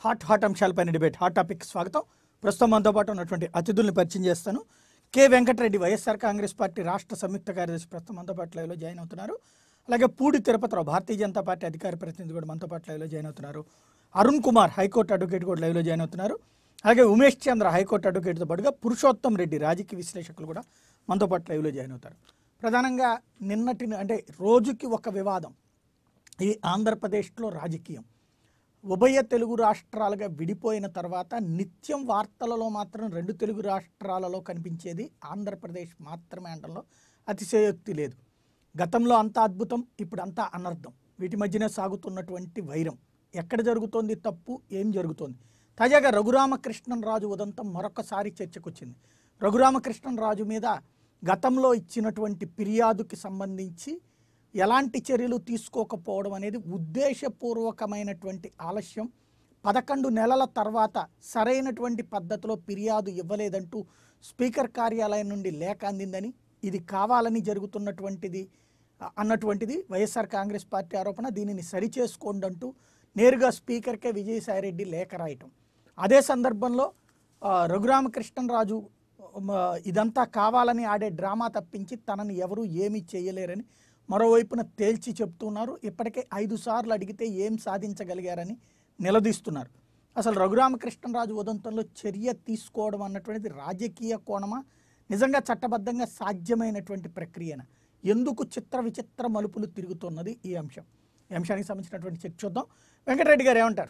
Hot hot అంశాలపైన debate hot topic స్వాగతం ప్రస్తుతం మనతో పాటు ఉన్నటువంటి అతిథుల్ని పరిచయం చేస్తాను K Venkatareddy YSR Congress party రాష్ట్ర సంయుక్త కార్యదర్శి ప్రస్తుతం మనతో పాటు లైవ్లో జాయిన్ అవుతున్నారు అలాగే పూడి తిరుపతిరావు భారతీయ జనతా పార్టీ అధికార ప్రతినిధి కూడా మనతో పాటు లైవ్లో జాయిన్ అవుతున్నారు అరుణ్ కుమార్ హైకోర్టు అడ్వకేట్ కూడా లైవ్లో జాయిన్ అవుతున్నారు అలాగే ఉమేష్ చంద్ర హైకోర్టు అడ్వకేట్తో పాటుగా పురుషోత్తం రెడ్డి రాజకీయ విశ్లేషకులు కూడా మనతో పాటు లైవ్లో జాయిన్ అవుతారు ప్రధానంగా నిన్నటి అంటే రోజుకి ఒక వివాదం ఈ ఆంధ్రప్రదేశ్లో రాజకీయం ఉభయ తెలుగు రాష్ట్రాలుగా విడిపోయిన తర్వాత నిత్యం వార్తలలో మాత్రం రెండు తెలుగు రాష్ట్రాలలో కనిపించేది ఆంధ్రప్రదేశ్ మాత్రమే అనడంలో అతిశయోక్తి లేదు గతంలో అంతా అద్భుతం ఇప్పుడు అంతా అనర్థం వీటి మధ్యనే సాగుతున్నటువంటి వైరం ఎక్కడ జరుగుతోంది తప్పు ఏం జరుగుతోంది తాజాగా రఘురామకృష్ణరాజు ఉదంతం మరొకసారి చర్చకొచ్చింది రఘురామకృష్ణరాజు మీద గతంలో ఇచ్చినటువంటి ఫిర్యాదుకి సంబంధించి ఎలాంటి చర్యలు తీసుకోకపోవడం అనేది ఉద్దేశపూర్వకమైనటువంటి ఆలస్యం పదకొండు నెలల తర్వాత సరైనటువంటి పద్ధతిలో ఫిర్యాదు ఇవ్వలేదంటూ స్పీకర్ కార్యాలయం నుండి లేఖ అందిందని ఇది కావాలని జరుగుతున్నటువంటిది అ- అన్నటువంటిది వైఎస్ఆర్ కాంగ్రెస్ పార్టీ ఆరోపణ దీనిని సరిచేసుకోండి అంటూ నేరుగా స్పీకర్కే విజయసాయిరెడ్డి లేఖ రాయటం అదే సందర్భంలో ఆ, రఘురామకృష్ణరాజు మ, ఇదంతా కావాలని ఆడే డ్రామా తప్పించి తనని ఎవరూ ఏమీ చేయలేరని మరోవైపున తేల్చి చెప్తున్నారు ఇప్పటికే ఐదు సార్లు అడిగితే ఏం సాధించగలిగారని నిలదీస్తున్నారు అసలు రఘురామకృష్ణరాజు ఉదంతంలో చర్య తీసుకోవడం అన్నటువంటిది రాజకీయ కోణమా నిజంగా చట్టబద్ధంగా సాధ్యమైనటువంటి ప్రక్రియన ఎందుకు చిత్ర విచిత్ర మలుపులు తిరుగుతున్నది ఈ అంశం ఈ అంశానికి సంబంధించినటువంటి చర్చ చూద్దాం వెంకటరెడ్డి గారు ఏమంటారు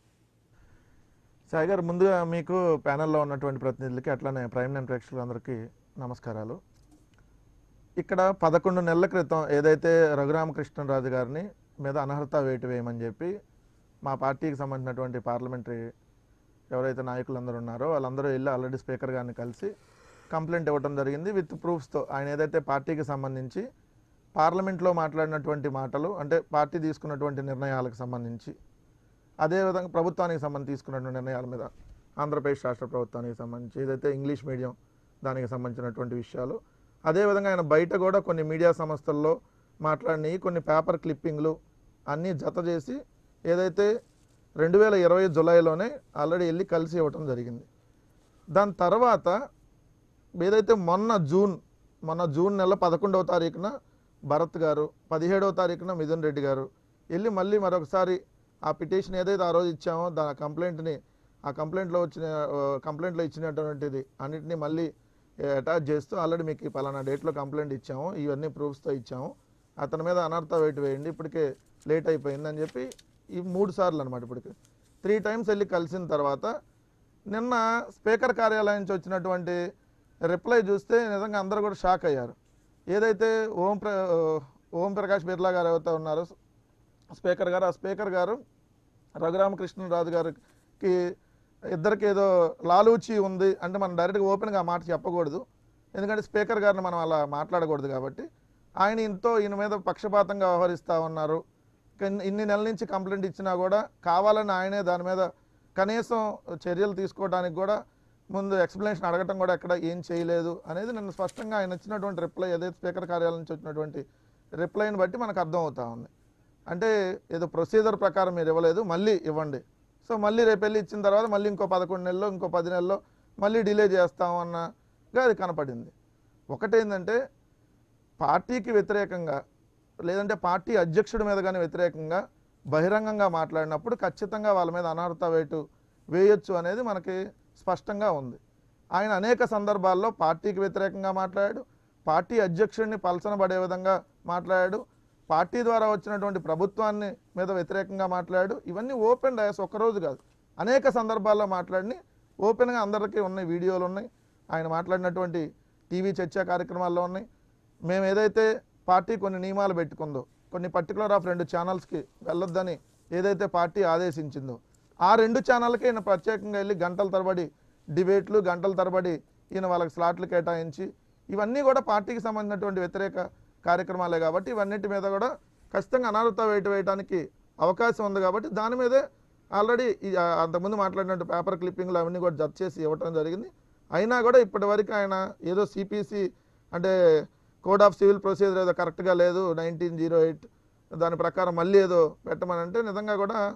సాయి గారు ముందుగా మీకు ప్యానెల్లో ఉన్నటువంటి ప్రతినిధులకి అట్లానే ప్రైమ్ నైన్ ప్రేక్షకులందరికీ నమస్కారాలు ఇక్కడ పదకొండు నెలల క్రితం ఏదైతే రఘురామకృష్ణరాజు గారిని మీద అనర్హత వేటు వేయమని చెప్పి మా పార్టీకి సంబంధించినటువంటి పార్లమెంటరీ ఎవరైతే నాయకులందరూ ఉన్నారో వాళ్ళందరూ వెళ్ళి ఆల్రెడీ స్పీకర్ గారిని కలిసి కంప్లైంట్ ఇవ్వడం జరిగింది విత్ ప్రూఫ్స్తో ఆయన ఏదైతే పార్టీకి సంబంధించి పార్లమెంట్లో మాట్లాడినటువంటి మాటలు అంటే పార్టీ తీసుకున్నటువంటి నిర్ణయాలకు సంబంధించి అదేవిధంగా ప్రభుత్వానికి సంబంధించి తీసుకున్నటువంటి నిర్ణయాల మీద ఆంధ్రప్రదేశ్ రాష్ట్ర ప్రభుత్వానికి సంబంధించి ఏదైతే ఇంగ్లీష్ మీడియం దానికి సంబంధించినటువంటి విషయాలు అదేవిధంగా ఆయన బయట కూడా కొన్ని మీడియా సంస్థల్లో మాట్లాడినవి కొన్ని పేపర్ క్లిప్పింగ్లు అన్నీ జత చేసి ఏదైతే రెండు వేల ఇరవై జులైలోనే ఆల్రెడీ వెళ్ళి కలిసి ఇవ్వటం జరిగింది దాని తర్వాత ఏదైతే మొన్న జూన్ మొన్న జూన్ నెల పదకొండవ తారీఖున భరత్ గారు పదిహేడవ తారీఖున మిథున్ రెడ్డి గారు వెళ్ళి మళ్ళీ మరొకసారి ఆ పిటిషన్ ఏదైతే ఆ రోజు ఇచ్చామో దాని కంప్లైంట్ని ఆ కంప్లైంట్లో వచ్చిన ఆ, కంప్లైంట్లో ఇచ్చినటువంటిది అన్నిటిని మళ్ళీ అటాచ్ చేస్తూ ఆల్రెడీ మీకు ఈ పలానా డేట్లో కంప్లైంట్ ఇచ్చాము ఇవన్నీ ప్రూఫ్స్తో ఇచ్చాము అతని మీద అనర్థ వెయిట్ వేయండి ఇప్పటికే లేట్ అయిపోయింది అని చెప్పి ఈ మూడు సార్లు అనమాట ఇప్పటికి త్రీ టైమ్స్ వెళ్ళి కలిసిన తర్వాత నిన్న స్పీకర్ కార్యాలయం నుంచి వచ్చినటువంటి రిప్లై చూస్తే నిజంగా అందరూ కూడా షాక్ అయ్యారు ఏదైతే ఓం ప్ర ఓం ప్రకాష్ బిర్లా గారు ఎవరైతే ఉన్నారో స్పీకర్ గారు ఆ స్పీకర్ గారు రఘురామకృష్ణరాజు గారికి ఇద్దరికి ఏదో లాలూచి ఉంది అంటే మనం డైరెక్ట్గా ఓపెన్గా ఆ మాట చెప్పకూడదు ఎందుకంటే స్పీకర్ గారిని మనం అలా మాట్లాడకూడదు కాబట్టి ఆయన ఇంతో ఈయన మీద పక్షపాతంగా వ్యవహరిస్తూ ఉన్నారు కన్- ఇన్ని నెలల నుంచి కంప్లైంట్ ఇచ్చినా కూడా కావాలని ఆయనే దాని మీద కనీసం చర్యలు తీసుకోవడానికి కూడా ముందు ఎక్స్ప్లెనేషన్ అడగటం కూడా ఎక్కడ ఏం చేయలేదు అనేది నన్ను స్పష్టంగా ఆయన ఇచ్చినటువంటి రిప్లై ఏదైతే స్పీకర్ కార్యాలయం నుంచి వచ్చినటువంటి రిప్లైని బట్టి మనకు అర్థం అవుతా ఉంది అంటే ఏదో ప్రొసీజర్ ప్రకారం మీరు ఇవ్వలేదు మళ్ళీ ఇవ్వండి సో మళ్ళీ రేపు వెళ్ళి ఇచ్చిన తర్వాత మళ్ళీ ఇంకో పదకొండు నెలల్లో ఇంకో పది నెలల్లో మళ్ళీ డిలే చేస్తాం అన్నగా అది కనపడింది ఒకటేంటంటే పార్టీకి వ్యతిరేకంగా లేదంటే పార్టీ అధ్యక్షుడి మీద కానీ వ్యతిరేకంగా బహిరంగంగా మాట్లాడినప్పుడు ఖచ్చితంగా వాళ్ళ మీద అనర్హత వేటు వేయొచ్చు అనేది మనకి స్పష్టంగా ఉంది ఆయన అనేక సందర్భాల్లో పార్టీకి వ్యతిరేకంగా మాట్లాడాడు పార్టీ అధ్యక్షుడిని పలసనబడే విధంగా మాట్లాడాడు పార్టీ ద్వారా వచ్చినటువంటి ప్రభుత్వాన్ని మీద వ్యతిరేకంగా మాట్లాడాడు ఇవన్నీ ఓపెన్ డయాస్ ఒక్కరోజు కాదు అనేక సందర్భాల్లో మాట్లాడి ఓపెన్గా అందరికీ ఉన్నాయి వీడియోలు ఉన్నాయి ఆయన మాట్లాడినటువంటి టీవీ చర్చా కార్యక్రమాల్లో ఉన్నాయి మేము ఏదైతే పార్టీ కొన్ని నియమాలు పెట్టుకుందో కొన్ని పర్టికులర్ ఆఫ్ రెండు ఛానల్స్కి వెళ్ళొద్దని ఏదైతే పార్టీ ఆదేశించిందో ఆ రెండు ఛానల్కి ఈయన ప్రత్యేకంగా వెళ్ళి గంటల తరబడి డిబేట్లు గంటల తరబడి ఈయన వాళ్ళకి స్లాట్లు కేటాయించి ఇవన్నీ కూడా పార్టీకి సంబంధించినటువంటి వ్యతిరేక కార్యక్రమాలే కాబట్టి ఇవన్నిటి మీద కూడా ఖచ్చితంగా అనర్హత వేటు వేయడానికి అవకాశం ఉంది కాబట్టి దాని మీదే ఆల్రెడీ ఈ ఆ అంతకుముందు మాట్లాడినట్టు పేపర్ క్లిప్పింగ్లు అవన్నీ కూడా జడ్జ్ చేసి ఇవ్వటం జరిగింది అయినా కూడా ఇప్పటి వరకు ఆయన ఏదో సిపిసి అంటే కోడ్ ఆఫ్ సివిల్ ప్రొసీజర్ ఏదో కరెక్ట్గా లేదు నైన్టీన్ జీరో ఎయిట్ దాని ప్రకారం మళ్ళీ ఏదో పెట్టమని అంటే నిజంగా కూడా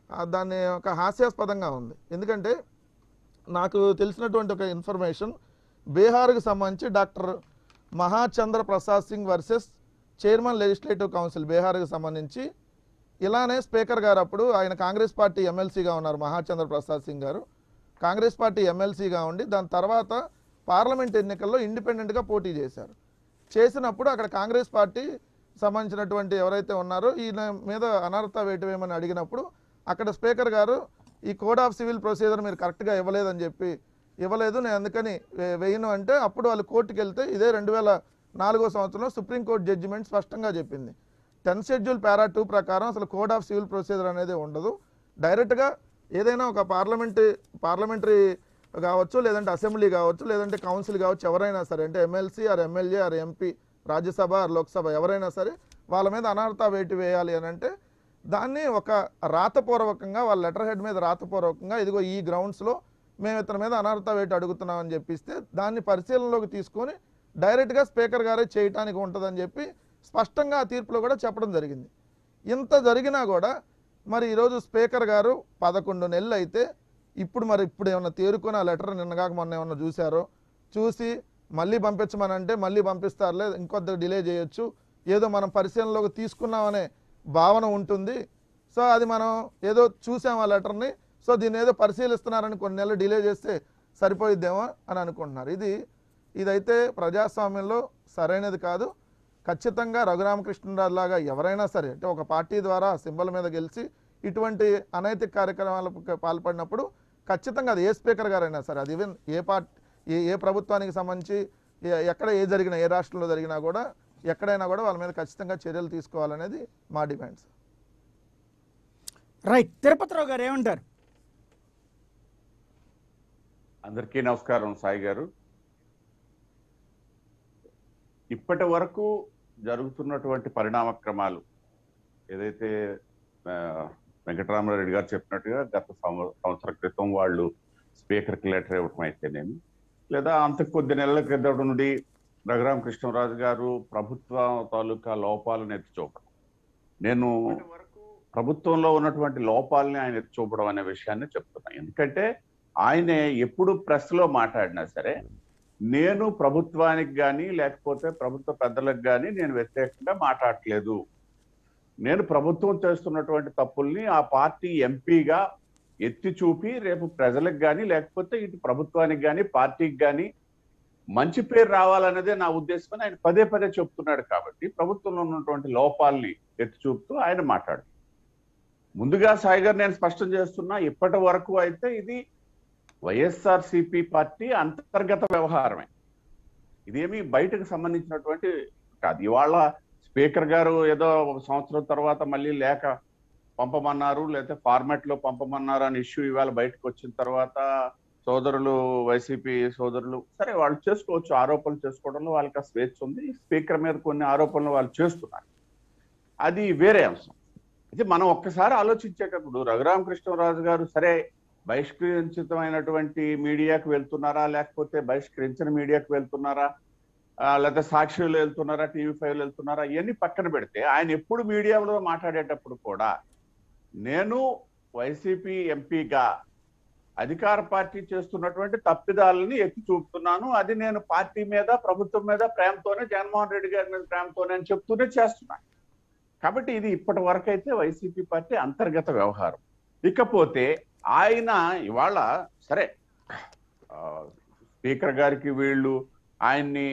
ఆ, దాన్ని ఒక హాస్యాస్పదంగా ఉంది ఎందుకంటే నాకు తెలిసినటువంటి ఒక ఇన్ఫర్మేషన్ బీహార్కి సంబంధించి doctor Mahachandra Prasad Singh versus chairman legislative council బీహార్కి సంబంధించి ఇలానే స్పీకర్ గారు అప్పుడు ఆయన కాంగ్రెస్ పార్టీ ఎమ్మెల్సీగా ఉన్నారు మహాచంద్ర ప్రసాద్ సింగ్ గారు కాంగ్రెస్ పార్టీ ఎమ్మెల్సీగా ఉండి దాని తర్వాత పార్లమెంట్ ఎన్నికల్లో ఇండిపెండెంట్గా పోటీ చేశారు చేసినప్పుడు అక్కడ కాంగ్రెస్ పార్టీ సంబంధించినటువంటి ఎవరైతే ఉన్నారో ఈయన మీద అనర్హత వేటు వేయమని అడిగినప్పుడు అక్కడ స్పీకర్ గారు ఈ కోడ్ ఆఫ్ సివిల్ ప్రొసీజర్ మీరు కరెక్ట్గా ఇవ్వలేదని చెప్పి ఇవ్వలేదు నేను అందుకని వే- వేయను అంటే అప్పుడు వాళ్ళు కోర్టుకి వెళ్తే ఇదే రెండు వేల నాలుగో సంవత్సరంలో సుప్రీంకోర్టు జడ్జిమెంట్ స్పష్టంగా చెప్పింది టెన్త్ షెడ్యూల్ పారా టూ ప్రకారం అసలు కోడ్ ఆఫ్ సివిల్ ప్రొసీజర్ అనేది ఉండదు డైరెక్ట్గా ఏదైనా ఒక పార్లమెంటరీ పార్లమెంటరీ కావచ్చు లేదంటే అసెంబ్లీ కావచ్చు లేదంటే కౌన్సిల్ కావచ్చు ఎవరైనా సరే అంటే MLC or MLA or MP Rajya Sabha or Lok Sabha ఎవరైనా సరే వాళ్ళ మీద అనర్హత వేటు వేయాలి అని అంటే దాన్ని ఒక రాతపూర్వకంగా వాళ్ళ లెటర్ హెడ్ మీద రాతపూర్వకంగా ఇదిగో ఈ గ్రౌండ్స్లో మేము ఇతని మీద అనర్హత వేటు అడుగుతున్నామని చెప్పిస్తే దాన్ని పరిశీలనలోకి తీసుకొని డైరెక్ట్గా స్పీకర్ గారే చేయటానికి ఉంటుందని చెప్పి స్పష్టంగా ఆ తీర్పులో కూడా చెప్పడం జరిగింది ఇంత జరిగినా కూడా మరి ఈరోజు స్పీకర్ గారు పదకొండు నెలలు అయితే ఇప్పుడు మరి ఇప్పుడు ఏమన్నా తేరుకొని ఆ లెటర్ నిన్నగాక మొన్న ఏమన్నా చూశారో చూసి మళ్ళీ పంపించమని అంటే మళ్ళీ పంపిస్తారులే ఇంకొద్ది డిలే చేయొచ్చు ఏదో మనం పరిశీలనలోకి తీసుకున్నామనే భావన ఉంటుంది సో అది మనం ఏదో చూసాం ఆ లెటర్ని సో దీన్ని ఏదో పరిశీలిస్తున్నారని కొన్ని నెలలు డిలే చేస్తే సరిపోయిద్దేమో అని అనుకుంటున్నారు ఇది ఇదైతే ప్రజాస్వామ్యంలో సరైనది కాదు ఖచ్చితంగా రఘురామకృష్ణరాజు లాగా ఎవరైనా సరే అంటే ఒక పార్టీ ద్వారా సింబల్ మీద గెలిచి ఇటువంటి అనైతిక కార్యక్రమాలకు పాల్పడినప్పుడు ఖచ్చితంగా అది ఏ స్పీకర్ గారైనా సరే అది ఈవెన్ ఏ పార్టీ ఏ ఏ ప్రభుత్వానికి సంబంధించి ఏ- ఎక్కడ ఏ జరిగినా ఏ రాష్ట్రంలో జరిగినా కూడా ఎక్కడైనా కూడా వాళ్ళ మీద ఖచ్చితంగా చర్యలు తీసుకోవాలనేది మా డిమాండ్స్ రైట్ తిరుపతిరావు గారు ఏమంటారు అందరికీ నమస్కారం సాయి గారు ఇప్పటి వరకు జరుగుతున్నటువంటి పరిణామక్రమాలు ఏదైతే ఆ, వెంకటరామరెడ్డి గారు చెప్పినట్టుగా గత సంవ- సంవత్సర క్రితం వాళ్ళు స్పీకర్కి లెటర్ ఇవ్వటం అయితేనేమి లేదా అంత కొద్ది నెలల క్రితం నుండి రఘురామ కృష్ణరాజు గారు ప్రభుత్వ తాలూకా లోపాలను ఎత్తి చూపడం నేను ప్రభుత్వంలో ఉన్నటువంటి లోపాలని ఆయన ఎత్తి చూపడం అనే విషయాన్ని చెప్తున్నాను ఎందుకంటే ఆయనే ఎప్పుడు ప్రెస్ లో మాట్లాడినా సరే నేను ప్రభుత్వానికి కానీ లేకపోతే ప్రభుత్వ పెద్దలకు కానీ నేను వ్యతిరేకంగా మాట్లాడట్లేదు నేను ప్రభుత్వం చేస్తున్నటువంటి తప్పుల్ని ఆ పార్టీ ఎంపీగా ఎత్తి చూపి రేపు ప్రజలకు కానీ లేకపోతే ఇటు ప్రభుత్వానికి కానీ పార్టీకి కానీ మంచి పేరు రావాలనేదే నా ఉద్దేశం అని ఆయన పదే పదే చెప్తున్నాడు కాబట్టి ప్రభుత్వంలో ఉన్నటువంటి లోపాలని ఎత్తి చూపుతూ ఆయన మాట్లాడు ముందుగా సాయి గారు నేను స్పష్టం చేస్తున్నా ఇప్పటి వరకు అయితే ఇది వైఎస్ఆర్ సిపి పార్టీ అంతర్గత వ్యవహారమే ఇదేమి బయటకు సంబంధించినటువంటి కాదు ఇవాళ స్పీకర్ గారు ఏదో ఒక సంవత్సరం తర్వాత మళ్ళీ లేఖ పంపమన్నారు లేకపోతే ఫార్మాట్ లో పంపమన్నారు అనే ఇష్యూ ఇవాళ బయటకు వచ్చిన తర్వాత సోదరులు వైసీపీ సోదరులు సరే వాళ్ళు చేసుకోవచ్చు ఆరోపణలు చేసుకోవడంలో వాళ్ళకి ఆ స్వేచ్ఛ ఉంది స్పీకర్ మీద కొన్ని ఆరోపణలు వాళ్ళు చేస్తున్నారు అది వేరే అంశం అయితే మనం ఒక్కసారి ఆలోచించేటప్పుడు రఘురామకృష్ణరాజు గారు సరే బహిష్కరించితమైనటువంటి మీడియాకు వెళ్తున్నారా లేకపోతే బహిష్కరించిన మీడియాకు వెళ్తున్నారా ఆ, లేకపోతే సాక్షులు వెళ్తున్నారా టీవీ ఫైవ్ వెళ్తున్నారా ఇవన్నీ పక్కన పెడితే ఆయన ఎప్పుడు మీడియాలో మాట్లాడేటప్పుడు కూడా నేను వైసీపీ ఎంపీగా అధికార పార్టీ చేస్తున్నటువంటి తప్పిదాలని ఎత్తి చూపుతున్నాను అది నేను పార్టీ మీద ప్రభుత్వం మీద ప్రేమతోనే జగన్మోహన్ రెడ్డి గారి మీద ప్రేమతోనే అని చెప్తూనే చేస్తున్నాను కాబట్టి ఇది ఇప్పటి వరకు అయితే వైసీపీ పార్టీ అంతర్గత వ్యవహారం ఇకపోతే ఆయన ఇవాళ సరే ఆ, స్పీకర్ గారికి వీళ్ళు ఆయన్ని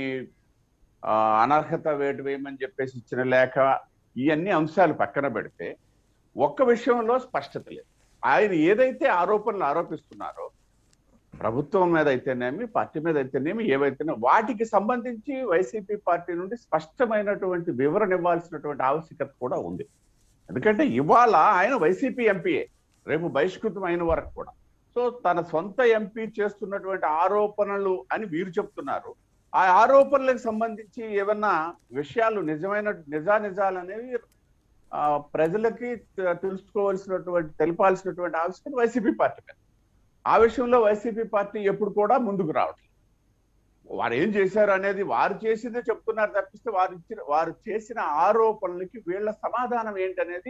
ఆ, అనర్హత వేటు వేయమని చెప్పేసి ఇచ్చిన లేఖ ఇవన్నీ అంశాలు పక్కన పెడితే ఒక్క విషయంలో స్పష్టత లేదు ఆయన ఏదైతే ఆరోపణలు ఆరోపిస్తున్నారో ప్రభుత్వం మీద అయితేనేమి పార్టీ మీద అయితేనేమి ఏవైతేనే వాటికి సంబంధించి వైసీపీ పార్టీ నుండి స్పష్టమైనటువంటి వివరణ ఇవ్వాల్సినటువంటి ఆవశ్యకత కూడా ఉంది ఎందుకంటే ఇవాళ ఆయన వైసీపీ ఎంపీఏ రేపు బహిష్కృతం అయిన వరకు కూడా సో తన సొంత ఎంపీ చేస్తున్నటువంటి ఆరోపణలు అని వీరు చెప్తున్నారు ఆ ఆరోపణలకు సంబంధించి ఏమన్నా విషయాలు నిజమైన నిజానిజాలు అనేవి ఆ, ప్రజలకి తె- తెలుసుకోవాల్సినటువంటి తెలిపాల్సినటువంటి ఆవశ్యకత వైసీపీ పార్టీ మీద ఆ విషయంలో వైసీపీ పార్టీ ఎప్పుడు కూడా ముందుకు రావట్లేదు వారు ఏం చేశారు అనేది వారు చేసిందే చెప్తున్నారు తప్పిస్తే వారు ఇచ్చిన వారు చేసిన ఆరోపణలకి వీళ్ళ సమాధానం ఏంటనేది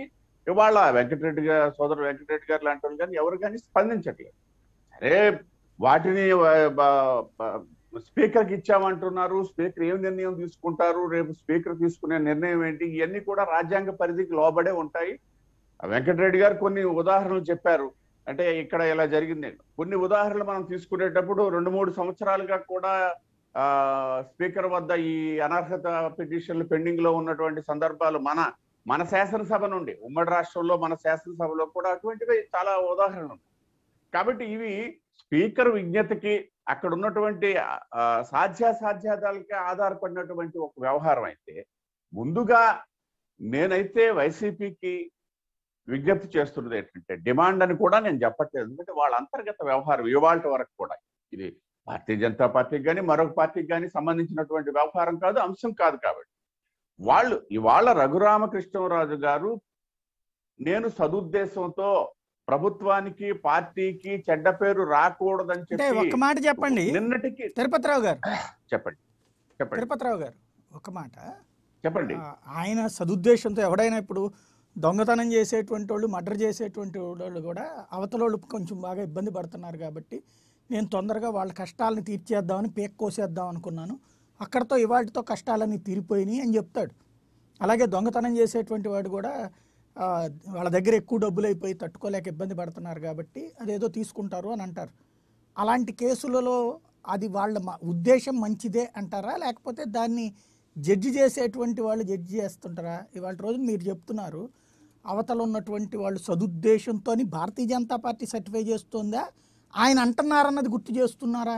ఇవాళ వెంకటరెడ్డి గారు సోదరు వెంకటరెడ్డి గారు లాంటి వాళ్ళు కానీ ఎవరు కానీ స్పందించట్లేదు సరే వాటిని స్పీకర్కి ఇచ్చామంటున్నారు స్పీకర్ ఏం నిర్ణయం తీసుకుంటారు రేపు స్పీకర్ తీసుకునే నిర్ణయం ఏంటి ఇవన్నీ కూడా రాజ్యాంగ పరిధికి లోబడే ఉంటాయి వెంకటరెడ్డి గారు కొన్ని ఉదాహరణలు చెప్పారు అంటే ఇక్కడ ఇలా జరిగింది కొన్ని ఉదాహరణలు మనం తీసుకునేటప్పుడు రెండు మూడు సంవత్సరాలుగా కూడా ఆ స్పీకర్ వద్ద ఈ అనర్హత పిటిషన్లు పెండింగ్ లో ఉన్నటువంటి సందర్భాలు మన మన శాసనసభ నుండి ఉమ్మడి రాష్ట్రంలో మన శాసనసభలో కూడా అటువంటివి చాలా ఉదాహరణలు ఉన్నాయి కాబట్టి ఇవి స్పీకర్ విజ్ఞతకి అక్కడ ఉన్నటువంటి ఆ, సాధ్యాసాధ్యాదాలకి ఆధారపడినటువంటి ఒక వ్యవహారం అయితే ముందుగా నేనైతే వైసీపీకి విజ్ఞప్తి చేస్తున్నది ఏంటంటే డిమాండ్ అని కూడా నేను చెప్పట్లేదు ఎందుకంటే వాళ్ళ అంతర్గత వ్యవహారం ఇవాళ వరకు కూడా ఇది భారతీయ జనతా పార్టీకి కానీ మరొక పార్టీకి కానీ సంబంధించినటువంటి వ్యవహారం కాదు అంశం కాదు కాబట్టి వాళ్ళు ఇవాళ రఘురామకృష్ణరాజు గారు నేను సదుద్దేశంతో ప్రభుత్వానికి పార్టీకి చెడ్డ పేరు రాకూడదని అంటే చెప్పి ఒక్క మాట చెప్పండి నిన్నటికి తిరుపతిరావు గారు చెప్పండి చెప్పండి తిరుపతిరావు గారు ఒక మాట చెప్పండి ఆ, ఆయన సదుద్దేశంతో ఎవడైనా ఇప్పుడు దొంగతనం చేసేటువంటి వాళ్ళు మర్డర్ చేసేటువంటి వాళ్ళు కూడా అవతల వాళ్ళు కొంచెం బాగా ఇబ్బంది పడుతున్నారు కాబట్టి నేను తొందరగా వాళ్ళ కష్టాలని తీర్చేద్దామని పేక్ కోసేద్దాం అనుకున్నాను అక్కడతో ఇవాటితో కష్టాలన్నీ తీరిపోయినాయి అని చెప్తాడు అలాగే దొంగతనం చేసేటువంటి వాడు కూడా ఆ, వాళ్ళ దగ్గర ఎక్కువ డబ్బులు అయిపోయి తట్టుకోలేక ఇబ్బంది పడుతున్నారు కాబట్టి అదేదో తీసుకుంటారు అని అంటారు అలాంటి కేసులలో అది వాళ్ళ మ- ఉద్దేశం మంచిదే అంటారా లేకపోతే దాన్ని జడ్జి చేసేటువంటి వాళ్ళు జడ్జి చేస్తుంటారా ఇవాళ రోజు మీరు చెప్తున్నారు అవతల ఉన్నటువంటి వాళ్ళు సదుద్దేశంతో భారతీయ జనతా పార్టీ సర్టిఫై చేస్తుందా ఆయన అంటున్నారన్నది గుర్తు చేస్తున్నారా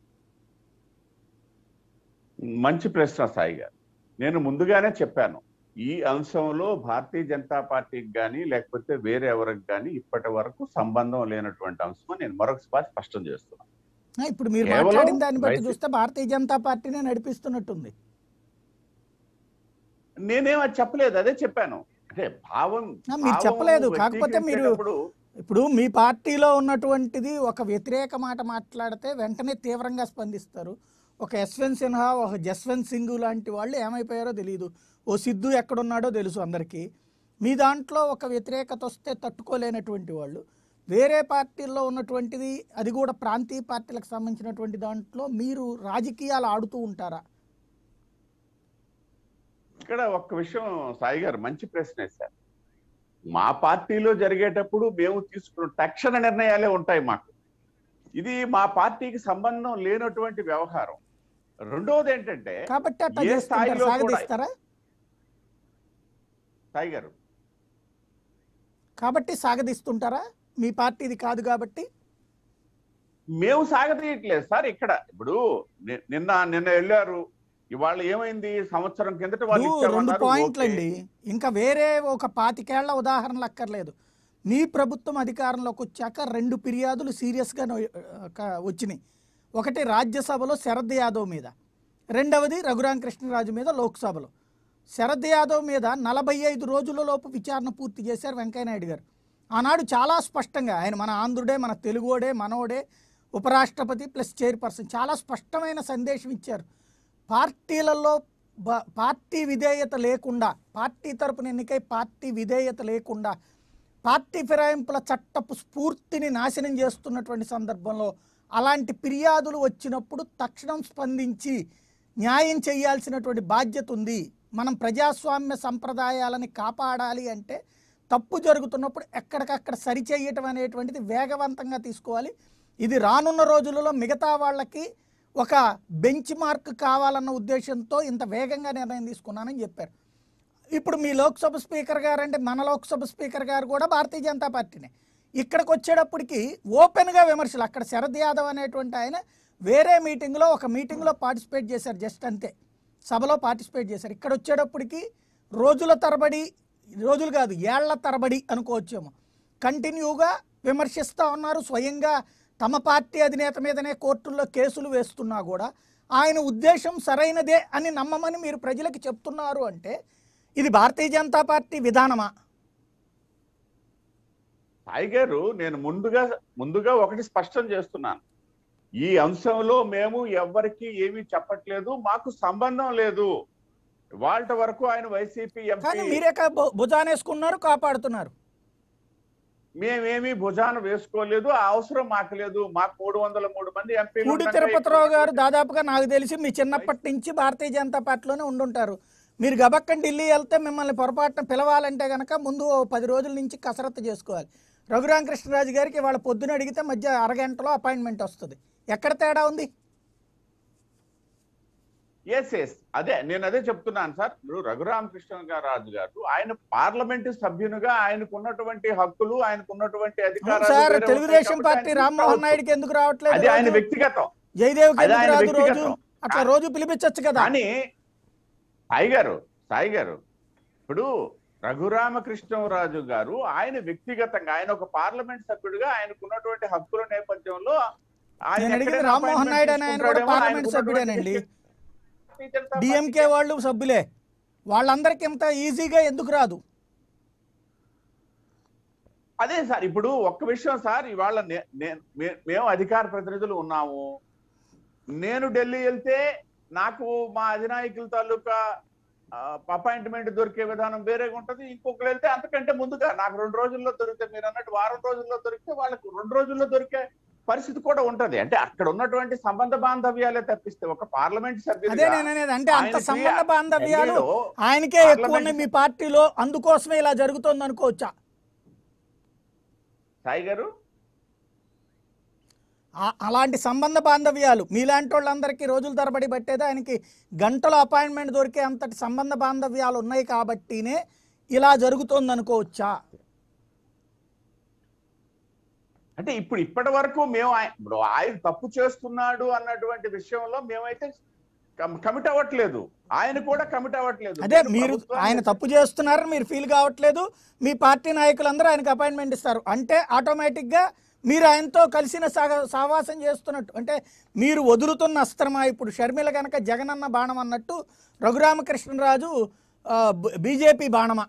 మంచి ప్రశ్న సాయి గారు నేను ముందుగానే చెప్పాను ఈ అంశంలో భారతీయ జనతా పార్టీకి కానీ లేకపోతే వేరే ఎవరికి కానీ ఇప్పటి వరకు సంబంధం లేనటువంటి అంశం నేను మరొకసారి స్పష్టం చేస్తున్నాను ఆ, ఇప్పుడు మీరు కేవలం మాట్లాడిన దాన్ని బట్టి వైసీ- చూస్తే భారతీయ జనతా పార్టీనే నడిపిస్తున్నట్టుంది నేనేం అది చెప్పలేదు అదే చెప్పాను అంటే భావం ఆ, మీరు భావం చెప్పలేదు. కాకపోతే మీరు- వ్యక్తీకరించేటప్పుడు ఇప్పుడు మీ పార్టీలో ఉన్నటువంటిది ఒక వ్యతిరేక మాట మాట్లాడితే వెంటనే తీవ్రంగా స్పందిస్తారు ఒక యశ్వంత్ సిన్హా ఒక జస్వంత్ సింగ్ లాంటి వాళ్ళు ఏమైపోయారో తెలియదు ఓ సిద్ధు ఎక్కడున్నాడో తెలుసు అందరికీ మీ దాంట్లో ఒక వ్యతిరేకత వస్తే తట్టుకోలేనటువంటి వాళ్ళు వేరే పార్టీల్లో ఉన్నటువంటిది అది కూడా ప్రాంతీయ పార్టీలకు సంబంధించినటువంటి దాంట్లో మీరు రాజకీయాలు ఆడుతూ ఉంటారా ఇక్కడ ఒక్క విషయం సాయి గారు మంచి ప్రశ్న వేశారు మా పార్టీలో జరిగేటప్పుడు మేము తీసుకున్న తక్షణ నిర్ణయాలే ఉంటాయి మాకు ఇది మా పార్టీకి సంబంధం లేనటువంటి వ్యవహారం రెండవది ఏంటంటే కాబట్టి అట్లా ఏ చేస్తుంటారు స్థాయిలో కూడా- సాగదీస్తారా సాయి గారు కాబట్టి సాగదీస్తుంటారా మీ పార్టీది కాదు కాబట్టి మేము సాగతీయట్లేదు సార్ ఇక్కడ ఇప్పుడు ని- నిన్న నిన్న వెళ్ళారు ఇవాళ ఏమైంది సంవత్సరం కిందట వాళ్ళు ఇప్పుడు రెండు ఇచ్చామన్నారు, పాయింట్లు ఓకే. అండి ఇంకా వేరే ఒక పాతికేళ్ల ఉదాహరణలు అక్కర్లేదు మీ ప్రభుత్వం అధికారంలోకి వచ్చాక రెండు ఫిర్యాదులు సీరియస్గా వచ్చినాయి ఒకటి రాజ్యసభలో శరద్ యాదవ్ మీద రెండవది రఘురామకృష్ణరాజు మీద లోక్సభలో శరద్ యాదవ్ మీద నలభై ఐదు రోజులలోపు విచారణ పూర్తి చేశారు వెంకయ్యనాయుడు గారు ఆనాడు చాలా స్పష్టంగా ఆయన మన ఆంధ్రుడే మన తెలుగోడే మనోడే ఉపరాష్ట్రపతి ప్లస్ చైర్పర్సన్ చాలా స్పష్టమైన సందేశం ఇచ్చారు పార్టీలలో బ- పార్టీ విధేయత లేకుండా పార్టీ తరపున ఎన్నికై పార్టీ విధేయత లేకుండా పార్టీ ఫిరాయింపుల చట్టపు స్ఫూర్తిని నాశనం చేస్తున్నటువంటి సందర్భంలో అలాంటి ఫిర్యాదులు వచ్చినప్పుడు తక్షణం స్పందించి న్యాయం చేయాల్సినటువంటి బాధ్యత ఉంది మనం ప్రజాస్వామ్య సంప్రదాయాలని కాపాడాలి అంటే తప్పు జరుగుతున్నప్పుడు ఎక్కడికక్కడ సరిచేయటం అనేటువంటిది వేగవంతంగా తీసుకోవాలి ఇది రానున్న రోజులలో మిగతా వాళ్ళకి ఒక బెంచ్ మార్క్ కావాలన్న ఉద్దేశంతో ఇంత వేగంగా నిర్ణయం తీసుకున్నానని చెప్పారు ఇప్పుడు మీ లోక్సభ స్పీకర్ గారు అంటే మన లోక్సభ స్పీకర్ గారు కూడా భారతీయ జనతా పార్టీనే ఇక్కడికి వచ్చేటప్పటికి ఓపెన్గా విమర్శలు అక్కడ శరద్ యాదవ్ అనేటువంటి ఆయన వేరే మీటింగ్లో ఒక మీటింగ్లో పార్టిసిపేట్ చేశారు జస్ట్ అంతే సభలో పార్టిసిపేట్ చేశారు ఇక్కడ వచ్చేటప్పటికి రోజుల తరబడి రోజులు కాదు ఏళ్ల తరబడి అనుకోవచ్చేమో కంటిన్యూగా విమర్శిస్తూ ఉన్నారు స్వయంగా తమ పార్టీ అధినేత మీదనే కోర్టుల్లో కేసులు వేస్తున్నా కూడా ఆయన ఉద్దేశం సరైనదే అని నమ్మమని మీరు ప్రజలకు చెప్తున్నారు అంటే ఇది భారతీయ జనతా పార్టీ విధానమా సాయి గారు నేను ముందుగా ముందుగా ఒకటి స్పష్టం చేస్తున్నాను ఈ అంశంలో మేము ఎవ్వరికి ఏమీ చెప్పట్లేదు మాకు సంబంధం లేదు వాళ్ళ వరకు ఆయన వైసీపీ కానీ ఎంపీ మీరే కా- భు- భుజానేసుకున్నారు కాపాడుతున్నారు మేమేమీ భుజాన వేసుకోలేదు ఆ అవసరం మాకు లేదు మాకు మూడు వందల మూడు మంది ఎంపీలు పూడి ఉండగా తిరుపతిరావు ఇక్కడ గారు దాదాపుగా నాకు తెలిసి మీ చిన్నప్పటి నుంచి భారతీయ జనతా పార్టీలోనే ఉండుంటారు మీరు గబక్కని ఢిల్లీ వెళ్తే మిమ్మల్ని పొరపాటున పిలవాలంటే గనక ముందు ఓ పది రోజుల నుంచి కసరత్తు చేసుకోవాలి రఘురామకృష్ణరాజు గారికి వాళ్ళ పొద్దున అడిగితే మధ్య అరగంటలో అపాయింట్మెంట్ వస్తుంది ఎక్కడ తేడా ఉంది ఎస్ ఎస్ అదే నేను అదే చెప్తున్నాను సార్ ఇప్పుడు రఘురామకృష్ణ గారు రాజు గారు ఆయన పార్లమెంటు సభ్యునిగా ఆయనకు ఉన్నటువంటి హక్కులు ఆయనకు ఉన్నటువంటి అవును అధికారాలు సార్ వేరే తెలుగుదేశం ఉంటాయి పార్టీ కాబట్టి ఆయన రామ్మోహన్ తీసుకోవచ్చు. నాయుడుకి ఎందుకు రావట్లేదు అది ఆయన రోజు? వ్యక్తిగతం జయదేవ్కి అది ఎందుకు ఆయన రాదు రోజు వ్యక్తిగతం. అట్లా రోజు పిలిపించచ్చు కదా కానీ సాయి గారు సాయి గారు ఇప్పుడు రఘురామకృష్ణరాజు గారు ఆయన వ్యక్తిగతంగా ఆయన ఒక పార్లమెంట్ సభ్యుడిగా ఆయనకు ఉన్నటువంటి హక్కుల నేపథ్యంలో ఆయన నేను అడిగింది ఎక్కడైనా రామ్మోహన్ appointment నాయుడు అని ఆయన కూడా తీసుకుంటాడేమో, పార్లమెంట్ ఆయనకు సభ్యుడేనండి. ఉన్నటువంటి భారతీయ జనతా పార్టీ డిఎంకే వాళ్ళు సభ్యులే వాళ్ళందరికీ ఇంత ఈజీగా ఎందుకు రాదు అదే సార్ ఇప్పుడు ఒక్క విషయం సార్ ఇవాళ నే- నే- మే- మేము అధికార ప్రతినిధులు ఉన్నాము నేను ఢిల్లీ వెళ్తే నాకు మా అధినాయకుల తాలూకా అపాయింట్మెంట్ దొరికే విధానం వేరేగా ఉంటది ఇంకొకరు వెళ్తే అంతకంటే ముందుగా నాకు రెండు రోజుల్లో దొరికితే మీరు అన్నట్టు వారం రోజుల్లో దొరికితే వాళ్ళకు రెండు రోజుల్లో దొరికే పరిస్థితి కూడా ఉంటది అంటే అక్కడ ఉన్నటువంటి సంబంధ బాంధవ్యాలే తప్పిస్తే ఒక పార్లమెంట్ అదే సభ్యుడిగా నేను అనేది అంటే అంత ఆయనకి సంబంధ బాంధవ్యాలు ఢిల్లీలో ఆయనకే ఎక్కువ పార్లమెంట్ ఉన్నాయి మీ పార్టీలో అందుకోసమే ఇలా జరుగుతోంది అనుకోవచ్చా సాయి గారు ఆ- అలాంటి సంబంధ బాంధవ్యాలు మీలాంటి వాళ్ళందరికీ రోజుల తరబడి పట్టేది ఆయనకి గంటల అపాయింట్మెంట్ దొరికే అంతటి సంబంధ బాంధవ్యాలు ఉన్నాయి కాబట్టినే ఇలా జరుగుతోంది అనుకోవచ్చా అంటే ఇప్పుడు ఇప్పటి వరకు మేము ఆయ- ఇప్పుడు ఆయన తప్పు చేస్తున్నాడు అన్నటువంటి విషయంలో మేమైతే కమిట్ అవ్వట్లేదు ఆయన కూడా కమిట్ అవ్వట్లేదు అదే నేను మీరు ప్రభుత్వాన్ని- ఆయన తప్పు చేస్తున్నారని మీరు ఫీల్ కావట్లేదు మీ పార్టీ నాయకులందరూ ఆయనకు అపాయింట్మెంట్ ఇస్తారు అంటే ఆటోమేటిక్గా మీరు ఆయనతో కలిసిన సహ- సహవాసం చేస్తున్నట్టు అంటే మీరు వదులుతున్న అస్త్రమా ఇప్పుడు షర్మిల కనుక జగనన్న బాణం అన్నట్టు రఘురామకృష్ణరాజు ఆ, బ- బీజేపీ బాణమా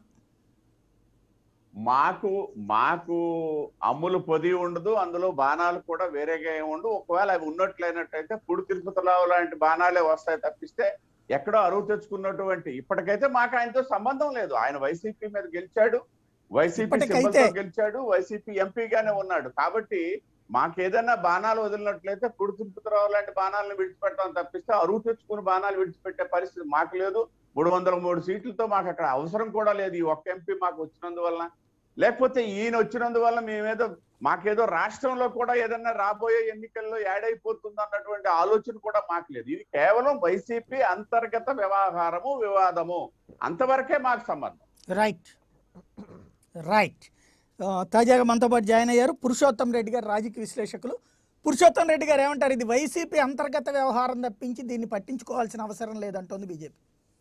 మాకు మాకు అమ్ములు పొది ఉండదు అందులో బాణాలు కూడా వేరేగా ఏమి ఉండవు ఒకవేళ అవి ఉన్నట్లయినట్టయితే పుడు తిరుపతిరావు లాంటి బాణాలే వస్తాయి తప్పిస్తే ఎక్కడో అరువు తెచ్చుకున్నటువంటి ఇప్పటికైతే మాకు ఆయనతో సంబంధం లేదు ఆయన వైసీపీ మీద గెలిచాడు వైసీపీ ఇప్పటికైతే- సింబల్తో గెలిచాడు వైసీపీ ఎంపీగానే ఉన్నాడు కాబట్టి మాకు ఏదైనా బాణాలు వదిలినట్లయితే పుడు తిరుపతిరావు లాంటి బాణాలను విడిచిపెట్టడం తప్పిస్తే అరువు తెచ్చుకుని బాణాలు విడిచిపెట్టే పరిస్థితి మాకు లేదు మూడు వందల మూడు సీట్లతో మాకు అక్కడ అవసరం కూడా లేదు ఈ ఒక్క ఎంపీ మాకు వచ్చినందువల్ల లేకపోతే ఈయన వచ్చినందువల్ల మేమేదో మాకేదో రాష్ట్రంలో కూడా ఏదన్నా రాబోయే ఎన్నికల్లో యాడ్ అయిపోతుంది అన్నటువంటి ఆలోచన కూడా మాకు లేదు ఇది కేవలం వైసీపీ అంతర్గత వ్యవహారము వివాదము అంతవరకే మాకు సంబంధం రైట్ రైట్ ఆ, తాజాగా మనతో పాటు జాయిన్ అయ్యారు పురుషోత్తం రెడ్డి గారు రాజకీయ విశ్లేషకులు పురుషోత్తం రెడ్డి గారు ఏమంటారు ఇది వైసీపీ అంతర్గత వ్యవహారం తప్పించి దీన్ని పట్టించుకోవాల్సిన అవసరం లేదంటోంది బీజేపీ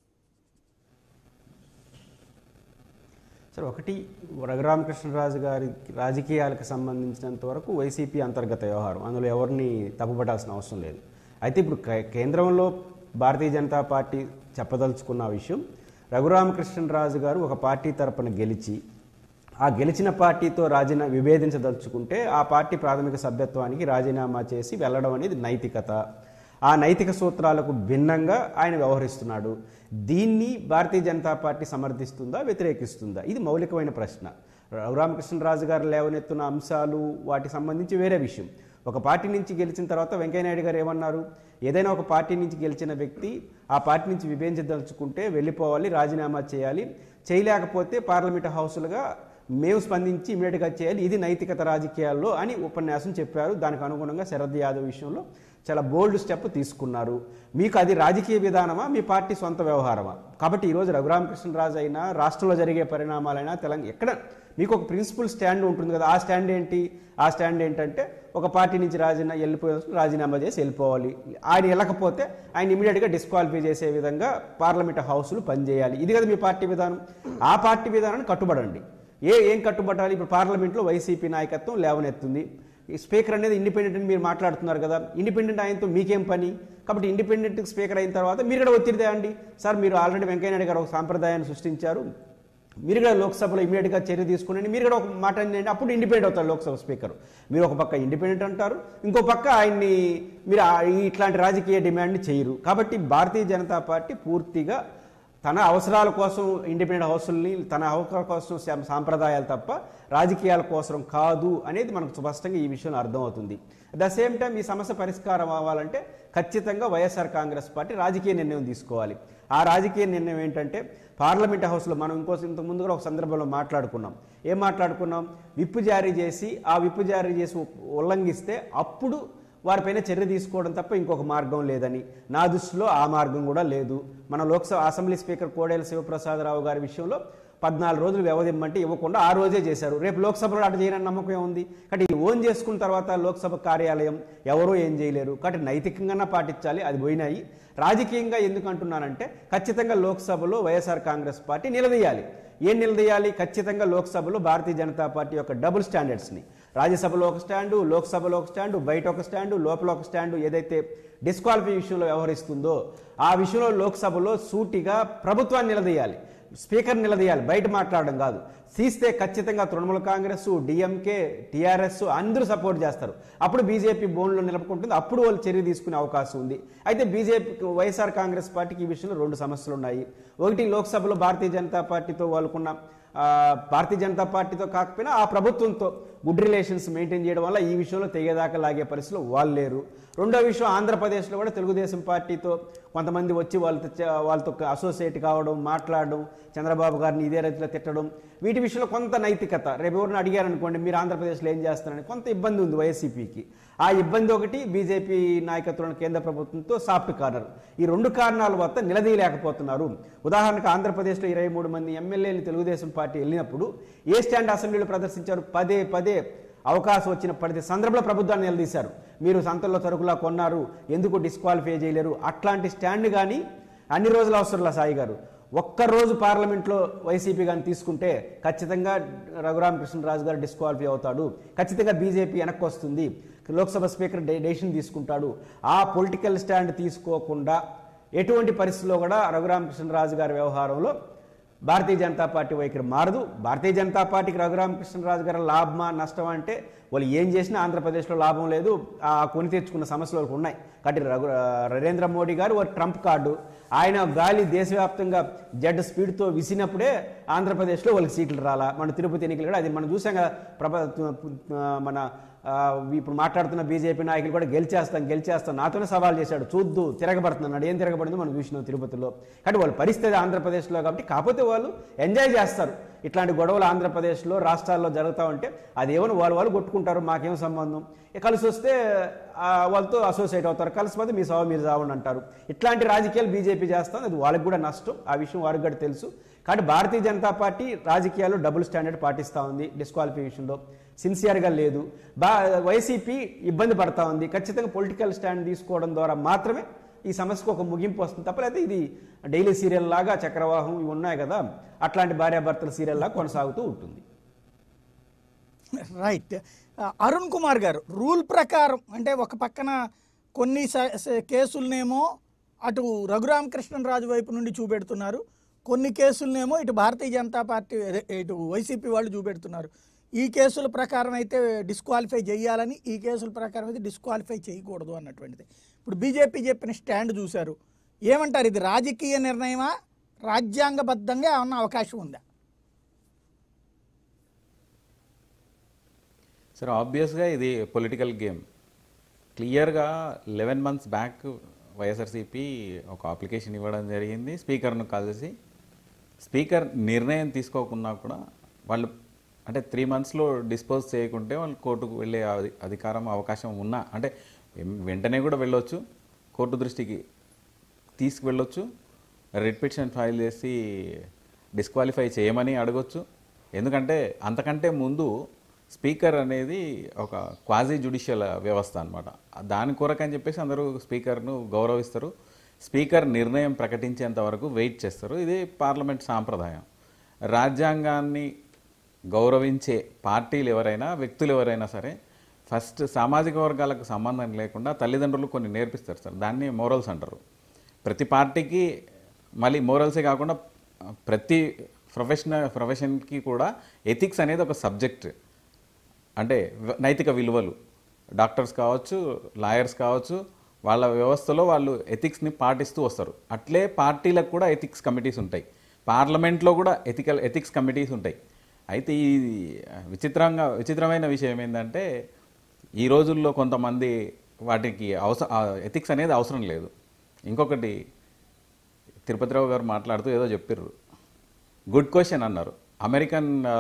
సార్ ఒకటి రఘురామకృష్ణరాజు గారి రాజకీయాలకు సంబంధించినంత వరకు వైసీపీ అంతర్గత వ్యవహారం అందులో ఎవరిని తప్పుపడాల్సిన అవసరం లేదు అయితే ఇప్పుడు కే- కేంద్రంలో భారతీయ జనతా పార్టీ చెప్పదలుచుకున్న విషయం రఘురామకృష్ణరాజు గారు ఒక పార్టీ తరపున గెలిచి ఆ గెలిచిన పార్టీతో రాజీనా విభేదించదలుచుకుంటే ఆ పార్టీ ప్రాథమిక సభ్యత్వానికి రాజీనామా చేసి వెళ్ళడం అనేది నైతికత ఆ నైతిక సూత్రాలకు భిన్నంగా ఆయన వ్యవహరిస్తున్నాడు దీన్ని భారతీయ జనతా పార్టీ సమర్థిస్తుందా వ్యతిరేకిస్తుందా ఇది మౌలికమైన ప్రశ్న రఘురామకృష్ణరాజు గారు లేవనెత్తున్న అంశాలు వాటికి సంబంధించి వేరే విషయం ఒక పార్టీ నుంచి గెలిచిన తర్వాత వెంకయ్యనాయుడు గారు ఏమన్నారు ఏదైనా ఒక పార్టీ నుంచి గెలిచిన వ్యక్తి ఆ పార్టీ నుంచి విభేదించదలుచుకుంటే వెళ్ళిపోవాలి రాజీనామా చేయాలి చేయలేకపోతే పార్లమెంట్ హౌస్లుగా మేము స్పందించి ఇమీడియట్గా చేయాలి ఇది నైతికత రాజకీయాల్లో అని ఉపన్యాసం చెప్పారు దానికి అనుగుణంగా శరద్ యాదవ్ విషయంలో చాలా బోల్డ్ స్టెప్ తీసుకున్నారు మీకు అది రాజకీయ విధానమా మీ పార్టీ సొంత వ్యవహారమా కాబట్టి ఈరోజు రఘురామకృష్ణరాజు అయినా రాష్ట్రంలో జరిగే పరిణామాలైనా తెలంగాణ ఎక్కడ మీకు ఒక ప్రిన్సిపల్ స్టాండ్ ఉంటుంది కదా ఆ స్టాండ్ ఏంటి ఆ స్టాండ్ ఏంటంటే ఒక పార్టీ నుంచి రాజీనా వెళ్ళిపోయే రాజీనామా చేసి వెళ్ళిపోవాలి ఆయన వెళ్ళకపోతే ఆయన ఇమీడియట్గా డిస్క్వాలిఫై చేసే విధంగా పార్లమెంట్ హౌస్లు పనిచేయాలి ఇది కదా మీ పార్టీ విధానం ఆ పార్టీ విధానాన్ని కట్టుబడండి ఏ ఏం కట్టుబట్టాలి ఇప్పుడు పార్లమెంట్లో వైసీపీ నాయకత్వం లేవనెత్తుంది ఈ స్పీకర్ అనేది ఇండిపెండెంట్ అని మీరు మాట్లాడుతున్నారు కదా ఇండిపెండెంట్ ఆయనతో మీకేం పని కాబట్టి ఇండిపెండెంట్ స్పీకర్ అయిన తర్వాత మీరు కూడా ఒత్తిడి తేయండి సార్ మీరు ఆల్రెడీ వెంకయ్యనాయుడు గారు ఒక సాంప్రదాయాన్ని సృష్టించారు మీరు కూడా లోక్సభలో ఇమీడియట్గా చర్య తీసుకుని మీరు కూడా ఒక మాట అనేది అప్పుడు ఇండిపెండెంట్ అవుతారు లోక్సభ స్పీకర్ మీరు ఒక పక్క ఇండిపెండెంట్ అంటారు ఇంకో పక్క ఆయన్ని మీరు ఆ- ఇట్లాంటి రాజకీయ డిమాండ్ని చేయరు కాబట్టి భారతీయ జనతా పార్టీ పూర్తిగా తన అవసరాల కోసం ఇండిపెండెంట్ హౌస్ని తన అవసరాల కోసం సా- సాంప్రదాయాలు తప్ప రాజకీయాల కోసం కాదు అనేది మనకు స్పష్టంగా ఈ విషయంలో అర్థమవుతుంది అట్ ద సేమ్ టైం ఈ సమస్య పరిష్కారం అవ్వాలంటే ఖచ్చితంగా వైఎస్ఆర్ కాంగ్రెస్ పార్టీ రాజకీయ నిర్ణయం తీసుకోవాలి ఆ రాజకీయ నిర్ణయం ఏంటంటే పార్లమెంట్ హౌస్లో మనం ఇంకో ఇంతకు ముందు కూడా ఒక సందర్భంలో మాట్లాడుకున్నాం ఏం మాట్లాడుకున్నాం విప్పు జారీ చేసి ఆ విప్పు జారీ చేసి ఉల్లంఘిస్తే అప్పుడు వారిపైన చర్య తీసుకోవడం తప్ప ఇంకొక మార్గం లేదని నా దృష్టిలో ఆ మార్గం కూడా లేదు మన లోక్సభ అసెంబ్లీ స్పీకర్ కోడేల శివప్రసాదరావు గారి విషయంలో పద్నాలుగు రోజులు వ్యవధి ఇవ్వమంటే ఇవ్వకుండా ఆ రోజే చేశారు రేపు లోక్సభలో అటు చేయని నమ్మకం ఉంది కాబట్టి ఇది ఓన్ చేసుకున్న తర్వాత లోక్సభ కార్యాలయం ఎవరూ ఏం చేయలేరు కాబట్టి నైతికంగా పాటించాలి అది పోయినాయి రాజకీయంగా ఎందుకు అంటున్నానంటే ఖచ్చితంగా లోక్సభలో వైఎస్ఆర్ కాంగ్రెస్ పార్టీ నిలదీయాలి ఏం నిలదీయాలి ఖచ్చితంగా లోక్సభలో భారతీయ జనతా పార్టీ యొక్క డబుల్ స్టాండర్డ్స్ని రాజ్యసభలో ఒక స్టాండు లోక్సభలో ఒక స్టాండు బయట ఒక స్టాండు లోపల ఒక స్టాండు ఏదైతే డిస్క్వాలిఫై విషయంలో వ్యవహరిస్తుందో ఆ విషయంలో లోక్సభలో సూటిగా ప్రభుత్వాన్ని నిలదీయాలి స్పీకర్ నిలదీయాలి బయట మాట్లాడడం కాదు తీస్తే ఖచ్చితంగా తృణమూల కాంగ్రెస్ డిఎంకే టీఆర్ఎస్ అందరూ సపోర్ట్ చేస్తారు అప్పుడు బీజేపీ బోన్లో నిలబడుకుంటుంది అప్పుడు వాళ్ళు చర్య తీసుకునే అవకాశం ఉంది అయితే బీజేపీ వైఎస్ఆర్ కాంగ్రెస్ పార్టీకి ఈ విషయంలో రెండు సమస్యలు ఉన్నాయి ఒకటి లోక్సభలో భారతీయ జనతా పార్టీతో వాళ్ళకున్న ఆ, భారతీయ జనతా పార్టీతో కాకపోయినా ఆ ప్రభుత్వంతో గుడ్ రిలేషన్స్ మెయింటైన్ చేయడం వల్ల ఈ విషయంలో తెగేదాకా లాగే పరిస్థితిలో వాళ్ళు లేరు రెండో విషయం ఆంధ్రప్రదేశ్లో కూడా తెలుగుదేశం పార్టీతో కొంతమంది వచ్చి వాళ్ళతో చ- వాళ్ళతో అసోసియేట్ కావడం మాట్లాడడం చంద్రబాబు గారిని ఇదే రీతిలో తిట్టడం వీటి విషయంలో కొంత నైతికత రేపు ఎవరిని అడిగారనుకోండి మీరు ఆంధ్రప్రదేశ్లో ఏం చేస్తారని కొంత ఇబ్బంది ఉంది వైసీపీకి ఆ ఇబ్బంది ఒకటి బీజేపీ నాయకత్వంలో కేంద్ర ప్రభుత్వంతో సాఫ్ట్ కార్నర్ ఈ రెండు కారణాల వల్ల నిలదీయలేకపోతున్నారు ఉదాహరణకు ఆంధ్రప్రదేశ్లో ఇరవై మూడు మంది ఎమ్మెల్యేలు తెలుగుదేశం పార్టీ వెళ్ళినప్పుడు ఏ స్టాండ్ అసెంబ్లీలో ప్రదర్శించారు పదే పదే అవకాశం వచ్చిన ప్రతి సందర్భంలో ప్రభుత్వాన్ని నిలదీశారు మీరు సంతల్లో సరుకులా కొన్నారు ఎందుకు డిస్క్వాలిఫై చేయలేరు అట్లాంటి స్టాండ్ కానీ అన్ని రోజులు అవసరంలా సాయి గారు ఒక్కరోజు పార్లమెంట్లో వైసీపీ కానీ తీసుకుంటే ఖచ్చితంగా రఘురామకృష్ణరాజు గారు డిస్క్వాలిఫై అవుతాడు ఖచ్చితంగా బీజేపీ వెనక్కి వస్తుంది లోక్సభ స్పీకర్ డె- డెసిషన్ తీసుకుంటాడు ఆ పొలిటికల్ స్టాండ్ తీసుకోకుండా ఎటువంటి పరిస్థితుల్లో కూడా రఘురామకృష్ణరాజు గారి వ్యవహారంలో భారతీయ జనతా పార్టీ వైఖరి మారదు భారతీయ జనతా పార్టీకి రఘురామకృష్ణరాజు గారి లాభమా నష్టమా అంటే వాళ్ళు ఏం చేసినా ఆంధ్రప్రదేశ్లో లాభం లేదు ఆ కొని తెచ్చుకున్న సమస్యలు వాళ్ళకి ఉన్నాయి కాబట్టి రఘు నరేంద్ర మోడీ గారు ఒక ట్రంప్ కార్డు ఆయన గాలి దేశవ్యాప్తంగా జడ్ స్పీడ్తో విసినప్పుడే ఆంధ్రప్రదేశ్లో వాళ్ళకి సీట్లు రాలా మన తిరుపతి ఎన్నికలు కూడా అది మనం చూసాం కదా ప్రభ మన ఆ, ఇప్పుడు మాట్లాడుతున్న బీజేపీ నాయకులు కూడా గెలిచేస్తాం గెలిచేస్తాం నాతోనే సవాల్ చేశాడు చూద్దు తిరగబడుతున్నాడు ఏం తిరగబడిందో మనం చూసినాం తిరుపతిలో కానీ వాళ్ళ పరిస్థితి ఆంధ్రప్రదేశ్లో కాబట్టి కాకపోతే వాళ్ళు ఎంజాయ్ చేస్తారు ఇట్లాంటి గొడవలు ఆంధ్రప్రదేశ్లో రాష్ట్రాల్లో జరుగుతూ ఉంటే అదేమో వాళ్ళు వాళ్ళు కొట్టుకుంటారు మాకేం సంబంధం ఇక కలిసి వస్తే ఆ, వాళ్ళతో అసోసియేట్ అవుతారు కలిసిపోతే మీ సభ మీరు చావండి అంటారు ఇట్లాంటి రాజకీయాలు బీజేపీ చేస్తాం అది వాళ్ళకి కూడా నష్టం ఆ విషయం వారికి కూడా తెలుసు కాబట్టి భారతీయ జనతా పార్టీ రాజకీయాల్లో డబుల్ స్టాండర్డ్ పాటిస్తూ ఉంది డిస్క్వాలిఫై విషయంలో సిన్సియర్గా లేదు బా వైసీపీ ఇబ్బంది పడతా ఉంది ఖచ్చితంగా పొలిటికల్ స్టాండ్ తీసుకోవడం ద్వారా మాత్రమే ఈ సమస్యకు ఒక ముగింపు వస్తుంది తప్పలేదు ఇది డైలీ సీరియల్ లాగా చక్రవాహం ఇవి ఉన్నాయి కదా అట్లాంటి భార్యాభర్తల సీరియల్ లాగా కొనసాగుతూ ఉంటుంది రైట్ ఆ, అరుణ్ కుమార్ గారు రూల్ ప్రకారం అంటే ఒక పక్కన కొన్ని స- స- కేసులనేమో అటు రఘురామకృష్ణరాజు వైపు నుండి చూపెడుతున్నారు కొన్ని కేసులనేమో ఇటు భారతీయ జనతా పార్టీ అదే, ఇటు వైసీపీ వాళ్ళు చూపెడుతున్నారు ఈ కేసుల ప్రకారం అయితే డిస్క్వాలిఫై చేయాలని ఈ కేసుల ప్రకారం అయితే డిస్క్వాలిఫై చేయకూడదు అన్నటువంటిది ఇప్పుడు బీజేపీ చెప్పిన స్టాండ్ చూశారు ఏమంటారు ఇది రాజకీయ నిర్ణయమా రాజ్యాంగబద్ధంగా ఏమన్నా అవకాశం ఉందా సార్ ఆబ్వియస్గా ఇది పొలిటికల్ గేమ్ క్లియర్గా లెవెన్ మంత్స్ బ్యాక్ వైఎస్ఆర్సీపీ ఒక అప్లికేషన్ ఇవ్వడం జరిగింది స్పీకర్ను కలిసి స్పీకర్ నిర్ణయం తీసుకోకున్నా కూడా వాళ్ళు అంటే త్రీ మంత్స్లో డిస్పోజ్ చేయకుంటే వాళ్ళు కోర్టుకు వెళ్ళే అధి- అధికారం అవకాశం ఉన్నా అంటే ఎం- వెంటనే కూడా వెళ్ళొచ్చు కోర్టు దృష్టికి తీసుకువెళ్ళొచ్చు రిట్ పిటిషన్ ఫైల్ చేసి డిస్క్వాలిఫై చేయమని అడగొచ్చు ఎందుకంటే అంతకంటే ముందు స్పీకర్ అనేది ఒక క్వాజీ జుడిషియల్ వ్యవస్థ అనమాట దాని కొరకని చెప్పేసి అందరూ స్పీకర్ను గౌరవిస్తారు స్పీకర్ నిర్ణయం ప్రకటించేంత వరకు వెయిట్ చేస్తారు ఇది పార్లమెంట్ సాంప్రదాయం రాజ్యాంగాన్ని గౌరవించే పార్టీలు ఎవరైనా వ్యక్తులు ఎవరైనా సరే ఫస్ట్ సామాజిక వర్గాలకు సంబంధం లేకుండా తల్లిదండ్రులు కొన్ని నేర్పిస్తారు సార్ దాన్ని మోరల్స్ అంటారు ప్రతి పార్టీకి మళ్ళీ మోరల్సే కాకుండా ప్రతి ప్రొఫెషనల్ ప్రొఫెషన్కి కూడా ఎథిక్స్ అనేది ఒక సబ్జెక్ట్ అంటే వ- నైతిక విలువలు డాక్టర్స్ కావచ్చు లాయర్స్ కావచ్చు వాళ్ళ వ్యవస్థలో వాళ్ళు ఎథిక్స్ని పాటిస్తూ వస్తారు అట్లే పార్టీలకు కూడా ఎథిక్స్ కమిటీస్ ఉంటాయి పార్లమెంట్లో కూడా ఎథికల్ ఎథిక్స్ కమిటీస్ ఉంటాయి అయితే ఈ విచిత్రంగా విచిత్రమైన విషయం ఏంటంటే ఈ రోజుల్లో కొంతమంది వాటికి అవసరం ఎథిక్స్ అనేది అవసరం లేదు ఇంకొకటి తిరుపతిరావు గారు మాట్లాడుతూ ఏదో చెప్పారు గుడ్ క్వశ్చన్ అన్నారు అమెరికన్ ఆ,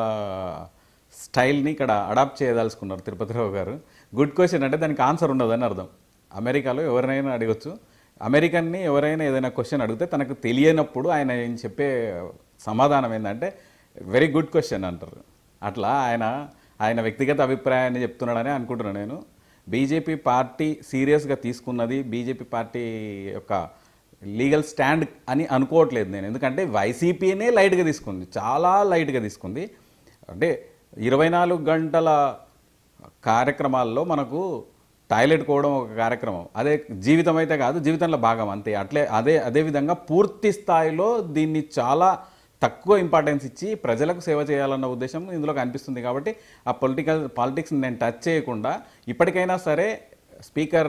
స్టైల్ని ఇక్కడ అడాప్ట్ చేయదలుచుకున్నారు తిరుపతిరావు గారు గుడ్ క్వశ్చన్ అంటే దానికి ఆన్సర్ ఉండదని అర్థం అమెరికాలో ఎవరినైనా అడగచ్చు అమెరికన్ని ఎవరైనా ఏదైనా క్వశ్చన్ అడిగితే తనకు తెలియనప్పుడు ఆయన ఏం చెప్పే సమాధానం ఏంటంటే వెరీ గుడ్ క్వశ్చన్ అంటారు అట్లా ఆయన ఆయన వ్యక్తిగత అభిప్రాయాన్ని చెప్తున్నాడని అనుకుంటున్నాను నేను బీజేపీ పార్టీ సీరియస్గా తీసుకున్నది బీజేపీ పార్టీ యొక్క లీగల్ స్టాండ్ అని అనుకోవట్లేదు నేను ఎందుకంటే వైసీపీనే లైట్గా తీసుకుంది చాలా లైట్గా తీసుకుంది అంటే ఇరవై నాలుగు గంటల కార్యక్రమాల్లో మనకు టాయిలెట్ కోవడం ఒక కార్యక్రమం అదే జీవితం అయితే కాదు జీవితంలో భాగం అంతే అట్లే అదే అదే విధంగా పూర్తి స్థాయిలో దీన్ని చాలా తక్కువ ఇంపార్టెన్స్ ఇచ్చి ప్రజలకు సేవ చేయాలన్న ఉద్దేశం ఇందులో కనిపిస్తుంది కాబట్టి ఆ పొలిటికల్ పాలిటిక్స్ని నేను టచ్ చేయకుండా ఇప్పటికైనా సరే స్పీకర్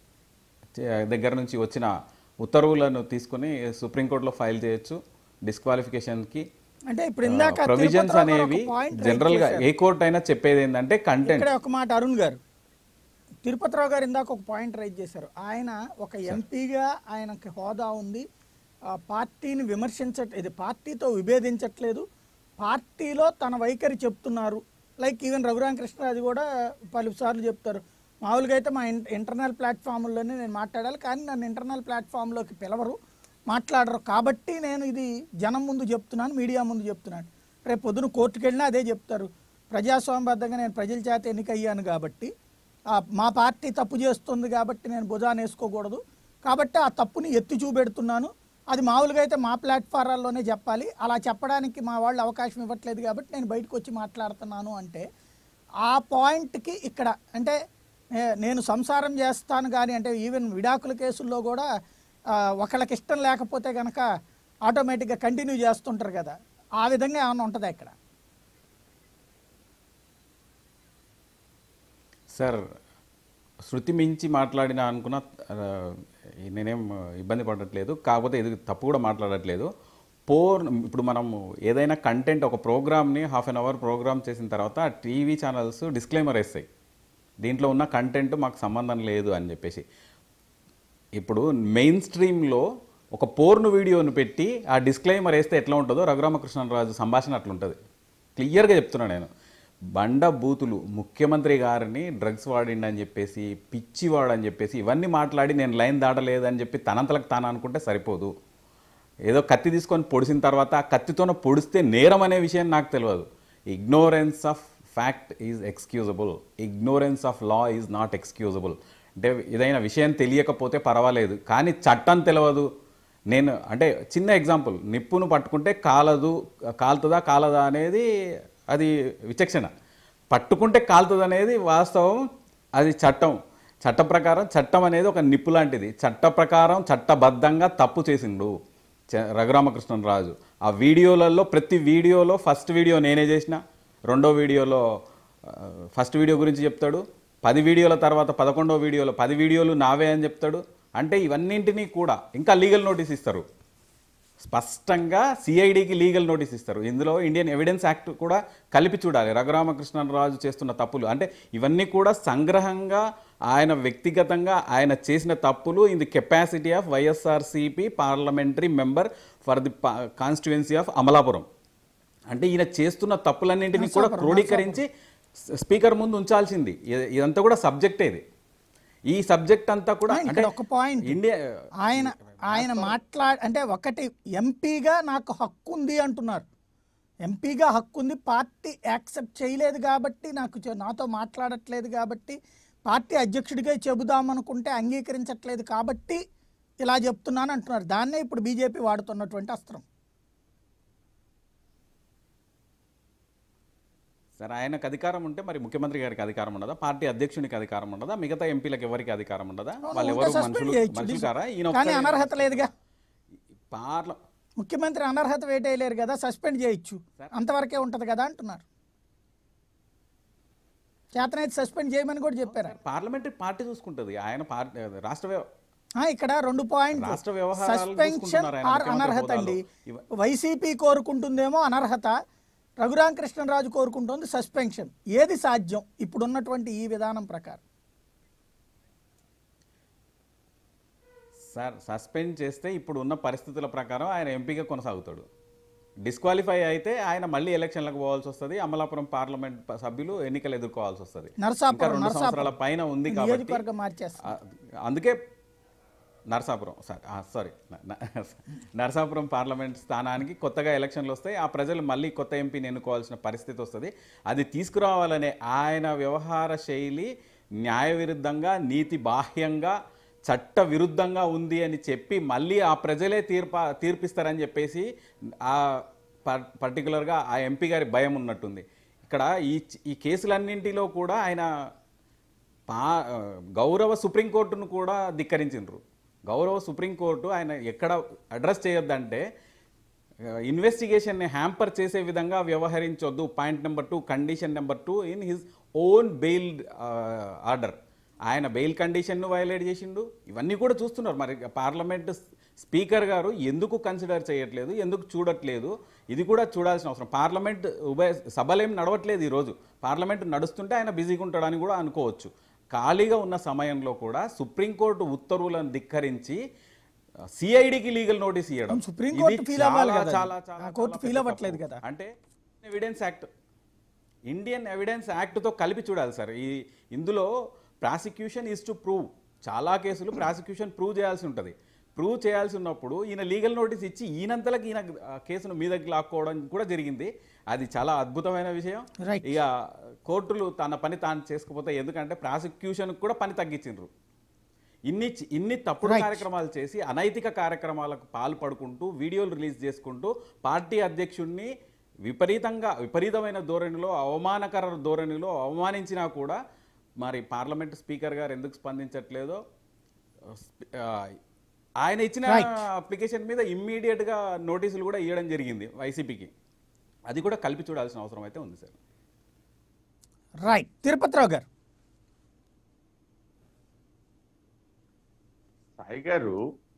చే- దగ్గర నుంచి వచ్చిన ఉత్తర్వులను తీసుకుని సుప్రీంకోర్టులో ఫైల్ చేయొచ్చు డిస్క్వాలిఫికేషన్కి అంటే ఇప్పుడు ఇందాక ప్రొవిజన్స్ తిరుపతిరావు గారు అనేవి ఒక point raise జనరల్ గా చేశారు. ఏ కోర్ట్ అయినా చెప్పేది ఏంటంటే కంటెంట్ ఇక్కడ ఒక మాట అరుణ్ గారు తిరుపతిరావు గారు ఇందాక ఒక పాయింట్ రైజ్ చేశారు ఆయన ఒక ఎంపీగా ఆయనకి హోదా ఉంది ఆ పార్టీని విమర్శించట్ ఇది పార్టీతో విభేదించట్లేదు పార్టీలో తన వైఖరి చెప్తున్నారు లైక్ ఈవెన్ రఘురామకృష్ణరాజు కూడా పలుసార్లు చెప్తారు మామూలుగా అయితే మా ఇన్- ఇంటర్నల్ ప్లాట్ఫామ్లోనే నేను మాట్లాడాలి కానీ నన్ను ఇంటర్నల్ ప్లాట్ఫామ్లోకి పిలవరు మాట్లాడరు కాబట్టి నేను ఇది జనం ముందు చెప్తున్నాను మీడియా ముందు చెప్తున్నాను రేపు పొద్దున కోర్టుకు వెళ్ళినా అదే చెప్తారు ప్రజాస్వామ్యబద్ధంగా నేను ప్రజల చేత ఎన్నికయ్యాను కాబట్టి ఆ, మా పార్టీ తప్పు చేస్తుంది కాబట్టి నేను భుజాన్ని వేసుకోకూడదు కాబట్టి ఆ తప్పుని ఎత్తి చూపెడుతున్నాను అది మామూలుగా అయితే మా ప్లాట్ఫారాల్లోనే చెప్పాలి అలా చెప్పడానికి మా వాళ్ళు అవకాశం ఇవ్వట్లేదు కాబట్టి నేను బయటకు వచ్చి మాట్లాడుతున్నాను అంటే ఆ పాయింట్కి ఇక్కడ అంటే నే- నేను సంసారం చేస్తాను కానీ అంటే ఈవెన్ విడాకుల కేసుల్లో కూడా ఆ, ఒకళ్ళకి ఇష్టం లేకపోతే కనుక ఆటోమేటిక్గా కంటిన్యూ చేస్తుంటారు కదా ఆ విధంగా ఏమైనా ఉంటుందా ఇక్కడ సార్ శృతి మించి మాట్లాడిన అనుకున్న ఆ, నేనేం ఇబ్బంది పడట్లేదు కాకపోతే ఇది తప్పు కూడా మాట్లాడట్లేదు పోర్ ఇప్పుడు మనం ఏదైనా కంటెంట్ ఒక ప్రోగ్రామ్ని హాఫ్ అన్ అవర్ ప్రోగ్రామ్ చేసిన తర్వాత టీవీ ఛానల్స్ డిస్క్లైమర్ వేస్తాయి దీంట్లో ఉన్న కంటెంట్ మాకు సంబంధం లేదు అని చెప్పేసి ఇప్పుడు మెయిన్ స్ట్రీమ్లో ఒక పోర్ను వీడియోను పెట్టి ఆ డిస్క్లైమర్ వేస్తే ఎట్లా ఉంటుందో రఘురామకృష్ణరాజు సంభాషణ అట్లుంటుంది క్లియర్గా చెప్తున్నా నేను బండ బూతులు ముఖ్యమంత్రి గారిని డ్రగ్స్ వాడిండని చెప్పేసి పిచ్చి వాడని చెప్పేసి ఇవన్నీ మాట్లాడి నేను లైన్ దాటలేదని చెప్పి తనంతలకు తాను అనుకుంటే సరిపోదు ఏదో కత్తి తీసుకొని పొడిసిన తర్వాత ఆ కత్తితోనే పొడిస్తే నేరం అనే విషయం నాకు తెలియదు ignorance of fact is excusable ignorance of law is not excusable అంటే ఏదైనా విషయం తెలియకపోతే పర్వాలేదు కానీ చట్టం తెలియదు నేను అంటే చిన్న ఎగ్జాంపుల్ నిప్పును పట్టుకుంటే కాలదు కాలుతుందా కాలదా అనేది అది విచక్షణ పట్టుకుంటే కాలుతుంది అనేది వాస్తవం అది చట్టం చట్ట ప్రకారం చట్టం అనేది ఒక నిప్పు లాంటిది చట్ట ప్రకారం చట్టబద్ధంగా తప్పు చేసిండు చ- రఘురామకృష్ణరాజు ఆ వీడియోలలో ప్రతి వీడియోలో ఫస్ట్ వీడియో నేనే చేసిన రెండో వీడియోలో ఆ, ఫస్ట్ వీడియో గురించి చెప్తాడు పది వీడియోల తర్వాత పదకొండో వీడియోలో పది వీడియోలు నావే అని చెప్తాడు అంటే ఇవన్నింటినీ కూడా ఇంకా లీగల్ నోటీస్ ఇస్తారు స్పష్టంగా సిఐడికి లీగల్ నోటీస్ ఇస్తారు ఇందులో ఇండియన్ ఎవిడెన్స్ యాక్ట్ కూడా కలిపి చూడాలి రఘురామకృష్ణరాజు చేస్తున్న తప్పులు అంటే ఇవన్నీ కూడా సంగ్రహంగా ఆయన వ్యక్తిగతంగా ఆయన చేసిన తప్పులు in the capacity of YSRCP parliamentary member for the constituency of Amalapuram అంటే ఈయన చేస్తున్న తప్పులన్నింటినీ కూడా క్రోడీకరించి స్పీకర్ ముందు ఉంచాల్సింది ఇ- ఇదంతా కూడా సబ్జెక్టే ఇది ఈ సబ్జెక్ట్ అంతా కూడా ఇక్కడ అంటే ఒక పాయింట్ ఇండియా ఆయన ఆయన మాట్లా అంటే ఒకటి ఎంపీగా నాకు హక్కు ఉంది అంటున్నారు ఎంపీగా హక్కు ఉంది పార్టీ యాక్సెప్ట్ చేయలేదు కాబట్టి నాకు చె- నాతో మాట్లాడట్లేదు కాబట్టి పార్టీ అధ్యక్షుడిగా చెబుదామనుకుంటే అంగీకరించట్లేదు కాబట్టి ఇలా చెప్తున్నాను అంటున్నారు దాన్నే ఇప్పుడు బీజేపీ వాడుతున్నటువంటి అస్త్రం సరే ఆయనకు అధికారం ఉంటే మరి ముఖ్యమంత్రి గారికి అధికారం ఉండదా పార్టీ అధ్యక్షునికి అధికారం ఉండదా మిగతా ఎంపీలకు ఎవరికి అధికారం ఉండదా వాళ్ళు ఉంటే ఎవరు suspend మనుషులు చేయొచ్చు. మనుషులు కారా ఈయన కానీ ఒక్కడే- అనర్హత లేదుగా పార్ల ముఖ్యమంత్రి అనర్హత వేటేయలేరు కదా సస్పెండ్ చేయొచ్చు అంతవరకే ఉంటుంది కదా అంటున్నారు చేతనైతే సస్పెండ్ చేయమని కూడా చెప్పారు పార్లమెంటరీ పార్టీ చూసుకుంటుంది ఆయన పార్టీ రాష్ట్ర వ్య- ఆ, ఇక్కడ రెండు పాయింట్ రాష్ట్ర వ్యవహారాలు సస్పెన్షన్ చూసుకుంటున్నారు ఆయన ఆర్ ముఖ్యమంత్రి అనర్హత అండి హోదాలో. ఇవ- వైసీపీ కోరుకుంటుందేమో అనర్హత రఘురామకృష్ణరాజు కోరుకుంటోంది సస్పెన్షన్ ఏది సాధ్యం ఇప్పుడున్నటువంటి ఈ విధానం ప్రకారం సార్ సస్పెండ్ చేస్తే ఇప్పుడు ఉన్న పరిస్థితుల ప్రకారం ఆయన ఎంపీగా కొనసాగుతాడు డిస్క్వాలిఫై అయితే ఆయన మళ్ళీ ఎలక్షన్లకు పోవాల్సి వస్తుంది అమలాపురం పార్లమెంట్ ప- సభ్యులు ఎన్నికలు ఎదుర్కోవాల్సి వస్తుంది నరసాపురం, ఇంకా రెండు నరసాపురం. సంవత్సరాల పైన ఉంది కాబట్టి నియోజకవర్గం మార్చేస్తారు ఆ, అందుకే Narasapuram sorry sorry Narasapuram parliament స్థానానికి కొత్తగా ఎలక్షన్లు వస్తాయి ఆ ప్రజలు మళ్ళీ కొత్త ఎంపీని ఎన్నుకోవాల్సిన పరిస్థితి వస్తుంది అది తీసుకురావాలనే ఆయన వ్యవహార శైలి న్యాయ విరుద్ధంగా నీతి బాహ్యంగా చట్ట విరుద్ధంగా ఉంది అని చెప్పి మళ్ళీ ఆ ప్రజలే తీర్ప తీర్పిస్తారని చెప్పేసి ఆ పర్ పర్టికులర్గా ఆ ఎంపీ గారి భయం ఉన్నట్టుంది ఇక్కడ ఈ ఈ కేసులన్నింటిలో కూడా ఆయన పా గౌరవ సుప్రీంకోర్టును కూడా ధిక్కరించిండ్రు గౌరవ సుప్రీంకోర్టు ఆయన ఎక్కడ అడ్రస్ చేయొద్దంటే ఇన్వెస్టిగేషన్ని హ్యాంపర్ చేసే విధంగా వ్యవహరించొద్దు point number two condition number two in his own bail order ఆయన బెయిల్ కండిషన్ను వైలేట్ చేసిండు ఇవన్నీ కూడా చూస్తున్నారు మరి పార్లమెంట్ స్పీకర్ గారు ఎందుకు కన్సిడర్ చేయట్లేదు ఎందుకు చూడట్లేదు ఇది కూడా చూడాల్సిన అవసరం పార్లమెంట్ ఉభయ సభలేం నడవట్లేదు ఈరోజు పార్లమెంట్ నడుస్తుంటే ఆయన బిజీగా ఉంటాడని కూడా అనుకోవచ్చు ఖాళీగా ఉన్న సమయంలో కూడా సుప్రీంకోర్టు ఉత్తర్వులను ధిక్కరించి సిఐడికి లీగల్ నోటీస్ ఇవ్వడం అవును, సుప్రీంకోర్టు ఇది feel అవ్వాలి చాలా, కదా. చాలా, చాలా, ఆ కోర్టు చాలా feel పెద్ద అవ్వట్లేదు తప్పు. కదా. అంటే ఎవిడెన్స్ యాక్ట్ ఇండియన్ ఎవిడెన్స్ యాక్ట్తో కలిపి చూడాలి సార్ ఈ ఇందులో ప్రాసిక్యూషన్ ఈజ్ టు ప్రూవ్ చాలా కేసులు ప్రాసిక్యూషన్ ప్రూవ్ చేయాల్సి ఉంటుంది ప్రూవ్ చేయాల్సి ఉన్నప్పుడు ఈయన లీగల్ నోటీస్ ఇచ్చి ఈయనంతలకు ఈయన ఆ, కేసును మీదకి లాక్కోవడం కూడా జరిగింది అది చాలా అద్భుతమైన విషయం Right. ఇక కోర్టులు తన పని తాను చేసుకుపోతే ఎందుకంటే ప్రాసిక్యూషన్ కూడా పని తగ్గించిండ్రు ఇన్ని చి- ఇన్ని తప్పుడు Right. కార్యక్రమాలు చేసి అనైతిక కార్యక్రమాలకు పాల్పడుకుంటూ వీడియోలు రిలీజ్ చేసుకుంటూ పార్టీ అధ్యక్షుడిని విపరీతంగా విపరీతమైన ధోరణిలో అవమానకర ధోరణిలో అవమానించినా కూడా మరి పార్లమెంట్ స్పీకర్ గారు ఎందుకు స్పందించట్లేదో స్పీ- ఆ, ఆయన ఇచ్చిన Right. అప్లికేషన్ మీద ఇమ్మీడియట్గా నోటీసులు కూడా ఇవ్వడం జరిగింది వైసీపీకి అది కూడా కలిపి చూడాల్సిన అవసరం అయితే ఉంది సార్ రైట్ తిరుపతిరావు గారు సాయి గారు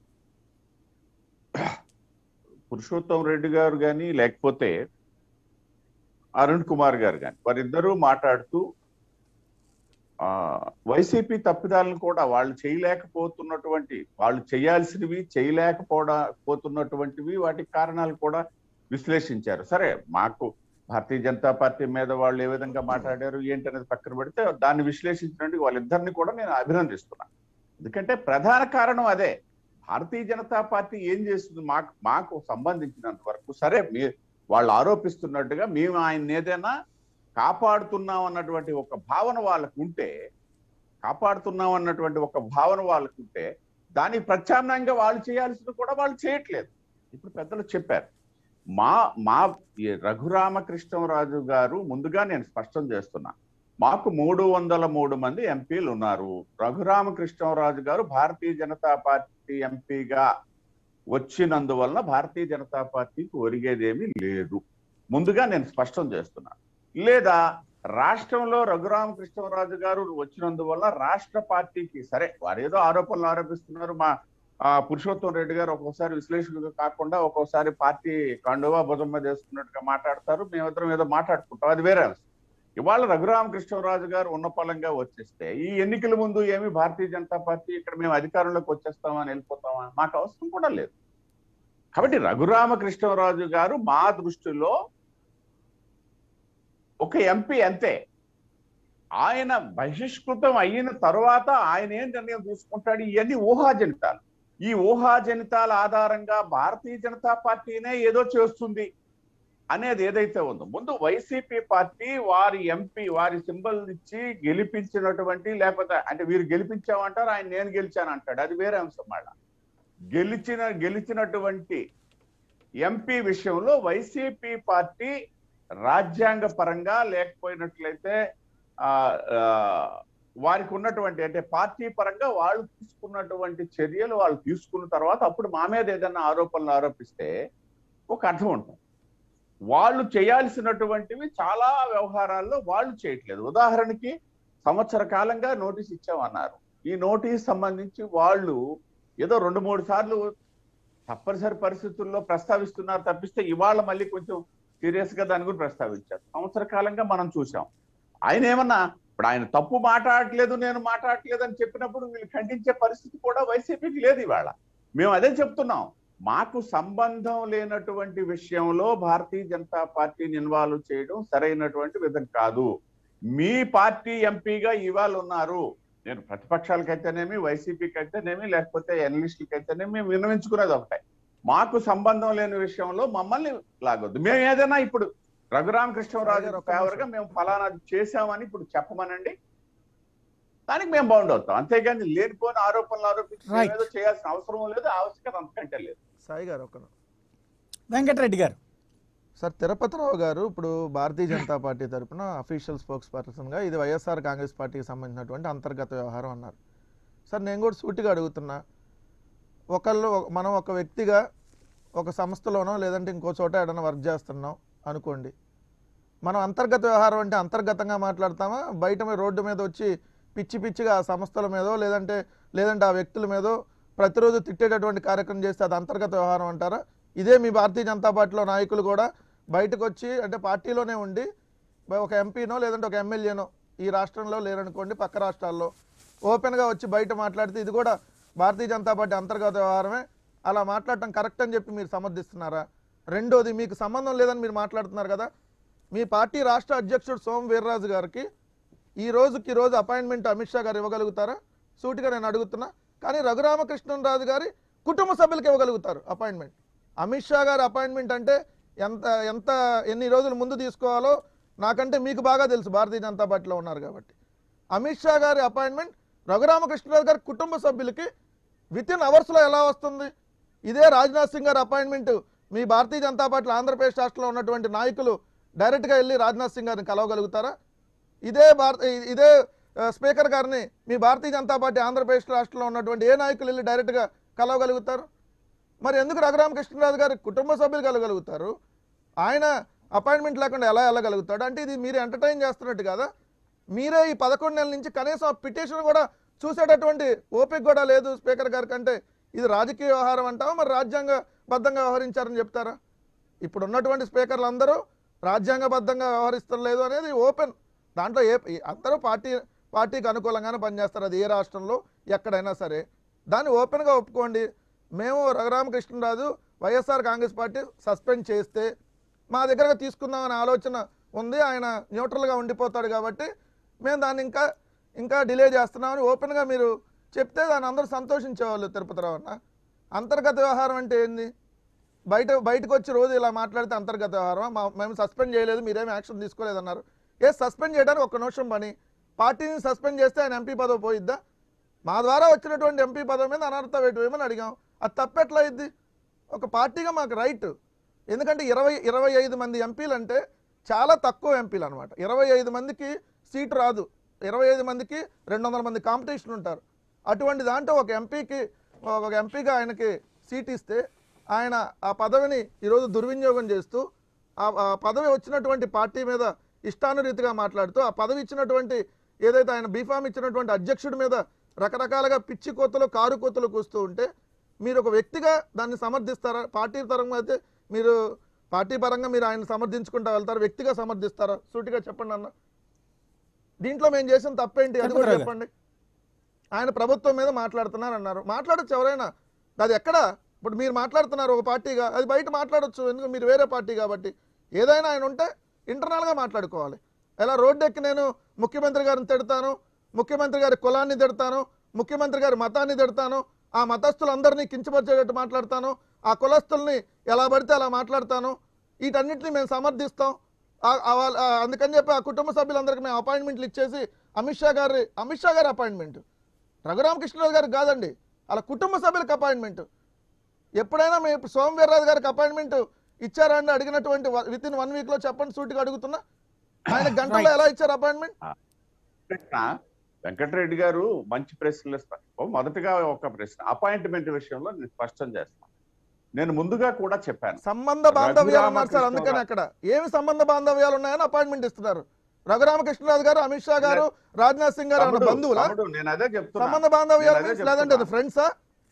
పురుషోత్తం రెడ్డి గారు కానీ లేకపోతే అరుణ్ కుమార్ గారు కానీ వారిద్దరూ మాట్లాడుతూ ఆ వైసీపీ తప్పిదాలను కూడా వాళ్ళు చేయలేకపోతున్నటువంటి వాళ్ళు చేయాల్సినవి చేయలేకపోవడా పోతున్నటువంటివి వాటి కారణాలు కూడా విశ్లేషించారు సరే మాకు భారతీయ జనతా పార్టీ మీద వాళ్ళు ఏ విధంగా మాట్లాడారు ఏంటనేది పక్కన పెడితే దాన్ని విశ్లేషించినట్టు వాళ్ళిద్దరిని కూడా నేను అభినందిస్తున్నాను ఎందుకంటే ప్రధాన కారణం అదే భారతీయ జనతా పార్టీ ఏం చేస్తుంది మాకు మాకు సంబంధించినంత వరకు సరే మీ వాళ్ళు ఆరోపిస్తున్నట్టుగా మేము ఆయన ఏదైనా కాపాడుతున్నాం అన్నటువంటి ఒక భావన వాళ్ళకు ఉంటే కాపాడుతున్నాం అన్నటువంటి ఒక భావన వాళ్ళకు ఉంటే దానికి ప్రత్యామ్నాయంగా వాళ్ళు చేయాల్సింది కూడా వాళ్ళు చేయట్లేదు ఇప్పుడు పెద్దలు చెప్పారు మా మా ఈ రఘురామకృష్ణరాజు గారు ముందుగా నేను స్పష్టం చేస్తున్నా మాకు మూడు వందల మూడు మంది ఎంపీలు ఉన్నారు రఘురామకృష్ణరాజు గారు భారతీయ జనతా పార్టీ ఎంపీగా వచ్చినందువలన భారతీయ జనతా పార్టీకి ఒరిగేదేమీ లేదు ముందుగా నేను స్పష్టం చేస్తున్నా లేదా రాష్ట్రంలో రఘురామకృష్ణరాజు గారు వచ్చినందువల్ల రాష్ట్ర పార్టీకి సరే వారు ఏదో ఆరోపణలు ఆరోపిస్తున్నారు మా ఆ, పురుషోత్తం రెడ్డి గారు ఒక్కోసారి విశ్లేషకులుగా కాకుండా ఒక్కోసారి పార్టీ కండువా భుజం మీద వేసుకున్నట్టుగా మాట్లాడతారు మేమిద్దరం ఏదో మాట్లాడుకుంటాం అది వేరే అంశం ఇవాళ రఘురామకృష్ణరాజు గారు ఉన్న పలంగా వచ్చేస్తే ఈ ఎన్నికల ముందు ఏమి భారతీయ జనతా పార్టీ ఇక్కడ మేము అధికారంలోకి వచ్చేస్తామని వెళ్ళిపోతామా మాకు అవసరం కూడా లేదు కాబట్టి రఘురామకృష్ణరాజు గారు మా దృష్టిలో ఒక ఎంపీ అంతే ఆయన బహిష్కృతం అయిన తర్వాత ఆయన ఏం నిర్ణయం తీసుకుంటాడు ఇవన్నీ ఊహాజనితాలు ఈ ఊహాజనితాల ఆధారంగా భారతీయ జనతా పార్టీనే ఏదో చేస్తుంది అనేది ఏదైతే ఉందో ముందు వైసీపీ పార్టీ వారి ఎంపీ వారి సింబల్ ఇచ్చి గెలిపించినటువంటి లేకపోతే అంటే వీరు గెలిపించామంటారు ఆయన నేను గెలిచాను అంటాడు అది వేరే అంశం మళ్ళా గెలిచిన గెలిచినటువంటి ఎంపీ విషయంలో వైసీపీ పార్టీ రాజ్యాంగ పరంగా లేకపోయినట్లయితే ఆ ఆ, వారికి ఉన్నటువంటి అంటే పార్టీ పరంగా వాళ్ళు తీసుకున్నటువంటి చర్యలు వాళ్ళు తీసుకున్న తర్వాత అప్పుడు మా మీద ఏదైనా ఆరోపణలు ఆరోపిస్తే ఒక అర్థం ఉంటుంది వాళ్ళు చేయాల్సినటువంటివి చాలా వ్యవహారాల్లో వాళ్ళు చేయట్లేదు ఉదాహరణకి సంవత్సర కాలంగా నోటీస్ ఇచ్చామన్నారు ఈ నోటీస్ సంబంధించి వాళ్ళు ఏదో రెండు మూడు సార్లు తప్పనిసరి పరిస్థితుల్లో ప్రస్తావిస్తున్నారు తప్పిస్తే ఇవాళ మళ్ళీ కొంచెం సీరియస్ గా దాని గురించి ప్రస్తావించారు సంవత్సర కాలంగా మనం చూసాం ఆయన ఏమన్నా ఇప్పుడు ఆయన తప్పు మాట్లాడట్లేదు నేను మాట్లాడట్లేదు అని చెప్పినప్పుడు వీళ్ళు ఖండించే పరిస్థితి కూడా వైసీపీకి లేదు ఇవాళ మేము అదే చెప్తున్నాం మాకు సంబంధం లేనటువంటి విషయంలో భారతీయ జనతా పార్టీని ఇన్వాల్వ్ చేయడం సరైనటువంటి విధం కాదు మీ పార్టీ ఎంపీగా ఇవాళ ఉన్నారు నేను ప్రతిపక్షాలకైతేనేమి వైసీపీకి అయితేనేమి లేకపోతే ఎనలిస్టులకి అయితేనేమి విన్నవించుకునేది ఒకటే మాకు సంబంధం లేని విషయంలో మమ్మల్ని లాగొద్దు మేము ఏదైనా ఇప్పుడు రఘురామకృష్ణరాజు ఒక్క ఫేవర్ గా మేము ఫలానా చేశామని ఇప్పుడు చెప్పమనండి దానికి మేము బౌండ్ అవుతాం అంతేగాని లేనిపోయిన ఆరోపణలు ఆరోపించి Right. ఏదో చేయాల్సిన అవసరం లేదు ఆవశ్యకత అంతకంటే లేదు సాయి గారు ఒక వెంకటరెడ్డి గారు సార్ తిరుపతిరావు గారు ఇప్పుడు భారతీయ జనతా పార్టీ తరపున అఫీషియల్ స్పోక్స్ పర్సన్గా ఇది వైఎస్ఆర్ కాంగ్రెస్ పార్టీకి సంబంధించినటువంటి అంతర్గత వ్యవహారం అన్నారు సార్ నేను కూడా సూటిగా అడుగుతున్నా ఒకళ్ళు మనం ఒక వ్యక్తిగా ఒక సంస్థలోనో లేదంటే ఇంకో చోట ఏదైనా వర్క్ చేస్తున్నాం అనుకోండి మనం అంతర్గత వ్యవహారం అంటే అంతర్గతంగా మాట్లాడతామా బయట మీద రోడ్డు మీద వచ్చి పిచ్చి పిచ్చిగా ఆ సంస్థల మీదో లేదంటే లేదంటే ఆ వ్యక్తుల మీదో ప్రతిరోజు తిట్టేటటువంటి కార్యక్రమం చేస్తే అది అంతర్గత వ్యవహారం అంటారా ఇదే మీ భారతీయ జనతా పార్టీలో నాయకులు కూడా బయటకు వచ్చి అంటే పార్టీలోనే ఉండి బ- ఒక ఎంపీనో లేదంటే ఒక ఎమ్మెల్యేనో ఈ రాష్ట్రంలో లేరనుకోండి పక్క రాష్ట్రాల్లో ఓపెన్గా వచ్చి బయట మాట్లాడితే ఇది కూడా భారతీయ జనతా పార్టీ అంతర్గత వ్యవహారమే అలా మాట్లాడటం కరెక్ట్ అని చెప్పి మీరు సమర్థిస్తున్నారా రెండోది మీకు సంబంధం లేదని మీరు మాట్లాడుతున్నారు కదా మీ పార్టీ రాష్ట్ర అధ్యక్షుడు సోమ వీర్రాజు గారికి ఈ రోజుకి ఈ రోజు అపాయింట్మెంట్ అమిత్ షా గారు ఇవ్వగలుగుతారా సూటిగా నేను అడుగుతున్నా కానీ రఘురామకృష్ణరాజు గారి కుటుంబ సభ్యులకు ఇవ్వగలుగుతారు అపాయింట్మెంట్ అమిత్ షా గారి అపాయింట్మెంట్ అంటే ఎంత ఎంత ఎన్ని రోజులు ముందు తీసుకోవాలో నాకంటే మీకు బాగా తెలుసు భారతీయ జనతా పార్టీలో ఉన్నారు కాబట్టి అమిత్ షా గారి అపాయింట్మెంట్ రఘురామకృష్ణరాజు గారి కుటుంబ సభ్యులకి విత్ ఇన్ అవర్స్లో ఎలా వస్తుంది ఇదే రాజ్నాథ్ సింగ్ గారి అపాయింట్మెంట్ మీ భారతీయ జనతా పార్టీలో ఆంధ్రప్రదేశ్ రాష్ట్రంలో ఉన్నటువంటి నాయకులు డైరెక్ట్గా వెళ్ళి రాజ్నాథ్ సింగ్ గారిని కలవగలుగుతారా ఇదే భారత ఇదే ఆ, స్పీకర్ గారిని మీ భారతీయ జనతా పార్టీ ఆంధ్రప్రదేశ్ రాష్ట్రంలో ఉన్నటువంటి ఏ నాయకులు వెళ్ళి డైరెక్ట్గా కలవగలుగుతారు మరి ఎందుకు రఘురామకృష్ణరాజు గారి కుటుంబ సభ్యులు కలగలుగుతారు ఆయన అపాయింట్మెంట్ లేకుండా ఎలా వెళ్ళగలుగుతాడు అంటే ఇది మీరు ఎంటర్టైన్ చేస్తున్నట్టు కదా మీరే ఈ పదకొండు నెలల నుంచి కనీసం ఆ పిటిషన్ కూడా చూసేటటువంటి ఓపిక కూడా లేదు స్పీకర్ గారి కంటే ఇది రాజకీయ వ్యవహారం అంటావా మరి రాజ్యాంగబద్ధంగా వ్యవహరించారని చెప్తారా ఇప్పుడు ఉన్నటువంటి స్పీకర్లు అందరూ రాజ్యాంగబద్ధంగా వ్యవహరిస్తలేదు అనేది ఓపెన్ దాంట్లో ఏ ఈ- అందరూ పార్టీ పార్టీకి అనుకూలంగానే పనిచేస్తారు అది ఏ రాష్ట్రంలో ఎక్కడైనా సరే దాన్ని ఓపెన్గా ఒప్పుకోండి మేము Raghuramakrishnaraju YSR Congress party suspend చేస్తే మా దగ్గరగా తీసుకుందామనే ఆలోచన ఉంది ఆయన న్యూట్రల్గా ఉండిపోతాడు కాబట్టి మేము దాన్ని ఇంకా ఇంకా డిలే చేస్తున్నామని ఓపెన్గా మీరు చెప్తే దాన్ని అందరూ సంతోషించేవాళ్ళు తిరుపతిరావు అన్న అంతర్గత వ్యవహారం అంటే ఏంది బయట బయటకు వచ్చి రోజు ఇలా మాట్లాడితే అంతర్గత వ్యవహారం మా మేము సస్పెండ్ చేయలేదు మీరేమి యాక్షన్ తీసుకోలేదన్నారు ఏ సస్పెండ్ చేయడానికి ఒక నిమిషం పని పార్టీని సస్పెండ్ చేస్తే ఆయన ఎంపీ పదవి పోయిద్దా మా ద్వారా వచ్చినటువంటి ఎంపీ పదవి మీద అనర్హత వేటు వేయమని అడిగాం అది తప్పెట్లా అయింది ఒక పార్టీగా మాకు రైట్ ఎందుకంటే ఇరవై ఇరవై ఐదు మంది ఎంపీలు అంటే చాలా తక్కువ ఎంపీలు అనమాట ఇరవై ఐదు మందికి సీటు రాదు ఇరవై ఐదు మందికి రెండు వందల మంది కాంపిటీషన్ ఉంటారు అటువంటి దాంట్లో ఒక ఎంపీకి ఒక ఎంపీగా ఆయనకి సీట్ ఇస్తే ఆయన ఆ పదవిని ఈరోజు దుర్వినియోగం చేస్తూ ఆ ఆ పదవి వచ్చినటువంటి పార్టీ మీద ఇష్టానురీతిగా మాట్లాడుతూ ఆ పదవి ఇచ్చినటువంటి ఏదైతే ఆయన బీఫామ్ ఇచ్చినటువంటి అధ్యక్షుడి మీద రకరకాలుగా పిచ్చి కోతలు కారు కోతలు కూస్తూ ఉంటే మీరు ఒక వ్యక్తిగా దాన్ని సమర్థిస్తారా పార్టీ పరంగా అయితే మీరు పార్టీ పరంగా మీరు ఆయన సమర్థించుకుంటా వెళ్తారు వ్యక్తిగా సమర్థిస్తారా సూటిగా చెప్పండి అన్న దీంట్లో మేము చేసిన తప్పేంటి అది కూడా చెప్పండి. చెప్పండి ఆయన ప్రభుత్వం మీద మాట్లాడుతున్నారు అన్నారు మాట్లాడచ్చు ఎవరైనా అది ఎక్కడ ఇప్పుడు మీరు మాట్లాడుతున్నారు ఒక పార్టీగా అది బయట మాట్లాడొచ్చు ఎందుకు మీరు వేరే పార్టీ కాబట్టి ఏదైనా ఆయన ఉంటే ఇంటర్నల్గా మాట్లాడుకోవాలి ఎలా రోడ్డు ఎక్కి నేను ముఖ్యమంత్రి గారిని తిడతాను ముఖ్యమంత్రి గారి కులాన్ని తిడతాను ముఖ్యమంత్రి గారి మతాన్ని తిడతాను ఆ మతస్థులందరినీ కించపరిచేటట్టు మాట్లాడతాను ఆ కులస్తుల్ని ఎలా పడితే అలా మాట్లాడతాను వీటన్నిటిని మేము సమర్థిస్తాం ఆ- ఆ వాళ్ళ- ఆ అందుకని చెప్పి ఆ కుటుంబ సభ్యులందరికీ మేము అపాయింట్మెంట్లు ఇచ్చేసి అమిత్ షా గారి అమిత్ షా గారి అపాయింట్మెంట్ రఘురామకృష్ణరాజు గారికి కాదండి అలా కుటుంబ సభ్యులకు అపాయింట్మెంట్ ఎప్పుడైనా మేము సోమవీర్రాజు గారికి అపాయింట్మెంట్ ఇచ్చారా అని అడిగినటువంటి విత్ ఇన్ వన్ వీక్ లో చెప్పండి సూటిగా అడుగుతున్నా ఆయన గంటలో ఎలా ఇచ్చారు అపాయింట్మెంట్ ప్రశ్న వెంకటరెడ్డి గారు మంచి ప్రశ్నలు ఇస్తారు ఓ, మొదటగా ఒక ప్రశ్న అపాయింట్మెంట్ విషయంలో నేను స్పష్టం చేస్తాను నేను ముందుగా కూడా చెప్పాను సంబంధ బాంధవ్యాలు ఉన్నారు సార్ అందుకని అక్కడ ఏమి సంబంధ బాంధవ్యాలు ఉన్నాయని అపాయింట్మెంట్ ఇస్తున్నారు రఘురామకృష్ణరాజు గారు అమిత్ షా గారు రాజ్నాథ్ సింగ్ గారు ఏమన్నా తమ్ముడు, బంధువులా తమ్ముడు, నేను అదే చెప్తున్నా సంబంధ బాంధవ్యాలు నేను అదే means లేదంటే చెప్తున్నా. ఫ్రెండ్సా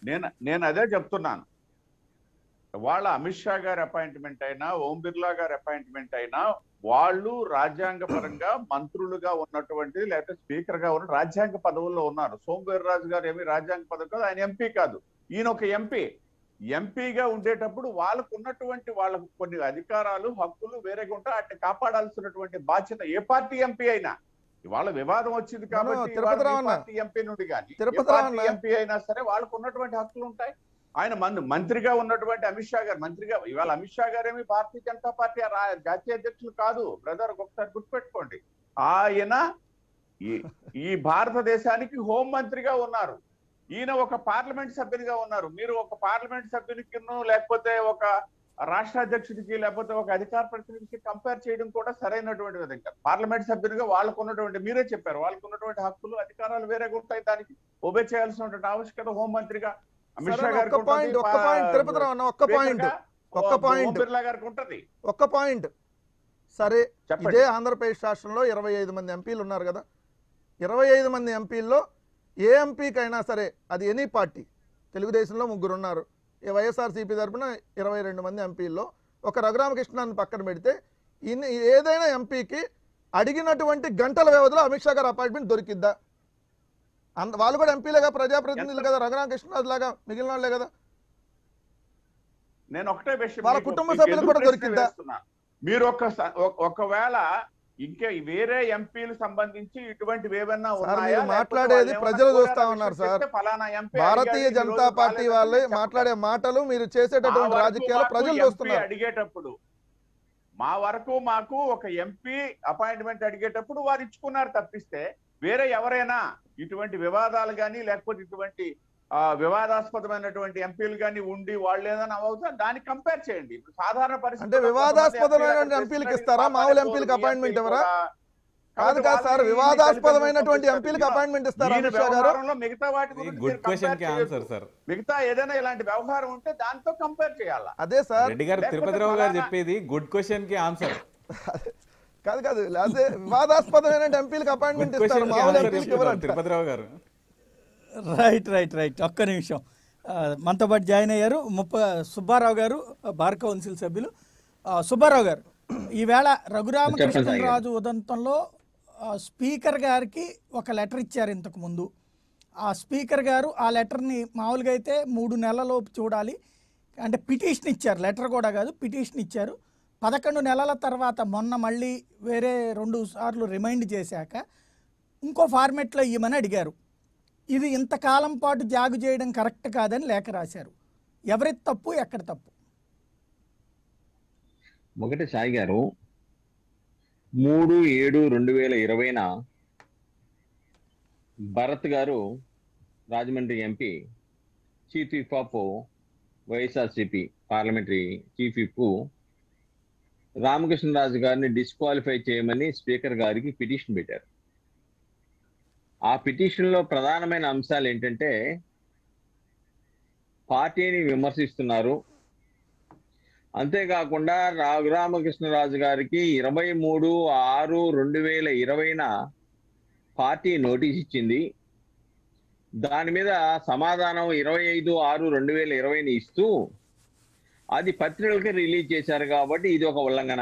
నేను నేను అదే చెప్తున్నాను వాళ్ళ అమిత్ షా గారి అపాయింట్మెంట్ అయినా ఓం బిర్లా గారి అపాయింట్మెంట్ అయినా వాళ్ళు రాజ్యాంగ పరంగా మంత్రులుగా ఉన్నటువంటిది లేకపోతే స్పీకర్ గా ఉన్న రాజ్యాంగ పదవుల్లో ఉన్నారు సోమవీర్రాజు గారు ఏమి రాజ్యాంగ పదవి కాదు ఆయన ఎంపీ కాదు ఈయన ఒక ఎంపీ ఎంపీగా ఉండేటప్పుడు వాళ్ళకు ఉన్నటువంటి వాళ్ళకు కొన్ని అధికారాలు హక్కులు వేరేగా ఉంటాయి వాటిని కాపాడాల్సినటువంటి బాధ్యత ఏ పార్టీ ఎంపీ అయినా ఇవాళ వివాదం వచ్చింది కాబట్టి తిరుపతి ఇవాళ మీ రావన్న. పార్టీ ఎంపీ నుండి కానీ తిరుపతి ఏ పార్టీ రావన్న. ఎంపీ అయినా సరే వాళ్ళకు ఉన్నటువంటి హక్కులు ఉంటాయి ఆయన మన్ మంత్రిగా ఉన్నటువంటి అమిత్ షా గారు మంత్రిగా ఇవాళ అమిత్ షా గారు ఏమి భారతీయ జనతా పార్టీ రా- జాతీయ అధ్యక్షులు కాదు బ్రదర్ ఒకసారి గుర్తుపెట్టుకోండి ఆయన ఈ ఈ భారతదేశానికి హోం మంత్రిగా ఉన్నారు ఈయన ఒక పార్లమెంట్ సభ్యునిగా ఉన్నారు మీరు ఒక పార్లమెంట్ సభ్యునికి లేకపోతే ఒక రాష్ట్ర అధ్యక్షుడికి లేకపోతే ఒక అధికార ప్రతినిధికి కంపేర్ చేయడం కూడా సరైనటువంటి విధంగా పార్లమెంట్ సభ్యునిగా వాళ్ళకు ఉన్నటువంటి మీరే చెప్పారు వాళ్ళకు ఉన్నటువంటి హక్కులు అధికారాలు వేరేగా ఉంటాయి దానికి ఒబే చేయాల్సినటువంటి ఆవశ్యకత హోం మంత్రిగా అమిత్ షా సరే, గారికి ఒక్క పాయింట్ ఒక్క ఉంటుంది, పాయింట్ తిరుపతి రావు అన్న, ఒక్క పాయింట్ స్పీకర్గా ఒక్క ఓ- పాయింట్. ఓం బిర్లా గారికి ఉంటది ఒక్క పాయింట్ సరే చెప్పండి ఇదే ఆంధ్రప్రదేశ్ రాష్ట్రంలో ఇరవై ఐదు మంది ఎంపీలు ఉన్నారు కదా ఇరవై ఐదు మంది ఎంపీల్లో ఏ ఎంపీకైనా సరే అది ఎనీ పార్టీ తెలుగుదేశంలో ముగ్గురు ఉన్నారు ఈ వైఎస్ఆర్సీపీ తరపున ఇరవై రెండు మంది ఎంపీల్లో ఒక రఘురామకృష్ణాన్ని పక్కన పెడితే ఇన్ని ఏదైనా ఎంపీకి అడిగినటువంటి గంటల వ్యవధిలో అమిత్ షా గారు అపాయింట్మెంట్ దొరికిద్దా అంత వాళ్ళు కూడా ఎంపీలేగా ప్రజాప్రతినిధులు కదా రఘురామకృష్ణరాజు లాగా మిగిలిన వాళ్ళే కదా నేను ఒకటే విషయం వాళ్ళ మీకు- కుటుంబ మీకు సభ్యులకు ఎందుకు కూడా ప్రశ్న దొరికిద్దా? వేస్తున్నాను? మీరు ఒక స- ఒక- ఒకవేళ ఇంకా వేరే ఎంపీలు సంబంధించి ఇటువంటివి ఏమన్నా సార్, ఉన్నాయా మీరు లేకపోతే మాట్లాడేది వాళ్ళు ఏమన్నా ప్రజలు కోరారా చూస్తా విషయం ఉన్నారు చెప్తే సార్. ఫలానా ఎంపీ భారతీయ అడిగాడు, ఈ జనతా రోజు పార్టీ బాలేదని వాళ్ళే చెప్పండి. మాట్లాడే మాటలు మీరు మా చేసేటటువంటి వరకు రాజకీయాలు మాకు ప్రజలు ఎంపీ చూస్తున్నారు అడిగేటప్పుడు మా వరకు మాకు ఒక ఎంపీ అపాయింట్మెంట్ అడిగేటప్పుడు వారు ఇచ్చుకున్నారు తప్పిస్తే వేరే ఎవరైనా ఇటువంటి వివాదాలు కానీ లేకపోతే ఇటువంటి ఆ, వివాదాస్పదమైనటువంటి ఎంపీలు కానీ ఉండి వాళ్ళు ఏదైనా అవుతా దాన్ని కంపేర్ చేయండి ఇప్పుడు సాధారణ పరిస్థితి అంటే వివాదాస్పదమైనటువంటి ఎంపీలకు ఇస్తారా? మామూలు ఎంపీలకు appointment ఎవరా? కాదు కాదు సార్ వివాదాస్పదమైనటువంటి ఎంపీలకు అపాయింట్మెంట్ ఇస్తారా అమిత్ షా గారు మిగతా వాటి గురించి గుడ్ మీరు క్వశ్చన్ కి compare ఆన్సర్ చేయొద్దు. సార్ మిగతా ఏదైనా ఇలాంటి వ్యవహారం ఉంటే దాంతో కంపేర్ చేయాలా అదే సార్ రెడ్డి గారు లేకపోతే తిరుపతి రావు గారు ఫలానా- చెప్పేది గుడ్ క్వశ్చన్ కి ఆన్సర్ కాదు కాదు అదే వివాదాస్పదమైన ఎంపీలకు అపాయింట్మెంట్ గుడ్ ఇస్తారు క్వశ్చన్ కి మామూలు ఆన్సర్ ఎంపీలకు చెప్తున్నారు ఎవరు తిరుపతి రావు గారు రైట్ రైట్ రైట్ ఒక్క నిమిషం ఆ, మనతో పాటు జాయిన్ అయ్యారు ముప్ప సుబ్బారావు గారు బార్ కౌన్సిల్ సభ్యులు ఆ, సుబ్బారావు గారు ఈవేళ రఘురామకృష్ణరాజు ఉదంతంలో ఆ, స్పీకర్ గారికి ఒక లెటర్ ఇచ్చారు ఇంతకు ముందు ఆ స్పీకర్ గారు ఆ లెటర్ని మామూలుగా అయితే మూడు నెలలలోపు చూడాలి అంటే పిటిషన్ ఇచ్చారు లెటర్ కూడా కాదు పిటిషన్ ఇచ్చారు పదకొండు నెలల తర్వాత మొన్న మళ్ళీ వేరే రెండు సార్లు రిమైండ్ చేశాక ఇంకో ఫార్మెట్లో ఇవ్వమని అడిగారు ఇది ఇంతకాలం పాటు జాగు చేయడం కరెక్ట్ కాదని లేఖ రాశారు ఎవరి తప్పు ఎక్కడ తప్పు ఒకటి సాయి గారు మూడు ఏడు రెండు వేల ఇరవైన భరత్ గారు Rajahmundry MP chief whip of YSRCP parliamentary chief whip Ramakrishnaraju గారిని డిస్క్వాలిఫై చేయమని స్పీకర్ గారికి పిటిషన్ పెట్టారు ఆ పిటిషన్లో ప్రధానమైన అంశాలు ఏంటంటే పార్టీని విమర్శిస్తున్నారు అంతేకాకుండా రఘురామకృష్ణరాజు గారికి ఇరవై మూడు ఆరు రెండు వేల ఇరవైన పార్టీ నోటీస్ ఇచ్చింది దాని మీద సమాధానం ఇరవై ఐదు ఆరు రెండు వేల ఇరవైని ఇస్తూ అది పత్రికలకి రిలీజ్ చేశారు కాబట్టి ఇది ఒక ఉల్లంఘన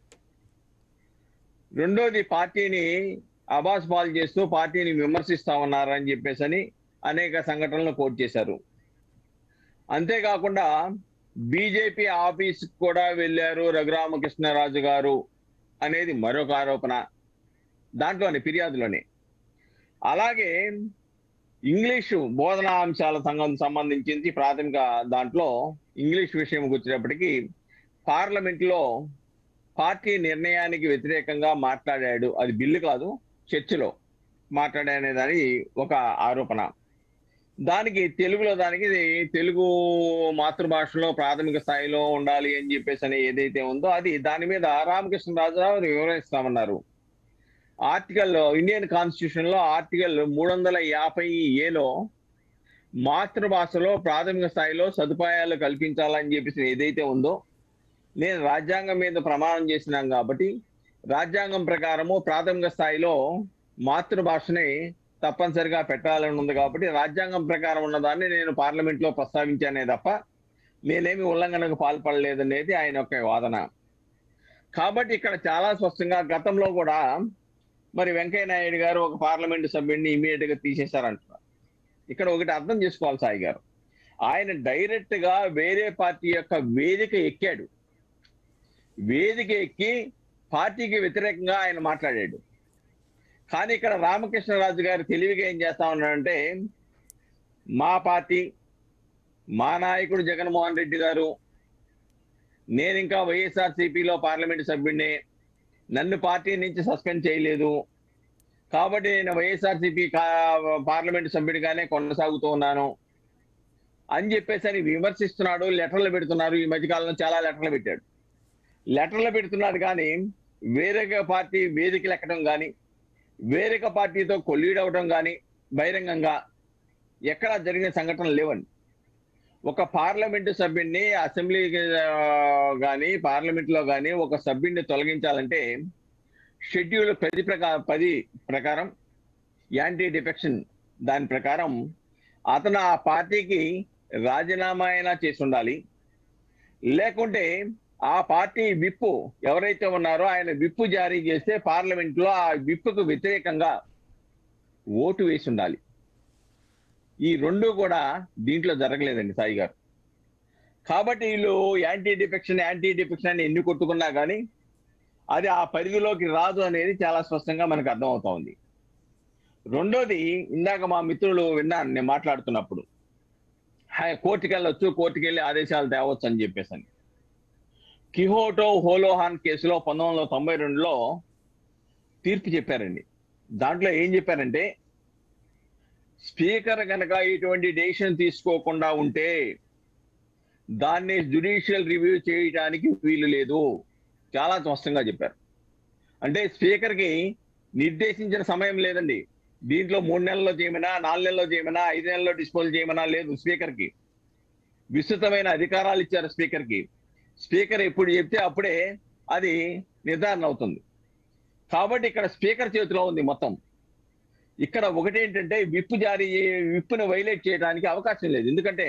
రెండోది పార్టీని అబాస్ పాలు చేస్తూ పార్టీని విమర్శిస్తా ఉన్నారని చెప్పేసి అని అనేక సంఘటనలు కోట్ చేశారు అంతేకాకుండా బీజేపీ ఆఫీస్ కూడా వెళ్ళారు రఘురామకృష్ణరాజు గారు అనేది మరొక ఆరోపణ దాంట్లోనే ఫిర్యాదులోనే అలాగే ఇంగ్లీషు బోధనా అంశాల సంఘం సంబంధించి ప్రాథమిక దాంట్లో ఇంగ్లీష్ విషయం వచ్చేటప్పటికి పార్లమెంట్లో పార్టీ నిర్ణయానికి వ్యతిరేకంగా మాట్లాడాడు అది బిల్లు కాదు చర్చలో మాట్లాడనేదని ఒక ఆరోపణ దానికి తెలుగులో దానికి ఇది తెలుగు మాతృభాషలో ప్రాథమిక స్థాయిలో ఉండాలి అని చెప్పేసి అని ఏదైతే ఉందో అది దాని మీద రామకృష్ణరాజురావు వివరిస్తామన్నారు ఆర్టికల్ ఇండియన్ కాన్స్టిట్యూషన్ లో ఆర్టికల్ మూడు వందల యాభై ఏలో మాతృభాషలో ప్రాథమిక స్థాయిలో సదుపాయాలు కల్పించాలని చెప్పేసి ఏదైతే ఉందో నేను రాజ్యాంగం మీద ప్రమాణం చేసినాం కాబట్టి రాజ్యాంగం ప్రకారము ప్రాథమిక స్థాయిలో మాతృభాషని తప్పనిసరిగా పెట్టాలని ఉంది కాబట్టి రాజ్యాంగం ప్రకారం ఉన్నదాన్ని నేను పార్లమెంట్ లో ప్రస్తావించానే తప్ప నేనేమి ఉల్లంఘనకు పాల్పడలేదనేది ఆయన యొక్క వాదన కాబట్టి ఇక్కడ చాలా స్పష్టంగా గతంలో కూడా మరి వెంకయ్య నాయుడు గారు ఒక పార్లమెంట్ సభ్యుడిని ఇమీడియట్ గా తీసేశారంటున్నారు ఇక్కడ ఒకటి అర్థం చేసుకోవాలి సాయి గారు ఆయన డైరెక్ట్ గా వేరే పార్టీ యొక్క వేదిక ఎక్కాడు వేదిక ఎక్కి పార్టీకి వ్యతిరేకంగా ఆయన మాట్లాడాడు కానీ ఇక్కడ రామకృష్ణరాజు గారు తెలివిగా ఏం చేస్తా ఉన్నాడంటే మా పార్టీ మా నాయకుడు జగన్మోహన్ రెడ్డి గారు నేను ఇంకా వైఎస్ఆర్సీపీలో పార్లమెంట్ సభ్యుడిని నన్ను పార్టీ నుంచి సస్పెండ్ చేయలేదు కాబట్టి నేను వైఎస్ఆర్సీపీ పార్లమెంట్ సభ్యుడిగానే కొనసాగుతూ ఉన్నాను అని చెప్పేసి అని విమర్శిస్తున్నాడు లెటర్లు పెడుతున్నారు ఈ మధ్యకాలంలో చాలా లెటర్లు పెట్టాడు లెటర్లు పెడుతున్నాడు కానీ వేరొక పార్టీ వేదికలు ఎక్కడం కానీ వేరొక పార్టీతో కొల్లీడ్ అవడం కానీ బహిరంగంగా ఎక్కడా జరిగిన సంఘటనలు లేవండి ఒక పార్లమెంటు సభ్యుడిని అసెంబ్లీ కానీ పార్లమెంట్ లో కానీ ఒక సభ్యుడిని తొలగించాలంటే షెడ్యూల్ పది ప్రకా పది ప్రకారం యాంటీ డిఫెక్షన్ దాని ప్రకారం అతను ఆ పార్టీకి రాజీనామా అయినా చేసి ఉండాలి లేకుంటే ఆ పార్టీ విప్పు ఎవరైతే ఉన్నారో ఆయన విప్పు జారీ చేస్తే పార్లమెంట్ లో ఆ విప్పుకు వ్యతిరేకంగా ఓటు వేసి ఉండాలి ఈ రెండు కూడా దీంట్లో జరగలేదండి సాయి గారు కాబట్టి వీళ్ళు యాంటీ డిఫెక్షన్ యాంటీ డిఫెక్షన్ అని ఎన్ని కొట్టుకున్నా కానీ అది ఆ పరిధిలోకి రాదు అనేది చాలా స్పష్టంగా మనకు అర్థం అవుతా ఉంది రెండోది ఇందాక మా మిత్రులు విన్నాను నేను మాట్లాడుతున్నప్పుడు హై- కోర్టుకి వెళ్ళొచ్చు కోర్టుకి వెళ్ళి ఆదేశాలు తేవచ్చు అని చెప్పేసి అని కిహోటో హోలోహాన్ కేసులో పంతొమ్మిది వందల తొంభై రెండులో తీర్పు చెప్పారండి దాంట్లో ఏం చెప్పారంటే స్పీకర్ కనుక ఇటువంటి డెసిషన్ తీసుకోకుండా ఉంటే దాన్ని జుడిషియల్ రివ్యూ చేయడానికి వీలు లేదు చాలా స్పష్టంగా చెప్పారు అంటే స్పీకర్ కి నిర్దేశించిన సమయం లేదండి దీంట్లో మూడు నెలల్లో చేయమనా నాలుగు నెలల్లో చేయమనా ఐదు నెలల్లో డిస్పోజ్ చేయమనా లేదు స్పీకర్ కి విస్తృతమైన అధికారాలు ఇచ్చారు స్పీకర్ కి స్పీకర్ ఎప్పుడు చెప్తే అప్పుడే అది నిర్ధారణ అవుతుంది కాబట్టి ఇక్కడ స్పీకర్ చేతిలో ఉంది మొత్తం ఇక్కడ ఒకటి ఏంటంటే విప్ జారీ చే- విప్ను వైలేట్ చేయడానికి అవకాశం లేదు ఎందుకంటే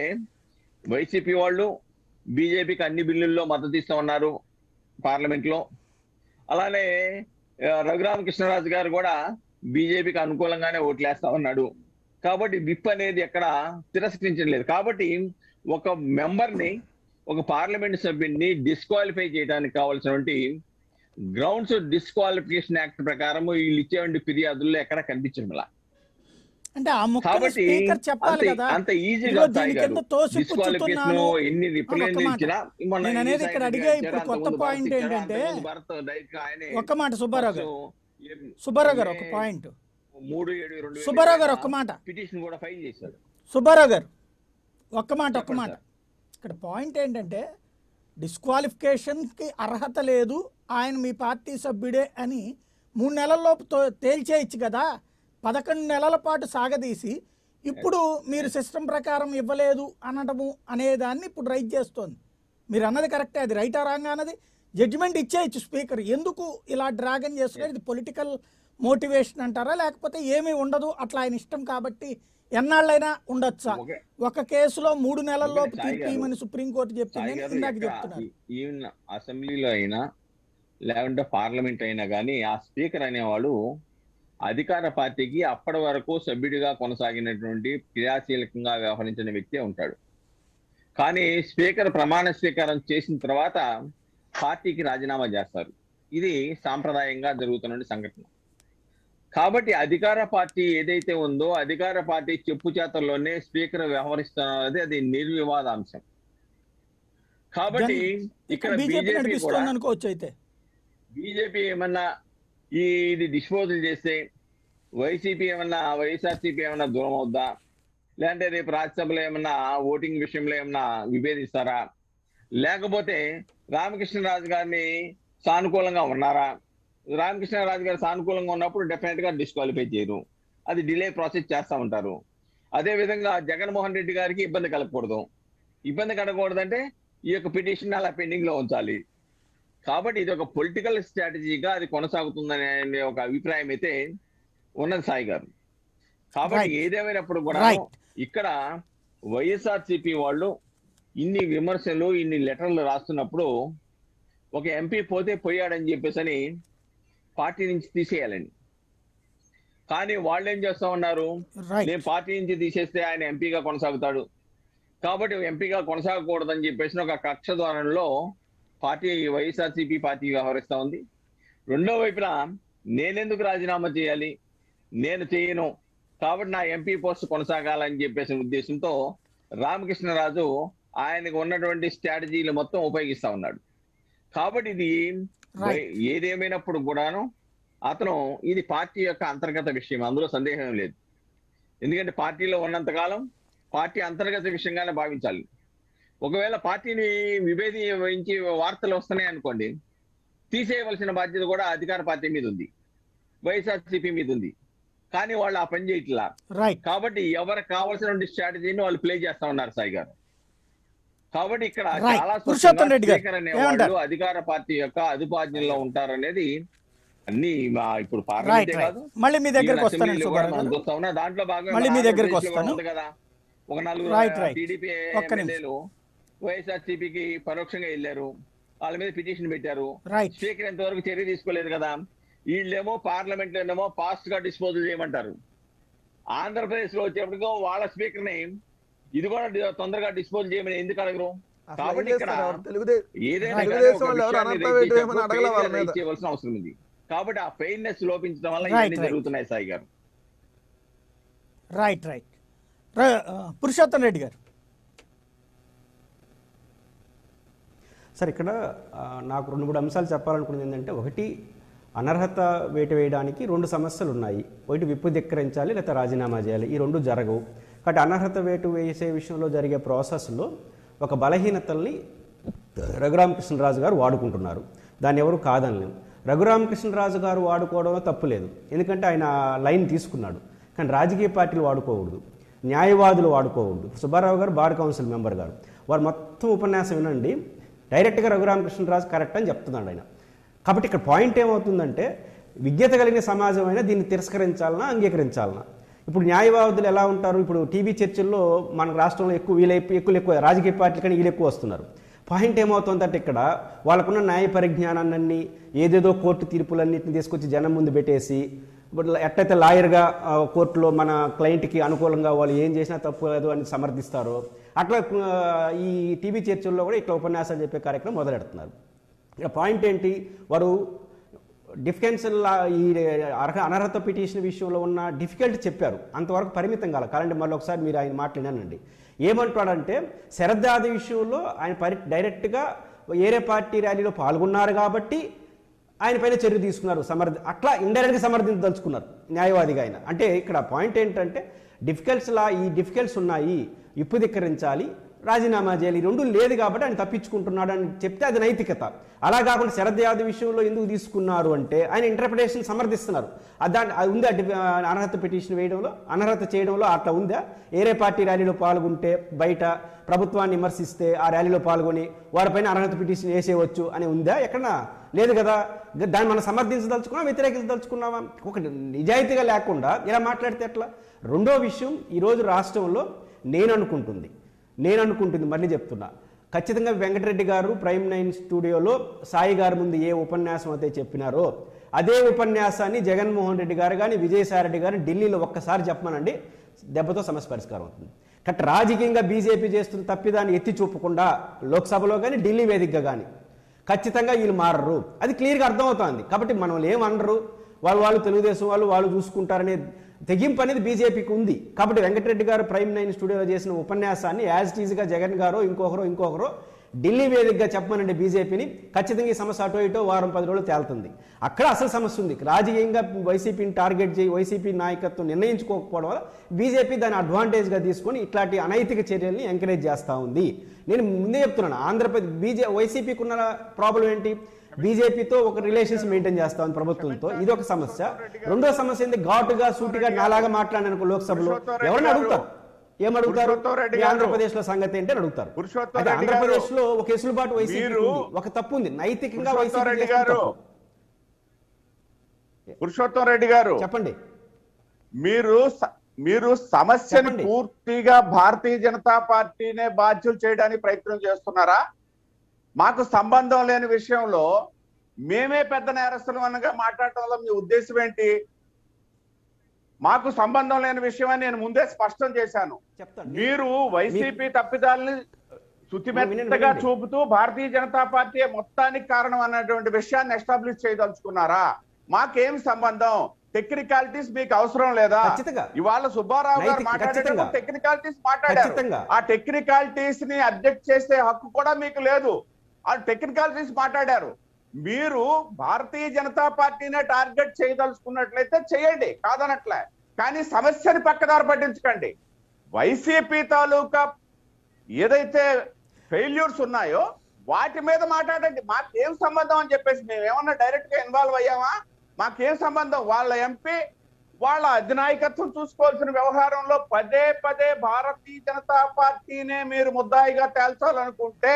వైసీపీ వాళ్ళు బీజేపీకి అన్ని బిల్లుల్లో మద్దతు ఇస్తా ఉన్నారు పార్లమెంట్ లో అలానే ఆ, రఘురామకృష్ణరాజు గారు కూడా బీజేపీకి అనుకూలంగానే ఓట్లేస్తా ఉన్నాడు కాబట్టి విప్ అనేది ఎక్కడ తిరస్కరించలేదు కాబట్టి ఒక మెంబర్ ని ఒక పార్లమెంట్ సభ్యుడిని డిస్క్వాలిఫై చేయడానికి కావాల్సినటువంటి గ్రౌండ్స్ డిస్క్వాలిఫికేషన్ యాక్ట్ ప్రకారం వీళ్ళు ఇచ్చేటువంటి ఫిర్యాదుల్లో ఎక్కడ కనిపించడం ఇలా అంటే ఆ ముఖ్య కాబట్టి స్పీకర్ చెప్పాలి అంత కదా అంత ఈజీగా ఇదిగో దీని కింద తోసి డిస్క్వాలిఫికేషన్ పుచ్చుతున్నాను. ఎన్ని ఒక్క రిప్రజెంట్ మాట. ఇచ్చినా మొన్న నేను అనేది ఈ ఇక్కడ సైడ్ అడిగే ఇచ్చారు, ఇప్పుడు కొత్త అంతకుముందు పాయింట్ భరత్ ఇచ్చారు, ఏంటంటే అంతకుముందు భరత్ డైరెక్ట్ గా ఆయనే ఒక్క మాట సుబ్బారావు గారు ఫస్ట్ సుబ్బారావు గారు ఒక ఆయనే పాయింట్ మూడు ఏడు రెండు వేల సుబ్బారావు గారు ఇరవై ఒక్క మాట పిటిషన్ కూడా ఫైల్ చేశాడు సుబ్బారావు గారు ఒక్క మాట ఒక్క చెప్పండి మాట సార్. ఇక్కడ పాయింట్ ఏంటంటే డిస్క్వాలిఫికేషన్కి అర్హత లేదు ఆయన మీ పార్టీ సభ్యుడే అని మూడు నెలల్లోపు తో- తేల్చేయచ్చు కదా పదకొండు నెలల పాటు సాగదీసి ఇప్పుడు మీరు సిస్టమ్ ప్రకారం ఇవ్వలేదు అనడము అనేదాన్ని ఇప్పుడు రైట్ చేస్తోంది మీరు అన్నది కరెక్టే అది రైటా రాంగ్ అన్నది జడ్జిమెంట్ ఇచ్చేయచ్చు స్పీకర్ ఎందుకు ఇలా డ్రాగన్ చేస్తున్నారు ఇది పొలిటికల్ మోటివేషన్ అంటారా లేకపోతే ఏమీ ఉండదు అట్లా ఆయన ఇష్టం కాబట్టి ఎన్నాళ్ళైనా ఉండొచ్చా ఓకే. ఒక కేసులో మూడు నెలల్లోపు సాయి తీర్పు గారు, ఇవ్వమని సుప్రీంకోర్టు చెప్పింది సాయి గారు ఇందాక ఎక్కడ చెప్తున్నారు ఈ- ఈవెన్ అసెంబ్లీలో అయినా లేకుంటే పార్లమెంట్ అయినా కానీ ఆ స్పీకర్ అనేవాడు అధికార పార్టీకి అప్పటి వరకు సభ్యుడిగా కొనసాగినటువంటి క్రియాశీలకంగా వ్యవహరించిన వ్యక్తే ఉంటాడు కానీ స్పీకర్ ప్రమాణ స్వీకారం చేసిన తర్వాత పార్టీకి రాజీనామా చేస్తారు ఇది సాంప్రదాయంగా జరుగుతున్న సంఘటన కాబట్టి అధికార పార్టీ ఏదైతే ఉందో అధికార పార్టీ చెప్పు చేతల్లోనే స్పీకర్ వ్యవహరిస్తున్నది అది నిర్వివాదాంశం కాబట్టి ఇక్కడ బీజేపీ బీజేపీ కూడా నడిపిస్తోంది అనుకోవచ్చు అయితే బీజేపీ ఏమన్నా ఈ ఇది డిస్పోజల్ చేస్తే వైసీపీ ఏమన్నా వైఎస్ఆర్సీపీ ఏమన్నా దూరం అవుద్దా లేదంటే రేపు రాజ్యసభలో ఏమన్నా ఓటింగ్ విషయంలో ఏమన్నా విభేదిస్తారా లేకపోతే రామకృష్ణరాజు గారిని సానుకూలంగా ఉన్నారా రామకృష్ణరాజు గారు సానుకూలంగా ఉన్నప్పుడు డెఫినెట్ గా డిస్క్వాలిఫై చేయరు అది డిలే ప్రాసెస్ చేస్తా ఉంటారు అదే విధంగా జగన్మోహన్ రెడ్డి గారికి ఇబ్బంది కలగకూడదు ఇబ్బంది కలగకూడదంటే ఈ యొక్క పిటిషన్ అలా పెండింగ్ లో ఉంచాలి కాబట్టి ఇది ఒక పొలిటికల్ స్ట్రాటజీగా అది కొనసాగుతుందనే ఒక అభిప్రాయం అయితే ఉన్నది సాయి గారు కాబట్టి Right. ఏదేమైనప్పుడు కూడా Right. ఇక్కడ వైఎస్ఆర్సిపి వాళ్ళు ఇన్ని విమర్శలు ఇన్ని లెటర్లు రాస్తున్నప్పుడు ఒక ఎంపీ పోతే పోయాడని చెప్పేసి అని పార్టీ నుంచి తీసేయాలని కానీ వాళ్ళు ఏం చేస్తా ఉన్నారు రైట్ నేను పార్టీ నుంచి తీసేస్తే ఆయన ఎంపీగా కొనసాగుతాడు కాబట్టి ఎంపీగా కొనసాగకూడదని చెప్పేసి ఒక కక్ష ద్వారంలో పార్టీ వైఎస్ఆర్సీపీ పార్టీ వ్యవహరిస్తా ఉంది రెండో వైపున నేనెందుకు రాజీనామా చేయాలి నేను చేయను కాబట్టి నా ఎంపీ పోస్ట్ కొనసాగాలని చెప్పేసిన ఉద్దేశంతో రామకృష్ణరాజు ఆయనకు ఉన్నటువంటి స్ట్రాటజీలు మొత్తం ఉపయోగిస్తా ఉన్నాడు కాబట్టి ఇది Right. ఏదేమైనప్పుడు కూడాను అతను ఇది పార్టీ యొక్క అంతర్గత విషయం అందులో సందేహం లేదు ఎందుకంటే పార్టీలో ఉన్నంతకాలం పార్టీ అంతర్గత విషయంగానే భావించాలి ఒకవేళ పార్టీని విభేదించి వార్తలు వస్తున్నాయి అనుకోండి తీసేయవలసిన బాధ్యత కూడా అధికార పార్టీ మీద ఉంది వైఎస్ఆర్సీపీ మీద ఉంది కానీ వాళ్ళు ఆ పని చేయట్లా రైట్ కాబట్టి ఎవరికి కావాల్సిన స్ట్రాటజీని వాళ్ళు ప్లే చేస్తా ఉన్నారు సాయి గారు కాబట్టి ఇక్కడ Right. చాలా పురుషోత్తం రెడ్డి గారు, స్పీకర్ అనే ఏమంటారు? వాళ్ళు అధికార పార్టీ యొక్క అదుపాజ్ఞంలో ఉంటారనేది అన్ని మా ఇప్పుడు రైట్ పార్లమెంటే రైట్ కాదు మళ్ళీ మీ దగ్గరకు ఈవెన్ వస్తానండి అసెంబ్లీలో కూడా సుబ్బారావు మనం గారు చూస్తా ఉన్నాం. దాంట్లో భాగంగా మళ్ళీ మీ మన దగ్గరికి ఆంధ్రప్రదేశ్లో కూడా వస్తాను. ఉంది కదా ఒక నలుగురు Right, right. టీడీపీ ఒక్క నిమిషం. ఎమ్మెల్యేలు వైఎస్ఆర్సీపీకి పరోక్షంగా వెళ్ళారు వాళ్ళ మీద పిటిషన్ పెట్టారు రైట్ స్పీకర్ ఎంతవరకు చర్య తీసుకోలేదు కదా వీళ్ళేమో పార్లమెంట్ లోనేమో ఫాస్ట్ గా డిస్పోజల్ చేయమంటారు ఆంధ్రప్రదేశ్ లో వచ్చేప్పటికో వాళ్ళ స్పీకర్ ని ఇది కూడా డి- తొందరగా డిస్పోజ్ చేయమని ఎందుకు అడగరు అసలు ఏం కాబట్టి ఇక్కడ చేస్తారు ఎవరు? తెలుగుదే- ఏదైనా Right. కానీ ఒక తెలుగుదేశం వాళ్ళు ఎవరు విషయాన్ని అనంత raise వేటు చేసేటప్పుడు ఏమని అడగల వాళ్ళ fairness మీద. raise చేయవలసిన అవసరం ఉంది కాబట్టి ఆ ఫెయిర్నెస్ లోపించడం వల్ల Right, ఇవన్నీ right. జరుగుతున్నాయి సాయి గారు రైట్ రైట్ ర- ఆ, పురుషోత్తం రెడ్డి గారు సార్ ఇక్కడ ఆ, నాకు రెండు మూడు అంశాలు చెప్పాలనుకున్నది ఏంటంటే ఒకటి అనర్హత వేటు వేయడానికి రెండు సమస్యలు ఉన్నాయి ఒకటి విప్పు ధిక్కరించాలి లేదా రాజీనామా చేయాలి ఈ రెండు జరగవు కాబట్టి అనర్హత వేటు వేసే విషయంలో జరిగే ప్రాసెస్లో ఒక బలహీనతల్ని రఘురామకృష్ణరాజు గారు వాడుకుంటున్నారు దాన్ని ఎవరు కాదనలేము రఘురామకృష్ణరాజు గారు వాడుకోవడంలో తప్పు లేదు ఎందుకంటే ఆయన లైన్ తీసుకున్నాడు కానీ రాజకీయ పార్టీలు వాడుకోకూడదు న్యాయవాదులు వాడుకోకూడదు సుబ్బారావు గారు బార్ కౌన్సిల్ మెంబర్ గారు వారు మొత్తం ఉపన్యాసం వినండి డైరెక్ట్గా రఘురామకృష్ణరాజు కరెక్ట్ అని చెప్తున్నాడు ఆయన కాబట్టి ఇక్కడ పాయింట్ ఏమవుతుందంటే విజ్ఞత కలిగిన సమాజం అయినా దీన్ని తిరస్కరించాలన్నా అంగీకరించాలన్నా ఇప్పుడు న్యాయవాదులు ఎలా ఉంటారు ఇప్పుడు టీవీ చర్చల్లో మన రాష్ట్రంలో ఎక్కువ వీళ్ళైపు ఎక్కువ ఎక్కువ రాజకీయ పార్టీల కానీ వీళ్ళు ఎక్కువ వస్తున్నారు పాయింట్ ఏమవుతుందంటే ఇక్కడ వాళ్ళకున్న న్యాయ పరిజ్ఞానాన్ని ఏదేదో కోర్టు తీర్పులన్నింటిని తీసుకొచ్చి జనం ముందు పెట్టేసి ఇప్పుడు ఎట్లయితే లాయర్గా ఆ, కోర్టులో మన క్లయింట్కి అనుకూలంగా వాళ్ళు ఏం చేసినా తప్పు లేదు అని సమర్థిస్తారో అట్లా ఆ, ఈ టీవీ చర్చల్లో కూడా ఇట్లా ఉపన్యాసాలు చెప్పే కార్యక్రమం మొదలెడుతున్నారు ఇక్కడ పాయింట్ ఏంటి వారు డిఫెన్స్ ఈ అర్హ అనర్హత పిటిషన్ విషయంలో ఉన్న డిఫికల్ట్ చెప్పారు అంతవరకు పరిమితం కాల కాలండి మళ్ళీ ఒకసారి మీరు ఆయన మాట్లాడినానండి ఏమంటాడంటే శరదాది విషయంలో ఆయన పరి డైరెక్ట్గా వేరే పార్టీ ర్యాలీలో పాల్గొన్నారు కాబట్టి ఆయన పైన చర్య తీసుకున్నారు సమర్థ అట్లా ఇండైరెక్ట్గా సమర్థించదలుచుకున్నారు న్యాయవాదిగా ఆయన అంటే ఇక్కడ పాయింట్ ఏంటంటే డిఫికల్ట్స్ లా ఈ డిఫికల్ట్స్ ఉన్నాయి ఇప్పు ధిక్కరించాలి రాజీనామా చేయాలి ఈ రెండు లేదు కాబట్టి ఆయన తప్పించుకుంటున్నాడు అని చెప్తే అది నైతికత అలా కాకుండా శరద్ యాదవ్ విషయంలో ఎందుకు తీసుకున్నారు అంటే ఆయన ఇంటర్ప్రిటేషన్ సమర్థిస్తున్నారు అది దాని అది ఉందా డి- అనర్హత పిటిషన్ వేయడంలో అనర్హత చేయడంలో అట్లా ఉందా ఏరే పార్టీ ర్యాలీలో పాల్గొంటే బయట ప్రభుత్వాన్ని విమర్శిస్తే ఆ ర్యాలీలో పాల్గొని వారిపైన అనర్హత పిటిషన్ వేసేయవచ్చు అని ఉందా ఎక్కడన్నా లేదు కదా దాన్ని మనం సమర్థించదలుచుకున్నాం వ్యతిరేకించదలుచుకున్నామా ఒక నిజాయితీగా లేకుండా ఇలా మాట్లాడితే ఎట్లా రెండో విషయం ఈరోజు రాష్ట్రంలో నేను అనుకుంటుంది నేను అనుకుంటుంది మళ్ళీ చెప్తున్నా ఖచ్చితంగా వెంకటరెడ్డి గారు ప్రైమ్ నైన్ స్టూడియోలో సాయి గారి ముందు ఏ ఉపన్యాసం అయితే చెప్పినారో అదే ఉపన్యాసాన్ని జగన్మోహన్ రెడ్డి గారు కానీ విజయసాయి రెడ్డి గారు ఢిల్లీలో ఒక్కసారి చెప్పమనండి దెబ్బతో సమస్య పరిష్కారం అవుతుంది కాబట్టి రాజకీయంగా బీజేపీ చేస్తున్న తప్పిదాన్ని ఎత్తి చూపకుండా లోక్సభలో కానీ ఢిల్లీ వేదికగా కానీ ఖచ్చితంగా వీళ్ళు మారరు అది క్లియర్గా అర్థమవుతోంది కాబట్టి మనం ఏమనరు వాళ్ళు వాళ్ళు తెలుగుదేశం వాళ్ళు వాళ్ళు చూసుకుంటారనే తెగింపు అనేది బీజేపీకి ఉంది కాబట్టి వెంకటరెడ్డి గారు ప్రైమ్ నైన్ స్టూడియోలో చేసిన ఉపన్యాసాన్ని యాజ్ టీజ్గా జగన్ గారు ఇంకొకరు ఇంకొకరు ఢిల్లీ వేదికగా చెప్పమనండి బీజేపీని ఖచ్చితంగా ఈ సమస్య అటో ఇటో వారం పది రోజులు తేలుతుంది అక్కడ అసలు సమస్య ఉంది రాజకీయంగా వైసీపీని టార్గెట్ చేయి వైసీపీ నాయకత్వం నిర్ణయించుకోకపోవడం వల్ల బీజేపీ దాన్ని అడ్వాంటేజ్గా తీసుకొని ఇట్లాంటి అనైతిక చర్యల్ని ఎంకరేజ్ చేస్తూ ఉంది నేను ముందే చెప్తున్నాను ఆంధ్రప్రదేశ్ బీజే వైసీపీకి ఉన్న ప్రాబ్లం ఏంటి బీజేపీతో ఒక రిలేషన్స్ మెయింటైన్ చేస్తా ఉంది ప్రభుత్వంతో ఇది ఒక సమస్య రెండో సమస్య ఏంటి ఘాటుగా సూటిగా నాలాగా మాట్లాడిననుకో లోక్సభలో ఎవరిని అడుగుతారు ఏమడుగుతారు పురుషోత్తం రెడ్డి మీ గారు. ఆంధ్రప్రదేశ్ లో సంగతి ఏంటి అని అడుగుతారు పురుషోత్తం అయితే రెడ్డి గారు. ఆంధ్రప్రదేశ్ లో ఒక ఎసులుబాటు వైసీపీ మీరు- ఉంది ఒక తప్పు ఉంది నైతికంగా పురుషోత్తం వైసీపీ రెడ్డి చేస్తున్న గారు తప్పు. పురుషోత్తం రెడ్డి గారు చెప్పండి మీరు స- మీరు సమస్యను చెప్పండి. పూర్తిగా భారతీయ జనతా పార్టీనే బాధ్యులు చేయడానికి ప్రయత్నం చేస్తున్నారా మాకు సంబంధం లేని విషయంలో మేమే పెద్ద నేరస్తులు అనగా మాట్లాడటంలో మీ ఉద్దేశం ఏంటి మాకు సంబంధం లేని విషయం అని నేను ముందే స్పష్టం చేశాను చెప్తాను మీరు వైసీపీ తప్పిదాలని శుతిమెత్తగా వినండి. చూపుతూ భారతీయ జనతా పార్టీ మొత్తానికి కారణం అన్నటువంటి విషయాన్ని ఎస్టాబ్లిష్ చేయదలుచుకున్నారా మాకేం సంబంధం టెక్నికాలిటీస్ మీకు అవసరం లేదా ఖచ్చితంగా. ఇవాళ సుబ్బారావు గారు నైతిక- మాట్లాడేటప్పుడు ఖచ్చితంగా. టెక్నికాలిటీస్ మాట్లాడారు ఖచ్చితంగా. ఆ టెక్నికాలిటీస్ ని అబ్జెక్ట్ చేసే హక్కు కూడా మీకు లేదు ఆ టెక్నికాలిటీస్ మాట్లాడారు మీరు భారతీయ జనతా పార్టీనే టార్గెట్ చేయదలుచుకున్నట్లయితే చేయండి కాదనట్లే కానీ సమస్యని పక్కదారి పట్టించకండి వైసీపీ తాలూకా ఏదైతే ఫెయిల్యూర్స్ ఉన్నాయో వాటి మీద మాట్లాడండి మాకేం సంబంధం అని చెప్పేసి మేము ఏమన్నా డైరెక్ట్ గా ఇన్వాల్వ్ అయ్యామా మాకేం సంబంధం వాళ్ళ ఎంపీ వాళ్ళ అధినాయకత్వం చూసుకోవాల్సిన వ్యవహారంలో పదే పదే భారతీయ జనతా పార్టీనే మీరు ముద్దాయిగా తేల్చాలనుకుంటే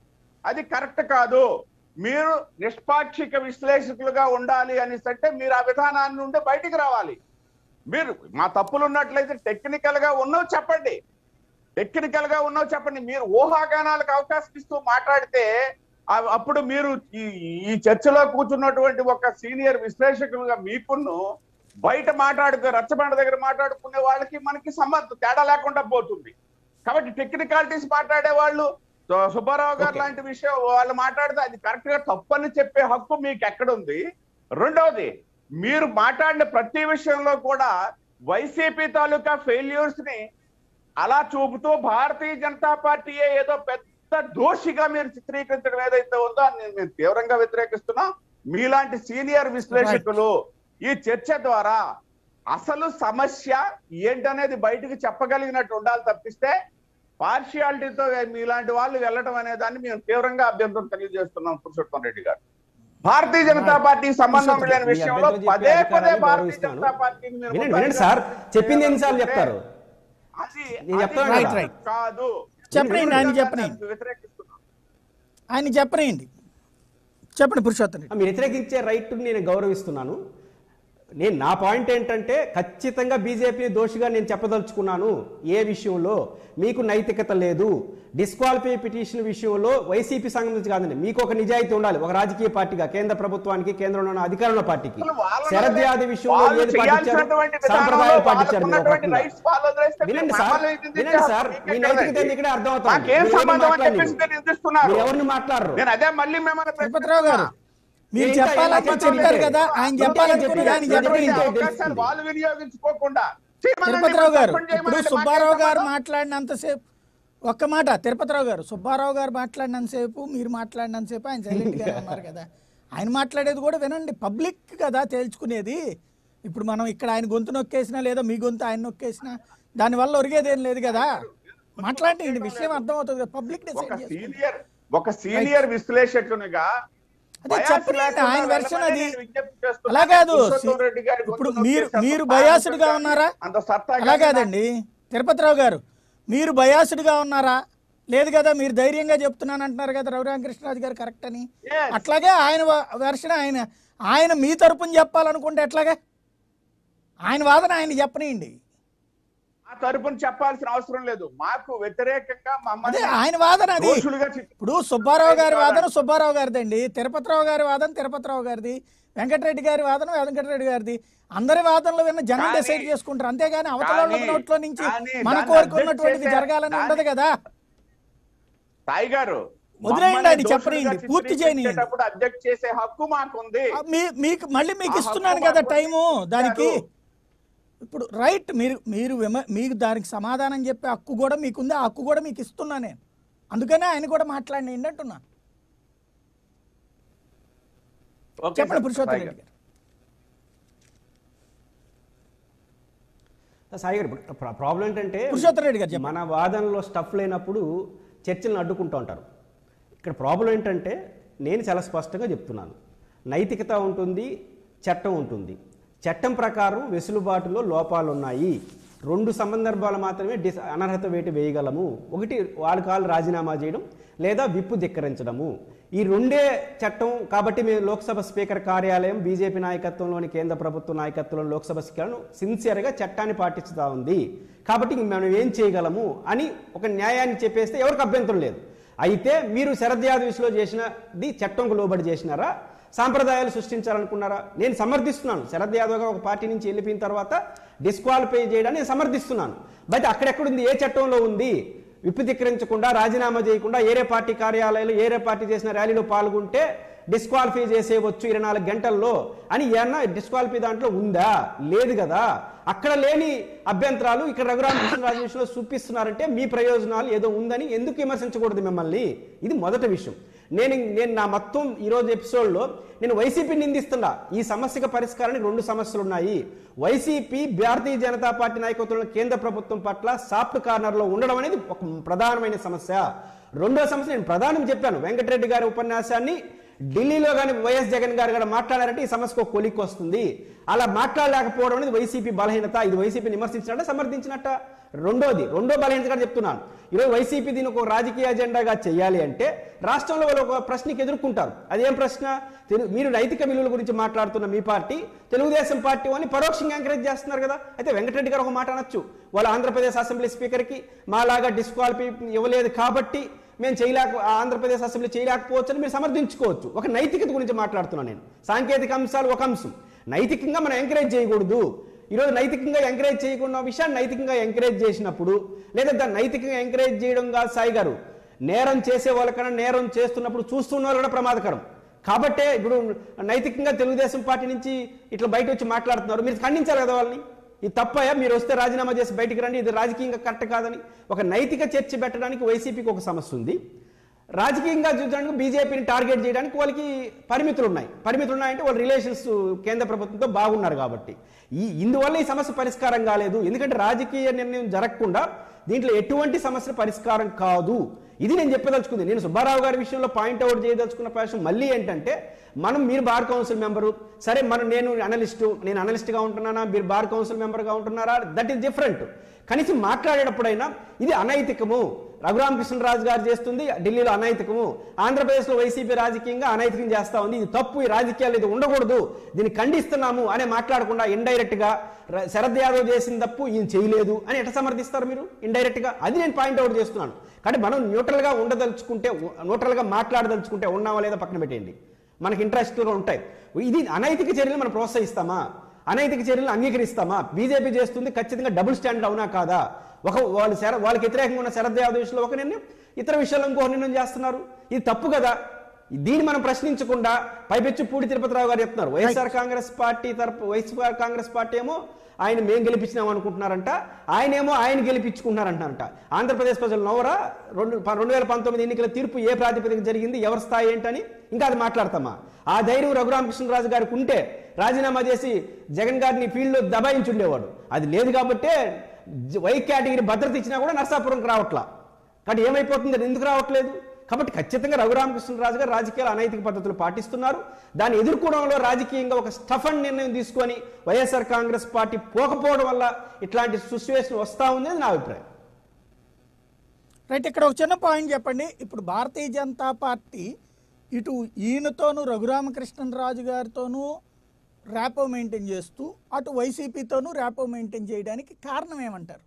అది కరెక్ట్ కాదు మీరు నిష్పాక్షిక విశ్లేషకులుగా ఉండాలి అనేసి అంటే మీరు ఆ విధానాన్ని నుండి బయటికి రావాలి మీరు మా తప్పులు ఉన్నట్లయితే టెక్నికల్ గా ఉన్నవి చెప్పండి టెక్నికల్ గా ఉన్నవి చెప్పండి మీరు ఊహాగానాలకు అవకాశం ఇస్తూ మాట్లాడితే ఆ- అప్పుడు మీరు ఈ ఈ చర్చలో కూర్చున్నటువంటి ఒక సీనియర్ విశ్లేషకులుగా మీకును బయట మాట్లాడుకు రచ్చబండ దగ్గర మాట్లాడుకునే వాళ్ళకి మనకి సంబంధం తేడా లేకుండా పోతుంది కాబట్టి టెక్నికాలిటీస్ మాట్లాడే వాళ్ళు సు- సుబ్బారావు గారు Okay. లాంటి విషయం వాళ్ళు మాట్లాడితే అది కరెక్ట్ గా తప్పని చెప్పే హక్కు మీకు ఎక్కడుంది రెండవది మీరు మాట్లాడిన ప్రతి విషయంలో కూడా వైసీపీ తాలూకా ఫెయిల్యూర్స్ ని అలా చూపుతూ భారతీయ జనతా పార్టీయే ఏదో పెద్ద దోషిగా మీరు చిత్రీకరించడం ఏదైతే ఉందో అని నేను మేము తీవ్రంగా వ్యతిరేకిస్తున్నాం మీలాంటి సీనియర్ విశ్లేషకులు ఈ చర్చ ద్వారా అసలు సమస్య ఏంటనేది బయటకు చెప్పగలిగినట్టు ఉండాలి తప్పిస్తే పార్షియాలిటీతో మీలాంటి వాళ్ళు వెళ్ళడం అనే దాన్ని మేము తీవ్రంగా అభ్యంతరం తెలియజేస్తున్నాం పురుషోత్తం రెడ్డి గారు భారతీయ జనతా పార్టీ సంబంధం లేని మీ విషయంలో అభ్యంతరం చెప్పే పదే పదే అధికారాన్ని భారతీయ గౌరవిస్తాను. జనతా పార్టీని మీరు వినండి వినండి సార్ చెప్పింది ఎన్నిసార్లు చెప్తారు అది నేను అది చెప్తాను కదా. Right, right. కాదు చెప్పనీయండి, ఆయన నేను చెప్పనీయండి. వ్యతిరేకిస్తున్నాను ఆయన చెప్పనేయండి చెప్పండి పురుషోత్తం రెడ్డి మీరు వ్యతిరేకించే రైట్ నేను గౌరవిస్తున్నాను నేను నా పాయింట్ ఏంటంటే ఖచ్చితంగా బీజేపీని దోషిగా నేను చెప్పదలుచుకున్నాను ఏ విషయంలో మీకు నైతికత లేదు డిస్క్వాలిఫై పిటిషన్ విషయంలో వైసీపీ సంబంధించి కాదండి మీకు ఒక నిజాయితీ ఉండాలి ఒక రాజకీయ పార్టీగా కేంద్ర ప్రభుత్వానికి కేంద్రంలో ఉన్న అధికారంలో పార్టీకి అసలు వాళ్ళని శరద్ యాదవ్ విషయంలో వాళ్ళు ఏది పాటించారు చేయాల్సినటువంటి విధానంలో సాంప్రదాయాలు పాటించారు మీరు ఒక వాళ్ళకున్నటువంటి రకంగా. rights వాళ్ళు వదిలేస్తే వినండి మీరు సార్ మమ్మల్ని ఇది వినండి సార్ మీకే మీ కదండి. నైతికత ఇక్కడే అర్థం అవుతుంది మాకేం మీరు ఎవరిని సంబంధం అని మాట్లాడలేదు. చెప్పేసి మీరు నిందిస్తున్నారు మీరు ఎవరిని మాట్లాడరు నేను అదే మళ్ళీ మిమ్మల్ని తిరుపతిరావు గారు మీరు ఇంకా చెప్పాలని ఇంకా చెప్పారు చెప్పండి. కదా ఆయన ఇంకా చెప్పాలనుకున్నది ఆయన చెప్పండి. చెప్పండి ఇంకా అవకాశాలు తెలుస్తుంది. వాళ్ళు వినియోగించుకోకుండా చేయమనండి, తిరుపతిరావు గారు చెప్పండి, ఇప్పుడు చేయమనండి, సుబ్బారావు మాకేం గారు సంబంధం? మాట్లాడినంతసేపు ఒక్క మాట తిరుపతిరావు గారు సుబ్బారావు గారు మాట్లాడినంతసేపు మీరు మాట్లాడినంతసేపు ఆయన సైలెంట్ గా ఉన్నారు కదా ఆయన మాట్లాడేది కూడా వినండి పబ్లిక్ కదా తేల్చుకునేది ఇప్పుడు మనం ఇక్కడ ఆయన గొంతు నొక్కేసినా లేదా మీ గొంతు ఆయన నొక్కేసినా దానివల్ల ఒరిగేదేం లేదు కదా మాట్లాడండి విషయం అర్థమవుతుంది కదా పబ్లిక్ ఒక డిసైడ్ చేసుకుంటుంది. సీనియర్ ఒక సీనియర్ విశ్లేషకునిగా అదే bias చెప్పండి, లేకుండా ఆయన version వెళ్ళమని అది. నేను విజ్ఞప్తి చేస్తున్నాను. అలా కాదు. పురుషోత్తం రెడ్డి గారి ఇప్పుడు గొంతు మీరు- నొక్కేసి మీరు అంత biased గా సాహసం ఉన్నారా? అంత సత్తా అలా కానీ కాదండి తిరుపతిరావు గారు మీరు బయాసుడ్గా ఉన్నారా లేదు కదా మీరు ధైర్యంగా చెప్తున్నాను అంటున్నారు కదా రఘురామకృష్ణరాజు గారు కరెక్ట్ అని Yes. అట్లాగే ఆయన వెర్షన్ ఆయన ఆయన మీ తరపున చెప్పాలనుకుంటే ఎట్లాగా ఆయన వాదన ఆయన చెప్పనియండి ఆ తరపున చెప్పాల్సిన అవసరం లేదు మాకు వ్యతిరేకంగా అదే మమ్మల్ని ఆయన వాదన అది దోషులుగా చిత్రీ- ఇప్పుడు సుబ్బారావు గారి వాదన సుబ్బారావు గారిదండి తిరుపతిరావు గారి వాదన తిరుపతిరావు గారిది వెంకటరెడ్డి గారి వాదన వెంకటరెడ్డి గారిది అందరి వాదనలు విన్న జనం కానీ- డిసైడ్ చేసుకుంటారు అంతేగాని అవతల వాళ్ళ కానీ- నోట్లో నుంచి కానీ మన దాన్ని కోరుకున్నటువంటిది adjust జరగాలని చేసే- ఉండదు కదా సాయి గారు వదిలేయండి మమ్మల్ని ఆయన దోషులుగా చెప్పనీయండి, పూర్తి చేయనీయండి. చిత్రీకరించేటప్పుడు అబ్జెక్ట్ చేసే హక్కు మాకుంది ఆ, మీ మీకు మళ్ళీ మీకు ఆ ఇస్తున్నాను హక్కు కదా మాకు టైము దానికి ఇచ్చారు. ఇప్పుడు రైట్ మీరు మీరు విమ- మీకు దానికి సమాధానం చెప్పే హక్కు కూడా మీకుంది ఆ హక్కు కూడా మీకు ఇస్తున్నా నేను అందుకనే ఆయన కూడా మాట్లాడినండి అంటున్నా ఓకే చెప్పండి సార్, పురుషోత్తం సాయి రెడ్డి గారు. గారు సాయి గారు ఇప్పుడు ప్రా- ప్రాబ్లం ఏంటంటే పురుషోత్తం రెడ్డి గారు చెప్పండి. మన వాదనలో స్టఫ్ లేనప్పుడు చర్చలను అడ్డుకుంటూ ఉంటారు ఇక్కడ ప్రాబ్లం ఏంటంటే నేను చాలా స్పష్టంగా చెప్తున్నాను నైతికత ఉంటుంది చట్టం ఉంటుంది చట్టం ప్రకారం వెసులుబాటులో లోపాలు ఉన్నాయి రెండు సందర్భాలు మాత్రమే డిస్ అనర్హత వేటు వేయగలము ఒకటి వాళ్ళ కాళ్ళు రాజీనామా చేయడం లేదా విప్పు ధిక్కరించడము ఈ రెండే చట్టం కాబట్టి మేము లోక్సభ స్పీకర్ కార్యాలయం బీజేపీ నాయకత్వంలోని కేంద్ర ప్రభుత్వ నాయకత్వంలోని లోక్సభ స్పీకర్ను సిన్సియర్గా చట్టాన్ని పాటిస్తూ ఉంది కాబట్టి ఇంక మనం ఏం చేయగలము అని ఒక న్యాయాన్ని చెప్పేస్తే ఎవరికి అభ్యంతరం లేదు అయితే మీరు శరద్ యాదవ్ విషయంలో చేసినది చట్టంకు లోబడి చేసినారా సాంప్రదాయాలు సృష్టించాలనుకున్నారా నేను సమర్థిస్తున్నాను శరద్ యాదవ్ గారు ఒక పార్టీ నుంచి వెళ్ళిపోయిన తర్వాత డిస్క్వాలిఫై చేయడాన్ని నేను సమర్థిస్తున్నాను బట్ అక్కడెక్కడుంది ఏ చట్టంలో ఉంది విప్పితిక్కరించకుండా రాజీనామా చేయకుండా ఏరే పార్టీ కార్యాలయాలు ఏరే పార్టీ చేసిన ర్యాలీలో పాల్గొంటే డిస్క్వాలిఫై చేసేయవచ్చు ఇరవై నాలుగు గంటల్లో అని ఏమన్నా డిస్క్వాలిఫై దాంట్లో ఉందా లేదు కదా అక్కడ లేని అభ్యంతరాలు ఇక్కడ రఘురామకృష్ణరాజు విషయంలో చూపిస్తున్నారంటే మీ ప్రయోజనాలు ఏదో ఉందని ఎందుకు విమర్శించకూడదు మిమ్మల్ని ఇది మొదటి విషయం నేను నేను నా మొత్తం ఈరోజు ఎపిసోడ్లో నేను వైసీపీ నిందిస్తున్నా ఈ సమస్యకు పరిష్కారానికి రెండు సమస్యలు ఉన్నాయి వైసీపీ భారతీయ జనతా పార్టీ నాయకత్వంలో కేంద్ర ప్రభుత్వం పట్ల సాఫ్ట్ కార్నర్లో ఉండడం అనేది ఒక ప్రధానమైన సమస్య రెండో సమస్య నేను ప్రధానం చెప్పాను వెంకటరెడ్డి గారి ఉపన్యాసాన్ని ఢిల్లీలో కానీ వైఎస్ జగన్ గారు కూడా మాట్లాడారంటే ఈ సమస్యకు ఒక కొలిక్కి వస్తుంది అలా మాట్లాడలేకపోవడం అనేది వైసీపీ బలహీనత ఇది వైసీపీ విమర్శించినట్ట సమర్థించినట్ట రెండోది రెండో బలహీనత కూడా చెప్తున్నాను ఈరోజు వైసీపీ దీని ఒక రాజకీయ అజెండాగా చేయాలి అంటే రాష్ట్రంలో వాళ్ళు ఒక ప్రశ్నకి ఎదుర్కొంటారు అదేం ప్రశ్న తెలు- మీరు నైతిక విలువల గురించి మాట్లాడుతున్న మీ పార్టీ తెలుగుదేశం పార్టీ అని పరోక్షంగా ఎంకరేజ్ చేస్తున్నారు కదా అయితే వెంకటరెడ్డి గారు ఒక మాట అనొచ్చు వాళ్ళు ఆంధ్రప్రదేశ్ అసెంబ్లీ స్పీకర్కి మాలాగా డిస్క్వాలిఫై ఇవ్వలేదు కాబట్టి మేము చేయలేక ఆంధ్రప్రదేశ్ అసెంబ్లీ చేయలేకపోవచ్చు అని మీరు సమర్థించుకోవచ్చు ఒక నైతికత గురించి మాట్లాడుతున్నాను నేను సాంకేతిక అంశాలు ఒక అంశం నైతికంగా మనం ఎంకరేజ్ చేయకూడదు ఈరోజు నైతికంగా ఎంకరేజ్ చేయకుండా విషయాన్ని నైతికంగా ఎంకరేజ్ చేసినప్పుడు లేదా దాన్ని నైతికంగా ఎంకరేజ్ చేయడం కాదు సాయి గారు నేరం చేసే వాళ్ళకన్నా నేరం చేస్తున్నప్పుడు చూస్తున్న వాళ్ళు కూడా ప్రమాదకరం కాబట్టే ఇప్పుడు నైతికంగా తెలుగుదేశం పార్టీ నుంచి ఇట్లా బయట వచ్చి మాట్లాడుతున్నారు మీరు ఖండించాలి కదా వాళ్ళని ఇది తప్పయా మీరు వస్తే రాజీనామా చేసి బయటికి రండి ఇది రాజకీయంగా కరెక్ట్ కాదని ఒక నైతిక చర్చ పెట్టడానికి వైసీపీకి ఒక సమస్య ఉంది రాజకీయంగా చూడడానికి బీజేపీని టార్గెట్ చేయడానికి వాళ్ళకి పరిమితులు ఉన్నాయి పరిమితులు ఉన్నాయంటే వాళ్ళ రిలేషన్స్ కేంద్ర ప్రభుత్వంతో బాగున్నారు కాబట్టి ఈ ఇందువల్ల ఈ సమస్య పరిష్కారం కాలేదు ఎందుకంటే రాజకీయ నిర్ణయం జరగకుండా దీంట్లో ఎటువంటి సమస్య పరిష్కారం కాదు ఇది నేను చెప్పదలుచుకుంది నేను సుబ్బారావు గారి విషయంలో పాయింట్ అవుట్ చేయదలుచుకున్న ప్రశ్న మళ్ళీ ఏంటంటే మనం మీరు బార్ కౌన్సిల్ మెంబరు సరే మనం నేను అనలిస్టు నేను అనలిస్ట్గా ఉంటున్నానా మీరు బార్ కౌన్సిల్ మెంబర్గా ఉంటున్నారా దట్ ఈస్ డిఫరెంట్ కనీసం మాట్లాడేటప్పుడైనా ఇది అనైతికము రఘురామకృష్ణరాజు గారు చేస్తుంది ఢిల్లీలో అనైతికము ఆంధ్రప్రదేశ్లో వైసీపీ రాజకీయంగా అనైతికం చేస్తా ఉంది ఇది తప్పు ఈ రాజకీయాలు ఇది ఉండకూడదు దీన్ని ఖండిస్తున్నాము అనే మాట్లాడకుండా ఇండైరెక్ట్ గా ర- శరద్ యాదవ్ చేసిన తప్పు ఈయన చేయలేదు అని ఎట్లా సమర్థిస్తారు మీరు ఇండైరెక్ట్ గా అది నేను పాయింట్ అవుట్ చేస్తున్నాను కానీ మనం న్యూట్రల్ గా ఉండదలుచుకుంటే న్యూట్రల్ గా మాట్లాడదలుచుకుంటే ఉన్నామా లేదా పక్కన పెట్టేయండి మనకి ఇంట్రెస్ట్గా ఉంటాయి ఇది అనైతిక చర్యలు మనం ప్రోత్సహిస్తామా అనైతిక చర్యలను అంగీకరిస్తామా బీజేపీ చేస్తుంది ఖచ్చితంగా డబుల్ స్టాండర్డ్ అవునా కాదా ఒక వాళ్ళు శర వాళ్ళకి వ్యతిరేకంగా ఉన్న శరద్ యాదవ్ విషయంలో ఒక నిర్ణయం ఇతర విషయాల్లో ఇంకో నిర్ణయం చేస్తున్నారు ఇది తప్పు కదా దీన్ని మనం ప్రశ్నించకుండా పైపెచ్చు పూడి తిరుపతిరావు గారు చెప్తున్నారు వైఎస్ఆర్ కాంగ్రెస్ పార్టీ తరపు వైఎస్ఆర్ కాంగ్రెస్ పార్టీ ఏమో ఆయన మేము గెలిపించినాం అనుకుంటున్నారంట ఆయనేమో ఆయన గెలిపించుకుంటున్నారంటారంట ఆంధ్రప్రదేశ్ ప్రజలు నవరా రెండు ప- రెండు వేల పంతొమ్మిది ఎన్నికల తీర్పు ఏ ప్రాతిపదిక జరిగింది ఎవరి స్థాయి ఏంటని ఇంకా అది మాట్లాడతామా ఆ ధైర్యం రఘురామకృష్ణరాజు గారికి ఉంటే రాజీనామా చేసి జగన్ గారిని ఫీల్డ్లో దబాయించుండేవాడు అది లేదు కాబట్టే జ- వై కేటగిరీ భద్రత ఇచ్చినా కూడా నర్సాపురంకి రావట్లా కాబట్టి ఏమైపోతుంది అది ఎందుకు రావట్లేదు కాబట్టి ఖచ్చితంగా రఘురామకృష్ణరాజు గారు రాజకీయాల అనైతిక పద్ధతులు పాటిస్తున్నారు దాన్ని ఎదుర్కోవడంలో రాజకీయంగా ఒక స్టఫన్ నిర్ణయం తీసుకొని వైఎస్ఆర్ కాంగ్రెస్ పార్టీ పోకపోవడం వల్ల ఇట్లాంటి సిచ్యువేషన్ వస్తా ఉంది అని నా అభిప్రాయం రైట్ ఇక్కడ ఒక చిన్న పాయింట్ చెప్పండి ఇప్పుడు భారతీయ జనతా పార్టీ ఇటు ఈయనతోనూ రఘురామకృష్ణరాజు గారితోనూ ర్యాపో మెయింటైన్ చేస్తూ అటు వైసీపీతోనూ ర్యాపో మెయింటైన్ చేయడానికి కారణం ఏమంటారు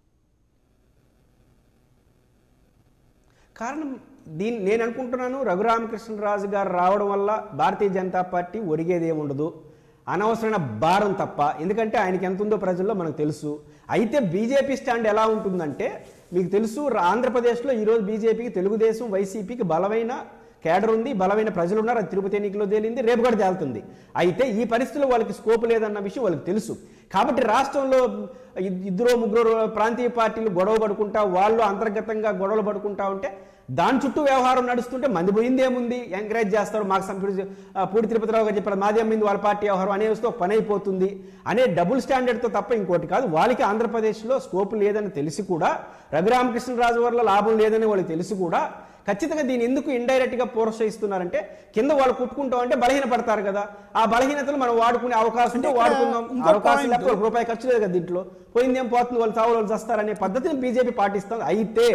కారణం దీన్ని నేను అనుకుంటున్నాను రఘురామకృష్ణరాజు గారు రావడం వల్ల భారతీయ జనతా పార్టీ ఒరిగేది ఏముండదు అనవసరమైన భారం తప్ప ఎందుకంటే ఆయనకి ఎంత ఉందో ప్రజల్లో మనకు తెలుసు అయితే బీజేపీ స్టాండ్ ఎలా ఉంటుందంటే మీకు తెలుసు రా- ఆంధ్రప్రదేశ్లో ఈరోజు బీజేపీకి తెలుగుదేశం వైసీపీకి బలమైన కేడర్ ఉంది బలమైన ప్రజలు ఉన్నారు అది తిరుపతి ఎన్నికలో తేలింది రేపు కూడా తేలుతుంది అయితే ఈ పరిస్థితుల్లో వాళ్ళకి స్కోప్ లేదన్న విషయం వాళ్ళకి తెలుసు కాబట్టి రాష్ట్రంలో ఇద్- ఇద్దరు ముగ్గురు ప్రాంతీయ పార్టీలు గొడవ పడుకుంటా వాళ్ళు అంతర్గతంగా గొడవలు పడుకుంటా ఉంటే దాని చుట్టూ వ్యవహారం నడుస్తుంటే మంది పోయింది ఏముంది ఎంకరేజ్ చేస్తారు మాకు సంపూడి పూడి తిరుపతిరావు గారు చెప్పారు మాది అమ్మింది వాళ్ళ పార్టీ వ్యవహారం అనే వస్తే ఒక పని అయిపోతుంది అనే డబుల్ స్టాండర్డ్తో తప్ప ఇంకోటి కాదు వాళ్ళకి ఆంధ్రప్రదేశ్లో స్కోప్ లేదని తెలిసి కూడా రఘురామకృష్ణరాజు వల్ల లాభం లేదని వాళ్ళకి తెలిసి కూడా ఖచ్చితంగా దీన్ని ఎందుకు ఇండైరెక్ట్ గా ప్రోత్సహిస్తున్నారంటే కింద వాళ్ళు కుట్టుకుంటాం అంటే బలహీన పడతారు కదా ఆ బలహీనతలు మనం వాడుకునే అవకాశం ఉంటే అంటే ఇక్కడ వాడుకుందాం ఇంకో అవకాశం point- లేకపోతే ఒక రూపాయి ఖర్చు లేదు కదా దీంట్లో పోయిందేం పోతుంది వాళ్ళు చావు వాళ్ళు చేస్తారనే పద్ధతిని బీజేపీ పాటిస్తుంది అయితే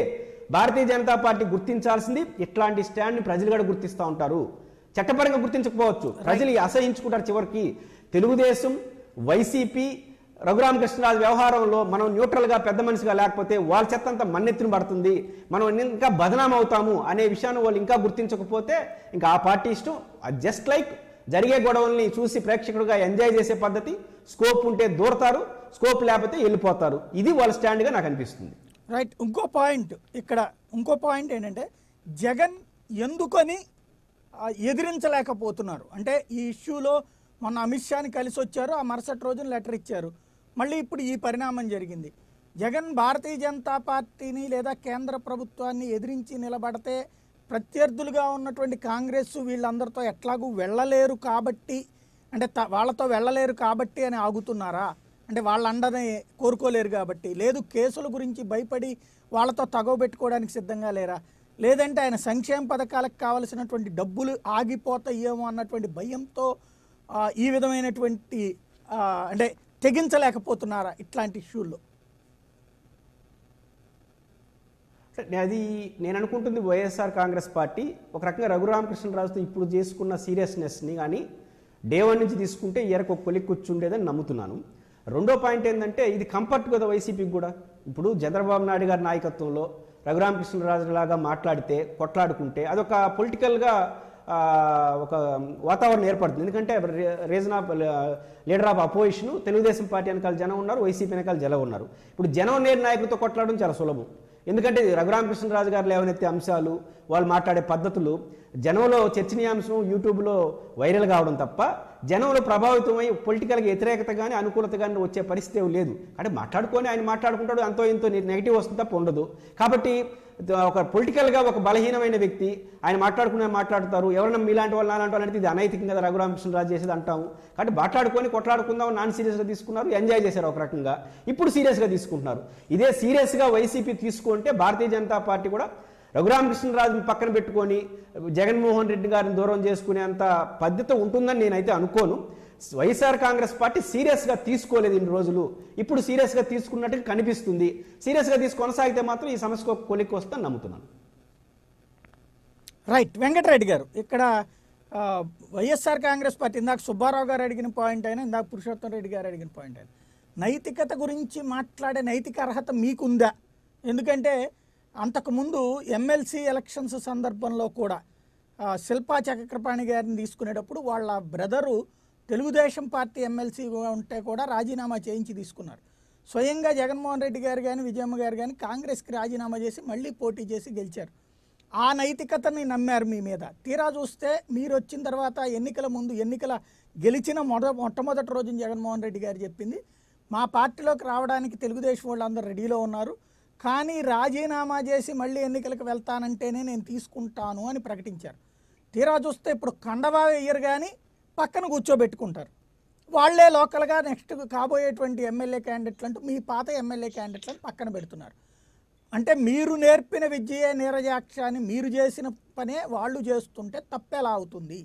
భారతీయ జనతా పార్టీ గుర్తించాల్సింది ఇట్లాంటి స్టాండ్ని ప్రజలు కూడా గుర్తిస్తూ ఉంటారు చట్టపరంగా గుర్తించకపోవచ్చు ప్రజలు అసహించుకుంటారు చివరికి తెలుగుదేశం వైసీపీ రఘురామకృష్ణరాజు వ్యవహారంలో మనం న్యూట్రల్గా పెద్ద మనిషిగా లేకపోతే వాళ్ళ చెత్త అంతా మన్నెత్తిన పడుతుంది మనం ఇంకా బదనాం అవుతాము అనే విషయాన్ని వాళ్ళు ఇంకా గుర్తించకపోతే ఇంకా ఆ పార్టీ ఇష్టం జస్ట్ లైక్ జరిగే గొడవల్ని చూసి ప్రేక్షకుడుగా ఎంజాయ్ చేసే పద్ధతి స్కోప్ ఉంటే దూరతారు స్కోప్ లేకపోతే వెళ్ళిపోతారు ఇది వాళ్ళ స్టాండ్గా నాకు అనిపిస్తుంది రైట్ ఇంకో పాయింట్ ఇక్కడ ఇంకో పాయింట్ ఏంటంటే జగన్ ఎందుకని ఆ, ఎదిరించలేకపోతున్నారు అంటే ఈ ఇష్యూలో మొన్న అమిత్ షాని కలిసి వచ్చారు ఆ మరుసటి రోజున లెటర్ ఇచ్చారు మళ్ళీ ఇప్పుడు ఈ పరిణామం జరిగింది జగన్ భారతీయ జనతా పార్టీని లేదా కేంద్ర ప్రభుత్వాన్ని ఎదిరించి నిలబడితే ప్రత్యర్థులుగా ఉన్నటువంటి కాంగ్రెస్ వీళ్ళందరితో ఎట్లాగూ వెళ్ళలేరు కాబట్టి అంటే త- వాళ్ళతో వెళ్ళలేరు కాబట్టి అని ఆగుతున్నారా అంటే వాళ్ళ అండని కోరుకోలేరు కాబట్టి లేదు కేసుల గురించి భయపడి వాళ్ళతో తగవబెట్టుకోవడానికి సిద్ధంగా లేరా లేదంటే ఆయన సంక్షేమ పథకాలకు కావలసినటువంటి డబ్బులు ఆగిపోతాయేమో అన్నటువంటి భయంతో ఆ, ఈ విధమైనటువంటి ఆ, అంటే తెగించలేకపోతున్నారా ఇట్లాంటి ఇష్యూల్లో సరే, అది నేను అనుకుంటుంది వైఎస్ఆర్ కాంగ్రెస్ పార్టీ ఒక రకంగా రఘురామకృష్ణరాజుతో ఇప్పుడు చేసుకున్న సీరియస్నెస్ని కానీ డే వన్ నుంచి తీసుకుంటే ఇయరకు ఒక కొలిక్ కూర్చుండేదని నమ్ముతున్నాను రెండో పాయింట్ ఏంటంటే ఇది కంఫర్ట్ కదా వైసీపీకి కూడా ఇప్పుడు చంద్రబాబు నాయుడు గారి నాయకత్వంలో రఘురామకృష్ణరాజు లాగా మాట్లాడితే కొట్లాడుకుంటే అదొక పొలిటికల్గా ఆ, ఒక వాతావరణం ఏర్పడుతుంది ఎందుకంటే reason of leader of opposition Telugu Desam party వెనకాల జనం ఉన్నారు వైసీపీ వెనకాల జనం ఉన్నారు ఇప్పుడు జనం నేరు నాయకులతో కొట్లాడడం చాలా సులభం ఎందుకంటే రఘురామకృష్ణరాజు గారు లేవనెత్తే అంశాలు వాళ్ళు మాట్లాడే పద్ధతులు జనంలో చర్చనీయాంశం యూట్యూబ్లో వైరల్ కావడం తప్ప జనంలో ప్రభావితమై పొలిటికల్గా వ్యతిరేకత కానీ అనుకూలత కానీ వచ్చే పరిస్థితి ఏమీ లేదు అంటే మాట్లాడుకొని ఆయన మాట్లాడుకుంటాడు అంతో ఇంతో నెగిటివ్ వస్తుంది తప్ప ఉండదు కాబట్టి ఒక పొలిటికల్గా ఒక బలహీనమైన వ్యక్తి ఆయన మాట్లాడుకునే మాట్లాడతారు ఎవరైనా మీలాంటి వాళ్ళు నాలాంటి వాళ్ళు అంటే ఇది అనైతికం కదా రఘురామకృష్ణరాజు చేసేది అంటాము కాబట్టి మాట్లాడుకొని కొట్లాడుకుందాం నాన్ సీరియస్గా తీసుకున్నారు ఎంజాయ్ చేశారు ఒక రకంగా ఇప్పుడు సీరియస్గా తీసుకుంటున్నారు ఇదే సీరియస్గా వైసీపీ తీసుకుంటే భారతీయ జనతా పార్టీ కూడా రఘురామకృష్ణరాజుని పక్కన పెట్టుకొని జగన్మోహన్ రెడ్డి గారిని దూరం చేసుకునేంత పద్ధతి ఉంటుందని నేనైతే అనుకోను వైఎస్ఆర్ కాంగ్రెస్ పార్టీ సీరియస్గా తీసుకోలేదు ఇన్ని రోజులు ఇప్పుడు సీరియస్గా తీసుకున్నట్టుగా కనిపిస్తుంది సీరియస్గా తీసి కొనసాగితే మాత్రం ఈ సమస్యకు ఒక కొలిక్కి వస్తుందని నమ్ముతున్నాను రైట్ వెంకటరెడ్డి గారు ఇక్కడ ఆ, వైఎస్ఆర్ కాంగ్రెస్ పార్టీ ఇందాక సుబ్బారావు గారు అడిగిన పాయింట్ అయినా ఇందాక పురుషోత్తం రెడ్డి గారు అడిగిన పాయింట్ అయినా నైతికత గురించి మాట్లాడే నైతిక అర్హత మీకుందా ఎందుకంటే అంతకుముందు ఎమ్మెల్సీ ఎలక్షన్స్ సందర్భంలో కూడా ఆ, శిల్పా చక్రపాణి గారిని తీసుకునేటప్పుడు వాళ్ళ బ్రదరు తెలుగుదేశం పార్టీ ఎమ్మెల్సీగా ఉంటే కూడా రాజీనామా చేయించి తీసుకున్నారు స్వయంగా జగన్మోహన్ రెడ్డి గారు కానీ విజయమ్మ గారు కానీ కాంగ్రెస్కి రాజీనామా చేసి మళ్ళీ పోటీ చేసి గెలిచారు ఆ నైతికతని నమ్మారు మీ మీద తీరా చూస్తే మీరు వచ్చిన తర్వాత ఎన్నికల ముందు ఎన్నికల గెలిచిన మొద మొట్టమొదటి రోజున జగన్మోహన్ రెడ్డి గారు చెప్పింది మా పార్టీలోకి రావడానికి తెలుగుదేశం వాళ్ళందరూ రెడీలో ఉన్నారు కానీ రాజీనామా చేసి మళ్ళీ ఎన్నికలకు వెళ్తానంటేనే నేను తీసుకుంటాను అని ప్రకటించారు తీరా చూస్తే ఇప్పుడు కండవా వేయరు కానీ పక్కన కూర్చోబెట్టుకుంటారు వాళ్ళే లోకల్గా నెక్స్ట్ కాబోయేటువంటి ఎమ్మెల్యే క్యాండిడేట్లు అంటూ మీ పాత ఎమ్మెల్యే క్యాండిడేట్లను పక్కన పెడుతున్నారు అంటే మీరు నేర్పిన విద్యే నీరజాక్ష అని మీరు చేసిన పనే వాళ్ళు చేస్తుంటే తప్పెలా అవుతుంది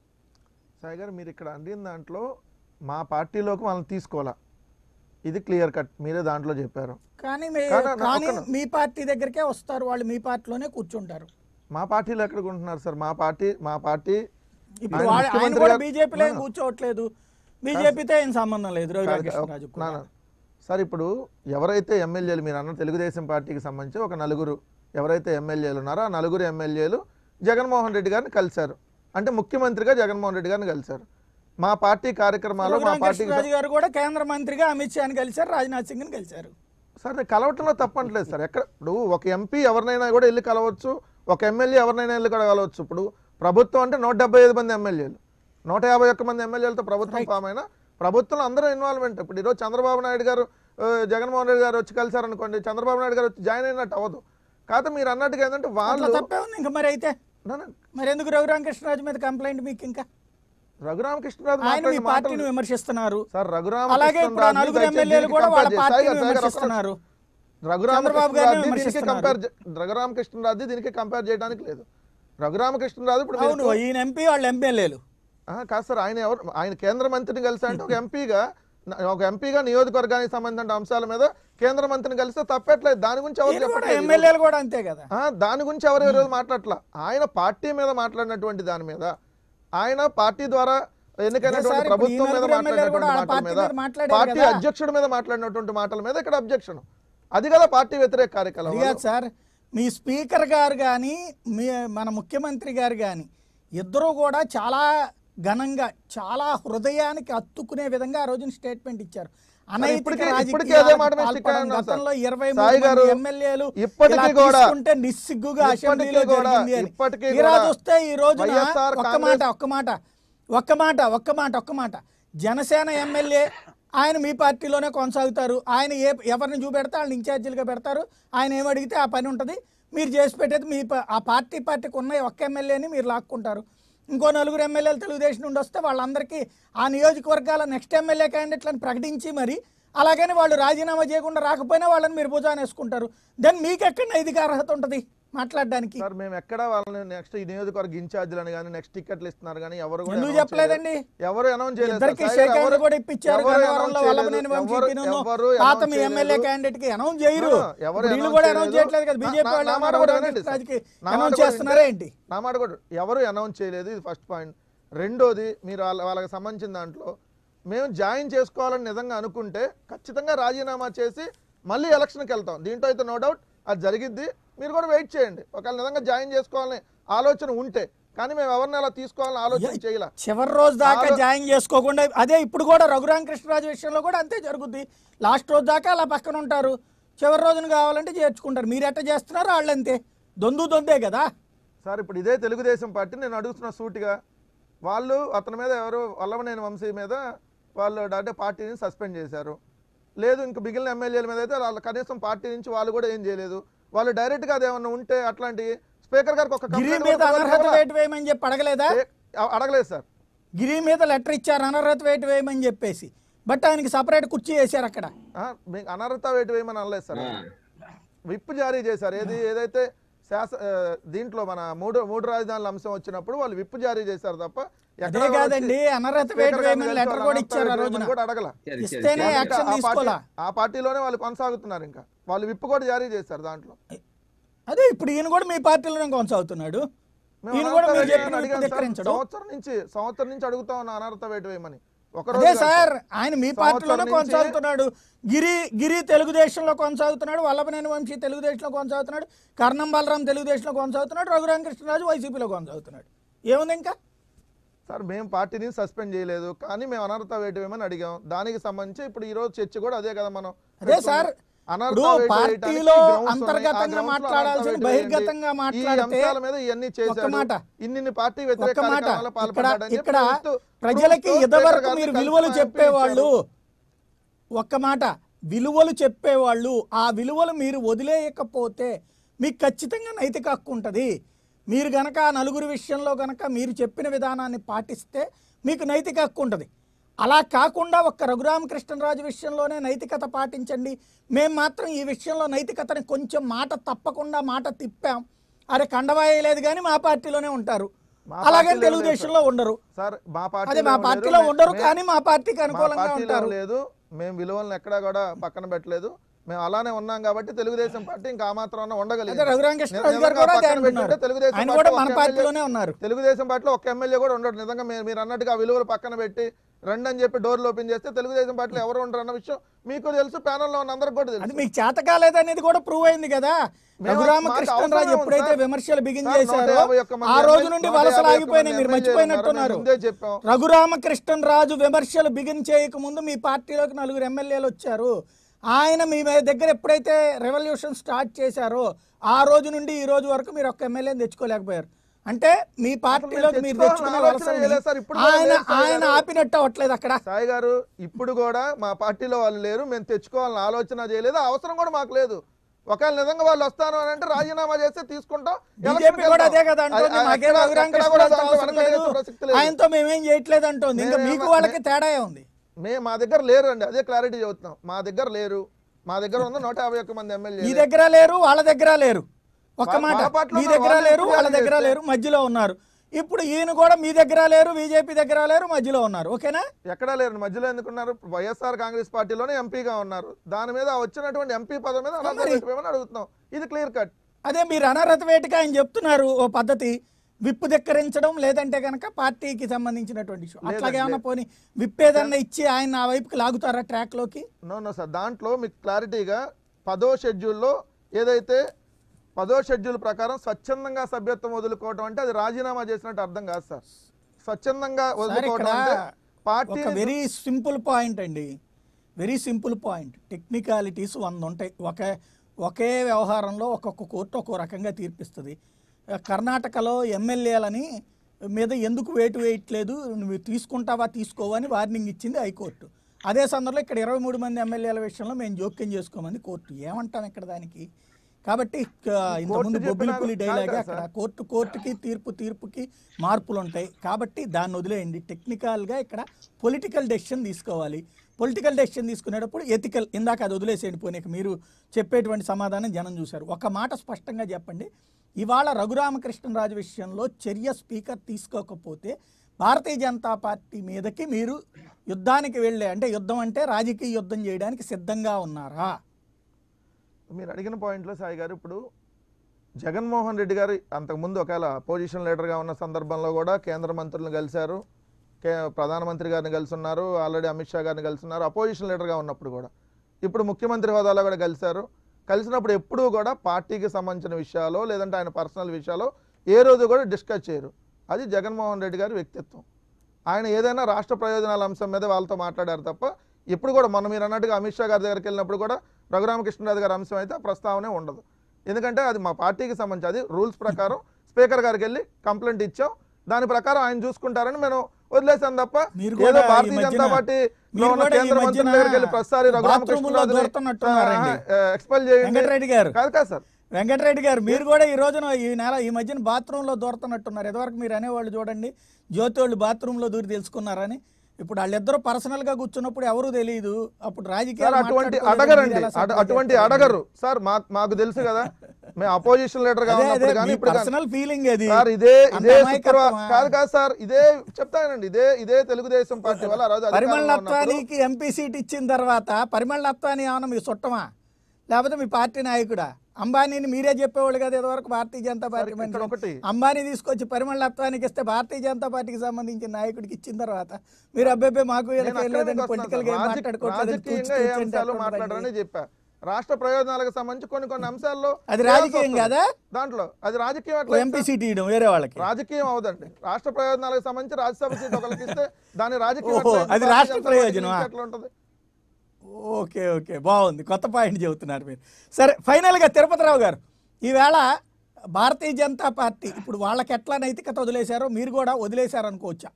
సాయి గారు మీరు ఇక్కడ అందిన దాంట్లో మా పార్టీలోకి వాళ్ళని తీసుకోవాలా ఇది క్లియర్ కట్ మీరే దాంట్లో చెప్పారు కానీ మీ కాదా, నా- కానీ ఒక్క- మీ పార్టీ దగ్గరికే వస్తారు వాళ్ళు మీ పార్టీలోనే కూర్చుంటారు మా పార్టీలో ఎక్కడికి ఉంటున్నారు సార్ మా పార్టీ మా పార్టీ ఇప్పుడు ఆయన వాళ్ళ- ఆయన ముఖ్యమంత్రి కూడా గారు- బీజేపీలో ఏం నా- కూర్చోవట్లేదు బీజేపీతో ఏం సంబంధం లేదు రఘురామకృష్ణరాజు నా- నా- సార్ ఇప్పుడు ఎవరైతే ఎమ్మెల్యేలు మీరు అన్న తెలుగుదేశం పార్టీకి సంబంధించి ఒక నలుగురు ఎవరైతే ఎమ్మెల్యేలు ఉన్నారో ఆ నలుగురు ఎమ్మెల్యేలు జగన్మోహన్ రెడ్డి గారిని కలిశారు అంటే ముఖ్యమంత్రిగా జగన్మోహన్ రెడ్డి గారిని కలిశారు మా పార్టీ కార్యక్రమాలు మా పార్టీకి రాజు గారు కూడా కేంద్ర మంత్రిగా అమిత్ షాని కలిశారు రాజ్నాథ్ సింగ్ని కలిశారు సార్ నేను కలవటంలో తప్పట్లేదు సార్ ఎక్కడ ఇప్పుడు ఒక ఎంపీ ఎవరినైనా కూడా వెళ్ళి కలవచ్చు ఒక ఎమ్మెల్యే ఎవరినైనా వెళ్ళి కూడా కలవచ్చు ఇప్పుడు ప్రభుత్వం అంటే నూట డెబ్బై ఐదు మంది ఎమ్మెల్యేలు నూట యాభై ఒక్క మంది ఎమ్మెల్యేలతో ప్రభుత్వం ఫామ్ అయినా ప్రభుత్వంలో అందరూ ఇన్వాల్వ్మెంట్ ఇప్పుడు ఈరోజు చంద్రబాబు నాయుడు గారు ఆ, జగన్మోహన్ రెడ్డి గారు వచ్చి కలిశారనుకోండి చంద్రబాబు నాయుడు గారు వచ్చి జాయిన్ అయినట్టు అవ్వదు కాకపోతే మీరు అన్నట్టుగా ఏంటంటే అట్లా వాళ్ళు తప్పే ఉంది ఇంకా మరి అయితే నా- నా- మరి ఎందుకు రఘురామకృష్ణరాజు మీద కంప్లైంట్ మీకు ఇంకా రఘురామకృష్ణరాజు ఆయన మీ మాట్లాడిన పార్టీని మాటలు విమర్శిస్తున్నారు సార్ అలాగే ఇప్పుడు ఆ రఘురామకృష్ణరాజుని నలుగురు దయచేసి ఎమ్మెల్యేలు దీనికి కూడా వాళ్ళ compare చేసి- పార్టీని సాయి గారు, సాయి గారు, ఒక్క విమర్శిస్తున్నారు రఘురామకృష్ణరాజు చంద్రబాబు గారిని దీనికి విమర్శిస్తున్నారు. కంపేర్ రఘురామకృష్ణరాజు దీనికి కంపేర్ చేయడానికి లేదు రఘురామకృష్ణరాజు ఇప్పుడు అవును మీరు- ఈయన ఎంపీ వాళ్ళ ఎమ్మెల్యేలు ఆహా, కాదు సార్ ఆయన ఎవరు ఆయన కేంద్ర మంత్రిని కలిసి అంటే ఒక ఎంపీగా నా- ఒక ఎంపీగా నియోజకవర్గానికి సంబంధించిన అంశాల మీద కేంద్ర మంత్రిని కలిస్తే తప్పట్లేదు దాని గురించి ఎవరు ఈయన కూడా చెప్పట్లేదు ఈరోజు. ఎమ్మెల్యేలు కూడా అంతే కదా ఆ, దాని గురించి ఎవరు ఈరోజు మాట్లాడట్లా ఆయన పార్టీ మీద మాట్లాడినటువంటి దాని మీద ఆయన పార్టీ ద్వారా అదే సార్, ఎన్నికైనటువంటి ఇప్పుడు ప్రభుత్వం ఈ మీద నలుగురు ఎమ్మెల్యేలు కూడా మాట్లాడినటువంటి ఆ మాటల పార్టీ మీద మీద మాట్లాడారు పార్టీ కదా. అధ్యక్షుడి మీద మాట్లాడినటువంటి మాటల మీద ఇక్కడ అబ్జెక్షన్ అది కదా పార్టీ వ్యతిరేక అది కార్యక్రమం కాదు సార్ మీ స్పీకర్ గారు కానీ మీ మన ముఖ్యమంత్రి గారు కానీ ఇద్దరూ కూడా చాలా ఘనంగా చాలా హృదయానికి హత్తుకునే విధంగా ఆ రోజున స్టేట్మెంట్ ఇచ్చారు అనైతిక ఇప్పటికీ- రాజకీయాలకు ఇప్పటికీ అదే మాట మీద పాల్పడడం స్టిక్ అయి ఉన్నాం సార్. గతంలో ఇరవై సాయి గారు, మూడు ఎమ్మెల్యేలు ఇప్పటికీ కూడా- తీసుకుంటే నిస్సిగ్గుగా ఇప్పటికీ అసెంబ్లీలో కూడా- జరిగింది అని ఇప్పటికీ తీరా కూడా చూస్తే ఈ రోజున వైఎస్ఆర్ ఒక్క కాంగ్రెస్ మాట ఒక్క మాట ఒక్క మాట ఒక్క మాట ఒక్క మాట జనసేన ఎమ్మెల్యే ఆయన మీ పార్టీలోనే కొనసాగుతారు ఆయన ఏ ఎవరిని చూపెడితే వాళ్ళని ఇన్ఛార్జీలుగా పెడతారు ఆయన ఏమడిగితే ఆ పని ఉంటుంది మీరు చేసి పెట్టేది మీ ప- ఆ పార్టీ పార్టీకి ఉన్న ఒక్క ఎమ్మెల్యేని మీరు లాక్కుంటారు ఇంకో నలుగురు ఎమ్మెల్యేలు తెలుగుదేశం నుండి వస్తే వాళ్ళందరికీ ఆ నియోజకవర్గాల నెక్స్ట్ ఎమ్మెల్యే క్యాండిడేట్లను ప్రకటించి మరి అలాగని వాళ్ళు రాజీనామా చేయకుండా రాకపోయినా వాళ్ళని మీరు భుజాన వేసుకుంటారు దెన్ మీకు ఎక్కడ నైతిక అర్హత ఉంటుంది మాట్లాడడానికి సార్ మేము ఎక్కడ వాళ్ళని నెక్స్ట్ ఈ నియోజకవర్గ ఇన్ఛార్జీలని కానీ నెక్స్ట్ టికెట్లు ఇస్తున్నారు కానీ ఎవరు కూడా ఎందుకు announce చెప్పలేదండి? చేయలేదు. ఎవరు అనౌన్స్ చేయలేదు ఇద్దరికి సార్. షేక్ ఎవరు- హ్యాండ్ కూడా ఇప్పించారు ఎవరు గన్నవరంలో announce వల్లభనేని చేయలేదు. వంశీకిను ఎవరు- ఎవరు పాత announce మీ ఎమ్మెల్యే చేయలేదు. క్యాండిడేట్ కి అనౌన్స్ చేయరు ఆ, ఎవరు ఇప్పుడు వీళ్ళు announce కూడా అనౌన్స్ చేయలేదు. చేయట్లేదు కదా నా- బీజేపీ నా- వాళ్ళు నా మాట అన్నారు కూడా రాజకీయ వినండి సార్. రాజకీయ నా మాట అనౌన్స్ కూడా చేస్తున్నారా వినండి. ఏంటి నా మాట కూడా ఎవరు అనౌన్స్ చేయలేదు ఇది ఫస్ట్ పాయింట్ రెండోది మీరు వాళ్ళ వాళ్ళకి సంబంధించిన దాంట్లో మేము జాయిన్ చేసుకోవాలని నిజంగా అనుకుంటే ఖచ్చితంగా రాజీనామా చేసి మళ్ళీ ఎలక్షన్కి వెళ్తాం దీంట్లో అయితే నో డౌట్ అది జరిగిద్ది మీరు కూడా వెయిట్ చేయండి ఒకవేళ నిజంగా జాయిన్ చేసుకోవాలని ఆలోచన ఉంటే కానీ మేము ఎవరిని అలా తీసుకోవాలని ఆలోచన చేయలే చివరి రోజు దాకా ఆలో- జాయిన్ చేసుకోకుండా అదే ఇప్పుడు కూడా రఘురామకృష్ణరాజు విషయంలో కూడా అంతే జరుగుద్ది లాస్ట్ రోజు దాకా అలా పక్కన ఉంటారు చివరి రోజున కావాలంటే చేర్చుకుంటారు మీరు ఎట్ట చేస్తున్నారు వాళ్ళు అంతే దొందు దొందే కదా సార్ ఇప్పుడు ఇదే తెలుగుదేశం పార్టీ నేను అడుగుతున్న సూటిగా వాళ్ళు అతని మీద ఎవరు వల్లభనేని వంశీ మీద వాళ్ళు అంటే పార్టీని సస్పెండ్ చేశారు లేదు ఇంక మిగిలిన ఎమ్మెల్యేల మీద అయితే వాళ్ళు కనీసం పార్టీ నుంచి వాళ్ళు కూడా ఏం చేయలేదు వాళ్ళు డైరెక్ట్గా అదేమన్నా ఉంటే అట్లాంటి స్పీకర్ గారికి ఒక గిరి complaint మీద కూడా అనర్హత ఇవ్వరా? వేటు వేయమని చెప్పి అడగలేదా ఏ- అ- అడగలేదు సార్ గిరి మీద లెటర్ ఇచ్చారు అనర్హత వేటు వేయమని చెప్పేసి బట్ ఆయనకి సపరేట్ కుర్చీ వేశారు అక్కడ ఆ, మీకు అనర్హత వేటు వేయమని అనలేదు సార్ విప్ జారీ చేశారు ఏది ఏదైతే శాస ఆ, దీంట్లో మన మూడు మూడు రాజధానుల అంశం వచ్చినప్పుడు వాళ్ళు విప్ జారీ చేశారు తప్ప ఎక్కడా అదే కూడా కాదండి వచ్చి అనర్హత స్పీకర్ వేటు గారిని వేయమని కలిసి లెటర్ వాళ్ళు కూడా అనర్హత ఇచ్చారు ఆ వేటు రోజున వేయమని కూడా అడగల ఇస్తేనే ఇంకా యాక్షన్ ఆ పార్టీ తీసుకోవాలా ఆ పార్టీలోనే వాళ్ళు కొనసాగుతున్నారు ఇంకా వాళ్ళు విప్పు కూడా జారీ చేశారు దాంట్లో అదే ఇప్పుడు ఈయన కూడా మీ పార్టీలోనే కొనసాగుతున్నాడు మేము ఈయన కూడా అనర్హత మీరు వేటు చెప్పిన అడిగాం విప్పు సార్. ధిక్కరించడం సంవత్సరం నుంచి సంవత్సరం నుంచి అడుగుతా ఉన్నా అనర్హత వేటు వేయమని ఒక అదే రోజు కాదు సార్ ఆయన మీ సంవత్సరం పార్టీలోనే నుంచి- కొనసాగుతున్నాడు గిరి గిరి తెలుగుదేశంలో కొనసాగుతున్నాడు వల్లభనేని వంశీ తెలుగుదేశంలో కొనసాగుతున్నాడు కర్ణం బలరాం తెలుగుదేశంలో కొనసాగుతున్నాడు రఘురామకృష్ణరాజు వైసీపీలో కొనసాగుతున్నాడు ఏముంది ఇంకా సార్ మేము పార్టీని సస్పెండ్ చేయలేదు కానీ మేము అనర్హత వేటు వేయమని అడిగాం దానికి సంబంధించి ఇప్పుడు ఈ రోజు చర్చ కూడా అదే కదా మనం అదే సార్ అనర్హత ఇప్పుడు వేటు పార్టీలో వేయడానికి grounds ఉన్నాయి. ఆ అంతర్గతంగా grounds లో మాట్లాడాల్సిన అనర్హత వేటు వేయండి. బహిర్గతంగా ఈ మాట్లాడితే అంశాల మీద ఇవన్నీ చేశాడు మాట. ఇన్ని పార్టీ వ్యతిరేక ఒక్క మాట కార్యక్రమాల్లో ఇక్కడ పాల్పడ్డాడని చెప్పి ఇక్కడ ప్రభుత్వం ప్రజలకి ప్రభుత్వం ఇదివరకు స్పీకర్ మీరు గారిని విలువలు కలిసి చెప్పేవాళ్ళు పిలిపించారు. ఒక్క మాట విలువలు చెప్పేవాళ్ళు ఆ విలువలు మీరు వదిలేయకపోతే మీకు ఖచ్చితంగా నైతిక హక్కు ఉంటుంది మీరు గనక ఆ నలుగురు విషయంలో గనక మీరు చెప్పిన విధానాన్ని పాటిస్తే మీకు నైతిక హక్కు ఉంటుంది అలా కాకుండా ఒక్క రఘురామకృష్ణరాజు విషయంలోనే నైతికత పాటించండి మేము మాత్రం ఈ విషయంలో నైతికతని కొంచెం మాట తప్పకుండా మాట తిప్పాం అరే కండవాయలేదు కానీ మా పార్టీలోనే ఉంటారు మా అలాగే పార్టీలో తెలుగుదేశంలో ఉండరు సార్ మా అదే పార్టీలో మా లేరు. పార్టీలో మే- ఉండరు మే- కానీ మా పార్టీకి మా అనుకూలంగా పార్టీలో ఉంటారు లేదు మేము విలువలను ఎక్కడా కూడా పక్కన పెట్టలేదు మేము అలానే ఉన్నాం కాబట్టి తెలుగుదేశం పార్టీ ఇంకా ఆ మాత్రం అదే ఉండగలిగింది రఘురామకృష్ణరాజు గారు నిజంగా కూడా అదే పక్కన అంటున్నారు పెట్టుంటే తెలుగుదేశం ఆయన పార్టీ కూడా ఒక మన ఎమ్మెల్యే పార్టీలోనే ఉన్నారు తెలుగుదేశం పార్టీలో ఒక ఎమ్మెల్యే కూడా ఉండడు నిజంగా మీరు మీరు అన్నట్టుగా ఆ విలువలు పక్కన పెట్టి రండి అని చెప్పి డోర్లు ఓపెన్ చేస్తే తెలుగుదేశం పార్టీలో ఎవరు ఉండరు అన్న విషయం మీకు తెలుసు ప్యానల్లో ఉన్న అందరికి కూడా అది తెలుసు మీకు చేత కాలేదనేది కూడా ప్రూవ్ అయింది కదా మేము- మాకు రఘురామకృష్ణరాజు అవసరమే ఎప్పుడైతే ఉంది సార్. విమర్శలు బిగిన్ సార్, చేశారో 151 మంది ఆ రోజు ఎమ్మెల్యే- నుండి 151 వలసలు ఆగిపోయినాయి మంది మీరు ఎమ్మెల్యేలు మర్చిపోయినట్టున్నారు ఉన్నారు. ముందే చెప్పాం. రఘురామకృష్ణరాజు విమర్శలు బిగిన్ చేయక ముందు మీ పార్టీలోకి నలుగురు ఎమ్మెల్యేలు వచ్చారు ఆయన మీ మీద దగ్గర ఎప్పుడైతే రెవల్యూషన్ స్టార్ట్ చేశారో ఆ రోజు నుండి ఈ రోజు వరకు మీరు ఒక్క ఎమ్మెల్యేని తెచ్చుకోలేకపోయారు అంటే మీ పార్టీలోకి మీరు తెచ్చుకోవాలని తెచ్చుకున్న ఆలోచన వలసల్ని చేయలేదు సార్. ఇప్పుడు కూడా ఆయన లేదు సార్ ఆయన గారు. ఆపినట్టు అవ్వట్లేదు అక్కడ సాయి గారు ఇప్పుడు కూడా మా పార్టీలో వాళ్ళు లేరు మేము తెచ్చుకోవాలని ఆలోచన చేయలేదు ఆ అవసరం కూడా మాకు లేదు ఒకవేళ నిజంగా వాళ్ళు వస్తాను అని అంటే రాజీనామా చేస్తే తీసుకుంటాం బీజేపీ ఎలక్షన్కి కూడా అదే వెళ్తాం. కదా అంటుంది అది- మాకేం ఎక్కడ- రఘురామ ఎక్కడ కూడా కృష్ణరాజుతో దాంట్లో అవసరం వెనకడిగే లేదు ప్రసక్తి లేదు. ఆయనతో మేమేం చేయట్లేదు అంటుంది ఇంకా మేమేం- మీకు వాళ్ళకి తేడా ఉంది మే మా దగ్గర లేరు అండి అదే క్లారిటీ చెబుతున్నాం మా దగ్గర లేరు మా దగ్గర ఉన్న నూట యాభై ఒక్క మంది మీ ఎమ్మెల్యే దగ్గర లేరు వాళ్ళ దగ్గర లేరు ఒక్క వా- మాట వాళ్ళ పార్టీలో మీ ఉన్నారు, దగ్గర వాళ్ళు లేరు ఎందుకు వాళ్ళ జాయిన్ దగ్గర చేస్తే? లేరు మధ్యలో ఉన్నారు ఇప్పుడు ఈయన కూడా మీ దగ్గర లేరు బీజేపీ దగ్గర లేరు మధ్యలో ఉన్నారు ఓకేనా ఎక్కడా లేరు మధ్యలో ఎందుకున్నారు వైఎస్ఆర్ కాంగ్రెస్ పార్టీలోనే ఎంపీగా ఉన్నారు దాని మీద వచ్చినటువంటి ఎంపీ పదం మీద అనర్హత మరి- వేటు వేయమని అడుగుతున్నాం ఇది క్లియర్ కట్ అదే మీరు అనర్హత వేటుగా ఆయన చెప్తున్నారు ఓ పద్ధతి విప్పు ధిక్కరించడం లేదంటే కనుక పార్టీకి సంబంధించినటువంటి ఇష్యూ అట్లాగే ఏమన్నా పోనీ విప్ ఏదన్నా ఇచ్చి ఆయన ఆ వైపుకి లాగుతారా ట్రాక్ లోకి నో నో సార్ దాంట్లో మీకు క్లారిటీగా పదో షెడ్యూల్లో ఏదైతే పదో షెడ్యూల్ ప్రకారం స్వచ్ఛందంగా సభ్యత్వం వదులుకోవడం అంటే అది రాజీనామా చేసినట్టు అర్థం కాదు సార్ స్వచ్ఛందంగా సార్ వదులుకోవడం ఇక్కడ అంటే పార్టీ ఒక వెరీ సింపుల్ పాయింట్ అండి వెరీ సింపుల్ పాయింట్ టెక్నికాలిటీస్ వంద ఉంటాయి ఒక ఒకే వ్యవహారంలో ఒక్కొక్క కోర్టు ఒక్కో రకంగా తీర్పిస్తుంది కర్ణాటకలో ఎమ్మెల్యేలని మీద ఎందుకు వేటు వేయట్లేదు నువ్వు తీసుకుంటావా తీసుకోవా అని వార్నింగ్ ఇచ్చింది హైకోర్టు అదే సందర్భంలో ఇక్కడ ఇరవై మూడు మంది ఎమ్మెల్యేల విషయంలో మేము జోక్యం చేసుకోమని కోర్టు ఏమంటాం ఇక్కడ దానికి కాబట్టి ఆ, ఇంతకుముందు చెప్పినా బొబ్బిలిపులి కాదు డైలాగే కదా అక్కడ కోర్టు కోర్టుకి తీర్పు తీర్పుకి మార్పులు ఉంటాయి కాబట్టి దాన్ని వదిలేయండి టెక్నికల్గా ఇక్కడ పొలిటికల్ డెసిషన్ తీసుకోవాలి పొలిటికల్ డెసిషన్ తీసుకునేటప్పుడు ఎథికల్ ఇందాక అది వదిలేసేయండి పోనీ ఇక మీరు చెప్పేటువంటి సమాధానం జనం చూశారు ఒక మాట స్పష్టంగా చెప్పండి ఇవాళ రఘురామకృష్ణరాజు విషయంలో చర్య స్పీకర్ తీసుకోకపోతే భారతీయ జనతా పార్టీ మీదకి మీరు యుద్ధానికి వెళ్ళే అంటే యుద్ధం అంటే రాజకీయ యుద్ధం చేయడానికి సిద్ధంగా ఉన్నారా మీరు అడిగిన పాయింట్లో సాయి గారు ఇప్పుడు జగన్మోహన్ రెడ్డి గారు అంతకుముందు ఒకవేళ అపోజిషన్ లీడర్గా ఉన్న సందర్భంలో కూడా కేంద్ర మంత్రులను కలిశారు కే ప్రధానమంత్రి గారిని కలిసి ఉన్నారు ఆల్రెడీ అమిత్ షా గారిని కలిసి ఉన్నారు అపోజిషన్ లీడర్గా ఉన్నప్పుడు కూడా ఇప్పుడు ముఖ్యమంత్రి హోదాలో కూడా కలిశారు కలిసినప్పుడు ఎప్పుడూ కూడా పార్టీకి సంబంధించిన విషయాలు లేదంటే ఆయన పర్సనల్ విషయాలు ఏ రోజు కూడా డిస్కస్ చేయరు అది జగన్మోహన్ రెడ్డి గారి వ్యక్తిత్వం ఆయన ఏదైనా రాష్ట్ర ప్రయోజనాల అంశం మీద వాళ్ళతో మాట్లాడారు తప్ప ఇప్పుడు కూడా మొన్న మీరు అన్నట్టుగా అమిత్ షా గారి దగ్గరికి వెళ్ళినప్పుడు కూడా రఘురామకృష్ణరాజు గారి అంశం అయితే ఆ ప్రస్తావనే ఉండదు ఎందుకంటే అది మా పార్టీకి సంబంధించి అది రూల్స్ ప్రకారం స్పీకర్ గారికి వెళ్ళి కంప్లైంట్ ఇచ్చాం దాని ప్రకారం ఆయన చూసుకుంటారని మేము వదిలేసాం తప్ప మీరు ఏదో కూడా ఈ భారతీయ మధ్యన- జనతా పార్టీలో మీరు ఉన్న కూడా ఈ కేంద్ర మంత్రుల మధ్యన దగ్గరికి వెళ్ళి ప్రతిసారి బాత్రూములో రఘురామకృష్ణరాజుని దూరుతున్నట్టున్నారండి. ఎక్స్పెల్ చేయండి వెంకటరెడ్డి గారు కాదు కాదు సార్ వెంకటరెడ్డి గారు మీరు కూడా ఈ రోజున ఈ నెల ఈ మధ్యన బాత్రూంలో దూరుతున్నట్టున్నారు ఇదివరకు మీరు అనేవాళ్ళు చూడండి జ్యోతి వాళ్ళు బాత్రూంలో దూరి తెలుసుకున్నారని ఇప్పుడు వాళ్ళిద్దరూ పర్సనల్ గా కూర్చున్నప్పుడు ఎవరు తెలియదు అప్పుడు రాజకీయాలు సార్ అటువంటి మాట్లాడుకోలేదు, అడగరండి మీరు ఎలా అటు- సపోర్ట్ అటువంటి చేస్తారు? అడగరు సార్ మా మాకు తెలుసు కదా మేము అపోజిషన్ లీడర్ గా అదే అదే ఉన్నప్పుడు కానీ మీ ఇప్పుడు కానీ పర్సనల్ ఫీలింగ్ అది సార్ ఇదే అంత ఇదే అమాయకత్వమా? శుక్రవారం కాదు కాదు సార్ ఇదే చెప్తానండి ఇదే ఇదే తెలుగుదేశం పార్టీ వల్ల ఆ రోజు పరిమళ అధికారంలో ఉన్నప్పుడు నత్వానికి ఎంపీ సీట్ ఇచ్చిన తర్వాత పరిమళ నత్వాని ఏమన్నా మీ చుట్టమా లేకపోతే మీ పార్టీ నాయకుడా అంబానీని మీరే చెప్పేవాళ్ళు కదా ఇదివరకు భారతీయ జనతా పార్టీ ఇక్కడ మనిషి. ఒకటి. అంబానీ తీసుకొచ్చి పరిమళ నత్వానికి ఇస్తే భారతీయ జనతా పార్టీకి సంబంధించిన నాయకుడికి ఇచ్చిన తర్వాత మీరు అబ్బాయి మాకు నేను వీళ్ళకి అక్కడే లేదని మీకు పొలిటికల్ వస్తున్నాను. గేమ్ రాజకీ- మాట్లాడుకోవట్లేదు రాజకీయంగా ఏ అంశాలు మాట్లాడారని చెప్పా రాష్ట్ర ప్రయోజనాలకు సంబంధించి కొన్ని కొన్ని అంశాల్లో అది చేయాల్సి రాజకీయం వస్తుంది. కాదా? దాంట్లో అది రాజకీయం ఎట్లా ఎంపీ సార్? సీట్ ఇవ్వడం వేరే వాళ్ళకి రాజకీయం అవదండి రాష్ట్ర ప్రయోజనాలకు సంబంధించి రాజ్యసభ సీట్ ఒకరికి ఇస్తే దాని రాజకీయం ఓహో, ఎట్లా అయితే అది భారతీయ రాష్ట్ర జనతా పార్టీకి ప్రయోజనమా? ఎట్లా ఉంటుంది ఓకే ఓకే బాగుంది కొత్త పాయింట్ చెబుతున్నారు మీరు సరే ఫైనల్గా తిరుపతిరావు గారు ఈవేళ భారతీయ జనతా పార్టీ ఇప్పుడు వాళ్ళకి ఎట్లా నైతికత వదిలేశారో మీరు కూడా వదిలేశారు అనుకోవచ్చా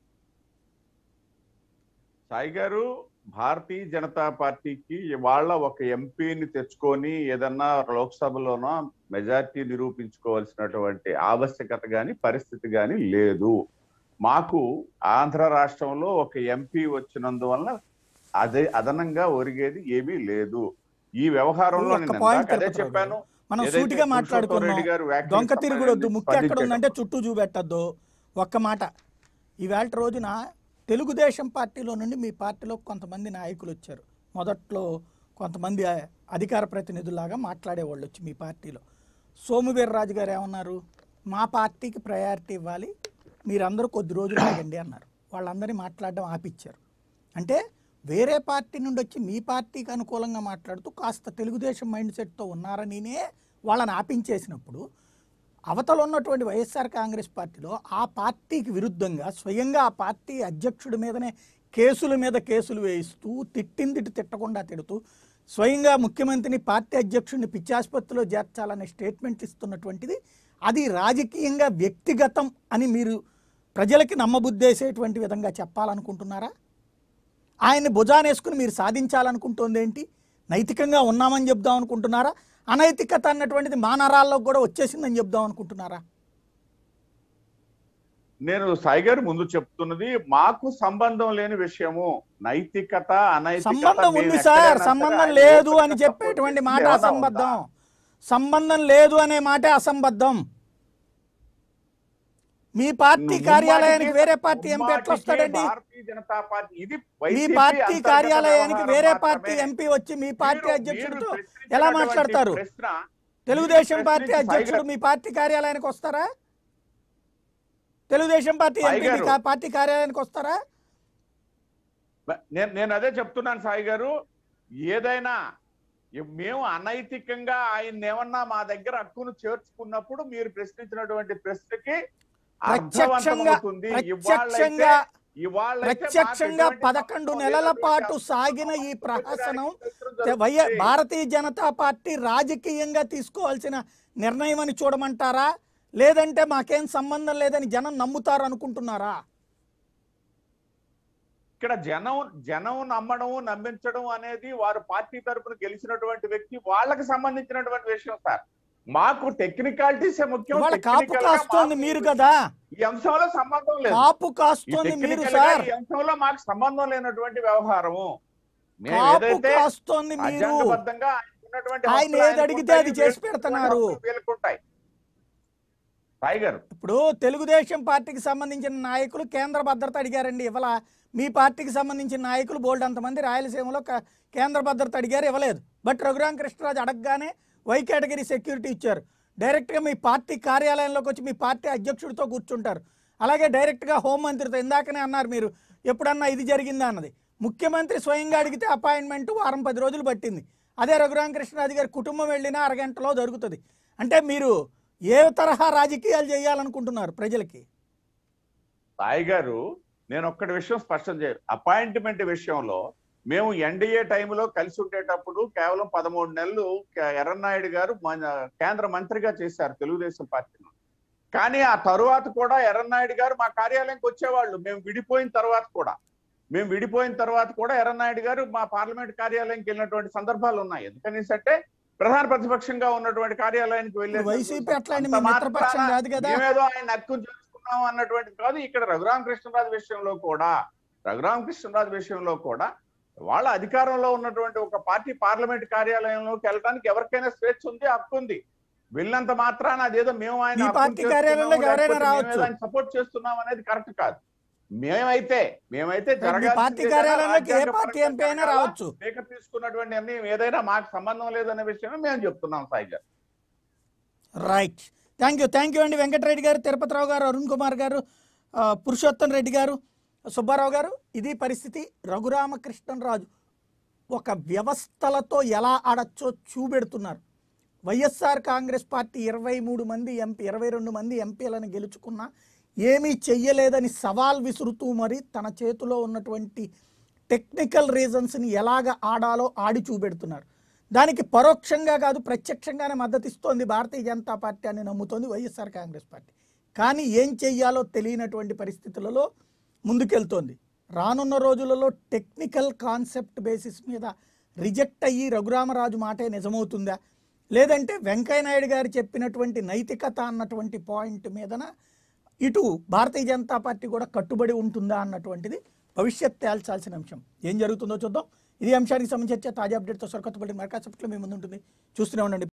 సాయి గారు భారతీయ జనతా పార్టీకి ఇవాళ ఒక ఎంపీని తెచ్చుకొని ఏదన్నా లోక్సభలోనో మెజార్టీ నిరూపించుకోవాల్సినటువంటి ఆవశ్యకత గాని పరిస్థితి గాని లేదు మాకు ఆంధ్ర రాష్ట్రంలో ఒక ఎంపీ వచ్చినందువలన అదే అదనంగా ఒరిగేది ఏమీ లేదు ఈ వ్యవహారంలో ఒక్క నేను point ఇందాక అదే తిరుపతిరావు చెప్పాను మనం ఏదైతే సూటిగా పురుషోత్తమ్ మాట్లాడుకున్నాం రెడ్డి గారు వ్యాఖ్యలకు దొంక తిరుగుడొద్దు సంబంధించి ముక్కు ఎక్కడ ఉందంటే స్పందించేటప్పుడు. చుట్టూ చూపెట్టద్దు ఒక్క మాట ఈవేళ రోజున తెలుగుదేశం పార్టీలో నుండి మీ పార్టీలో కొంతమంది నాయకులు వచ్చారు మొదట్లో కొంతమంది అధికార ప్రతినిధుల్లాగా మాట్లాడేవాళ్ళు వచ్చి మీ పార్టీలో సోమువీర్రాజు గారు ఏమన్నారు మా పార్టీకి ప్రయారిటీ ఇవ్వాలి మీరందరూ కొద్ది రోజులు ఆగండి అన్నారు వాళ్ళందరినీ మాట్లాడడం ఆపిచ్చారు అంటే వేరే పార్టీ నుండి వచ్చి మీ పార్టీకి అనుకూలంగా మాట్లాడుతూ కాస్త తెలుగుదేశం మైండ్ సెట్తో ఉన్నారనినే వాళ్ళని ఆపించేసినప్పుడు అవతల ఉన్నటువంటి వైఎస్ఆర్ కాంగ్రెస్ పార్టీలో ఆ పార్టీకి విరుద్ధంగా స్వయంగా ఆ పార్టీ అధ్యక్షుడి మీదనే కేసుల మీద కేసులు వేయిస్తూ తిట్టిందిటి తిట్టకుండా తిడుతూ స్వయంగా ముఖ్యమంత్రిని పార్టీ అధ్యక్షుడిని పిచ్చాసుపత్రిలో చేర్చాలనే స్టేట్మెంట్ ఇస్తున్నటువంటిది అది రాజకీయంగా వ్యక్తిగతం అని మీరు ప్రజలకి నమ్మబుద్ధేసేటువంటి విధంగా చెప్పాలనుకుంటున్నారా ఆయన్ని భుజానేసుకుని మీరు సాధించాలనుకుంటోంది ఏంటి నైతికంగా ఉన్నామని చెప్దాం అనుకుంటున్నారా అనైతికత అన్నటువంటిది మా నరాల్లో కూడా వచ్చేసిందని చెప్దాం అనుకుంటున్నారా నేను సాయి గారు ముందు చెప్తున్నది మాకు సంబంధం లేని విషయము నైతికత అనైతికత సంబంధం మేము ఉంది ఎక్కడైనా సార్ సరే సంబంధం ఆయన లేదు ఓపెన్ అని గా చెప్పేటువంటి సపోర్ట్ మాట చేసి ఏమన్నా అసంబద్ధం ఉందా? సంబంధం లేదు అనే మాటే అసంబద్ధం మీ పార్టీ కార్యాలయానికి ముమ్మాటికి- వేరే పార్టీ ఎంపీ ఎట్లా ముమ్మాటికి వస్తాడండి భారతీయ జనతా పార్టీ ఇది మీ వైసీపీ పార్టీ అంతర్గత కార్యాలయానికి వ్యవహారం వేరే మాత్రమే. పార్టీ ఎంపీ వచ్చి మీ పార్టీ మీరు- అధ్యక్షుడితో మీరు ఎలా ప్రశ్నించినటువంటి మాట్లాడతారు ప్రశ్న తెలుగుదేశం మీరు పార్టీ ప్రశ్నించి అధ్యక్షుడు సాయి మీ పార్టీ కార్యాలయానికి వస్తారా తెలుగుదేశం పార్టీ సాయి ఎంపీ మీ గారు. కా- పార్టీ కార్యాలయానికి వస్తారా నేను నేను అదే చెప్తున్నాను సాయి గారు ఏదైనా ఇ- మేము అనైతికంగా ఆయన ఏమన్నా మా దగ్గర హక్కును చేర్చుకున్నప్పుడు మీరు ప్రశ్నించినటువంటి ప్రశ్నకి ప్రత్యక్షంగా అర్థవంతమవుతుంది. ప్రత్యక్షంగా ఇవాళైతే- ఇవాళైతే ప్రత్యక్షంగా మాకు ఎటువంటి పదకొండు సంబంధం నెలల లేనటువంటి పాటు అంశం సాగిన ఈ చెప్పడానికి ప్రహసనం ప్రయత్నం వై జరుగుతుంది. భారతీయ జనతా పార్టీ రాజకీయంగా తీసుకోవాల్సిన నిర్ణయం అని చూడమంటారా లేదంటే మాకేం సంబంధం లేదని జనం నమ్ముతారు అనుకుంటున్నారా ఇక్కడ జనం జనం నమ్మడం నమ్మించడం అనేది వారు పార్టీ తరపున గెలిచినటువంటి వ్యక్తి వాళ్ళకి సంబంధించినటువంటి విషయం సార్ మాకు టెక్నికాలిటీస్ ముఖ్యం ఇవాళ కాపు Technical గా కాస్తోంది మాకు మీరు కదా ఈ అంశంలో సంబంధం లేదు కాపు ఈ కాస్తోంది మీరు technical గా సార్ ఈ అంశంలో మాకు సంబంధం లేనటువంటి వ్యవహారము మేము కాపు ఏదైతే కాస్తోంది మీరు రాజ్యాంగబద్ధంగా ఆయనకు ఉన్నటువంటి ఆయన హక్కులు ఏది ఆయనకు అడిగితే ఉంటాయి, అది చేసి వీళ్ళకు పెడుతున్నారు. హక్కులు వీళ్ళకు ఉంటాయి సాయి గారు ఇప్పుడు తెలుగుదేశం పార్టీకి సంబంధించిన నాయకులు కేంద్ర భద్రత అడిగారండి ఇవాళ మీ పార్టీకి సంబంధించిన నాయకులు బోల్డ్ అంతమంది రాయలసీమలో క- కేంద్ర భద్రత అడిగారు ఇవ్వలేదు బట్ రఘురామ కృష్ణరాజు అడగగానే వై కేటగిరీ సెక్యూరిటీ ఇచ్చారు డైరెక్ట్గా మీ పార్టీ కార్యాలయంలోకి వచ్చి మీ పార్టీ అధ్యక్షుడితో కూర్చుంటారు అలాగే డైరెక్ట్గా హోంమంత్రితో ఇందాకనే అన్నారు మీరు ఎప్పుడన్నా ఇది జరిగిందా అన్నది ముఖ్యమంత్రి స్వయంగా అడిగితే అపాయింట్మెంట్ వారం పది రోజులు పట్టింది అదే రఘురామ కృష్ణరాజు గారి కుటుంబం వెళ్ళినా అరగంటలో దొరుకుతుంది అంటే మీరు ఏ తరహా రాజకీయాలు చేయాలనుకుంటున్నారు ప్రజలకి సాయి గారు నేను ఒక్కటి విషయం స్పష్టం చేయాలి అపాయింట్మెంట్ విషయంలో మేము ఎన్డీఏ టైంలో కలిసి ఉండేటప్పుడు కేవలం పదమూడు నెలలు కే- ఎర్రన్నాయుడు గారు మన కేంద్ర మంత్రిగా చేశారు తెలుగుదేశం పార్టీలో కానీ ఆ తరువాత కూడా ఎర్రన్నాయుడు గారు మా కార్యాలయంకి వచ్చేవాళ్ళు మేము విడిపోయిన తర్వాత కూడా మేము విడిపోయిన తర్వాత కూడా ఎర్రన్నాయుడు గారు మా పార్లమెంట్ కార్యాలయంకి వెళ్ళినటువంటి సందర్భాలు ఉన్నాయి ఎందుకనేసి అంటే ప్రధాన ప్రతిపక్షంగా ఉన్నటువంటి కార్యాలయానికి వెళ్ళే వైసీపీ అట్లాంటి మీ అంత మిత్రపక్షం మాత్రాన కాదు కదా మేమేదో ఆయన హక్కును చేసుకున్నాం అన్నటువంటిది కాదు ఇక్కడ రఘురామ కృష్ణరాజు విషయంలో కూడా రఘురామ కృష్ణరాజు విషయంలో కూడా వాళ్ళ అధికారంలో ఉన్నటువంటి ఒక పార్టీ పార్లమెంట్ కార్యాలయంలోకి వెళ్ళడానికి ఎవరికైనా స్వేచ్ఛ ఉంది హక్కు ఉంది వెళ్ళినంత మాత్రాన అదేదో మేము ఆయన మీ హక్కును పార్టీ చేస్తున్నాము, కార్యాలయంలోకి ఎవరైనా లేకపోతే రావచ్చు. మేమేదో ఆయన సపోర్ట్ చేస్తున్నాం అనేది కరెక్ట్ కాదు మేమైతే మేమైతే మీ జరగాల్సింది పార్టీ ఏదైనా కార్యాలయంలోకి ఏ రాజ్యాంగపరంగా పార్టీ ఎంపీ అయినా జరగాలా? రావచ్చు స్పీకర్ తీసుకున్నటువంటి నిర్ణయం ఏదైనా మాకు సంబంధం లేదనే విషయమే మేము చెప్తున్నాం సాయి గారు right thank you thank you అండి వెంకటరెడ్డి గారు తిరుపతిరావు గారు అరుణ్ కుమార్ గారు ఆ, పురుషోత్తం రెడ్డి గారు సుబ్బారావు గారు ఇది పరిస్థితి రఘురామకృష్ణరాజు ఒక వ్యవస్థలతో ఎలా ఆడచ్చో చూపెడుతున్నారు వైఎస్ఆర్ కాంగ్రెస్ పార్టీ ఇరవై మూడు మంది ఎంపీ ఇరవై రెండు మంది ఎంపీలను గెలుచుకున్నా ఏమీ చెయ్యలేదని సవాల్ విసురుతూ మరి తన చేతిలో ఉన్నటువంటి టెక్నికల్ రీజన్స్ని ఎలాగ ఆడాలో ఆడి చూపెడుతున్నారు దానికి పరోక్షంగా కాదు ప్రత్యక్షంగానే మద్దతు ఇస్తోంది భారతీయ జనతా పార్టీ అని నమ్ముతోంది వైఎస్ఆర్ కాంగ్రెస్ పార్టీ కానీ ఏం చెయ్యాలో తెలియనటువంటి పరిస్థితులలో ముందుకెళ్తోంది రానున్న రోజులలో టెక్నికల్ కాన్సెప్ట్ బేసిస్ మీద రిజెక్ట్ అయ్యి రఘురామరాజు మాటే నిజమవుతుందా లేదంటే వెంకయ్యనాయుడు గారు చెప్పినటువంటి నైతికత అన్నటువంటి పాయింట్ మీదన ఇటు భారతీయ జనతా పార్టీ కూడా కట్టుబడి ఉంటుందా అన్నటువంటిది భవిష్యత్ తేల్చాల్సిన అంశం ఏం జరుగుతుందో చూద్దాం ఇది అంశానికి సంబంధించి తాజా అప్డేట్తో సరికొత్తపల్లి మరకాసెప్ట్లో మీ ముందు ఉంటుంది చూస్తూనే ఉండండి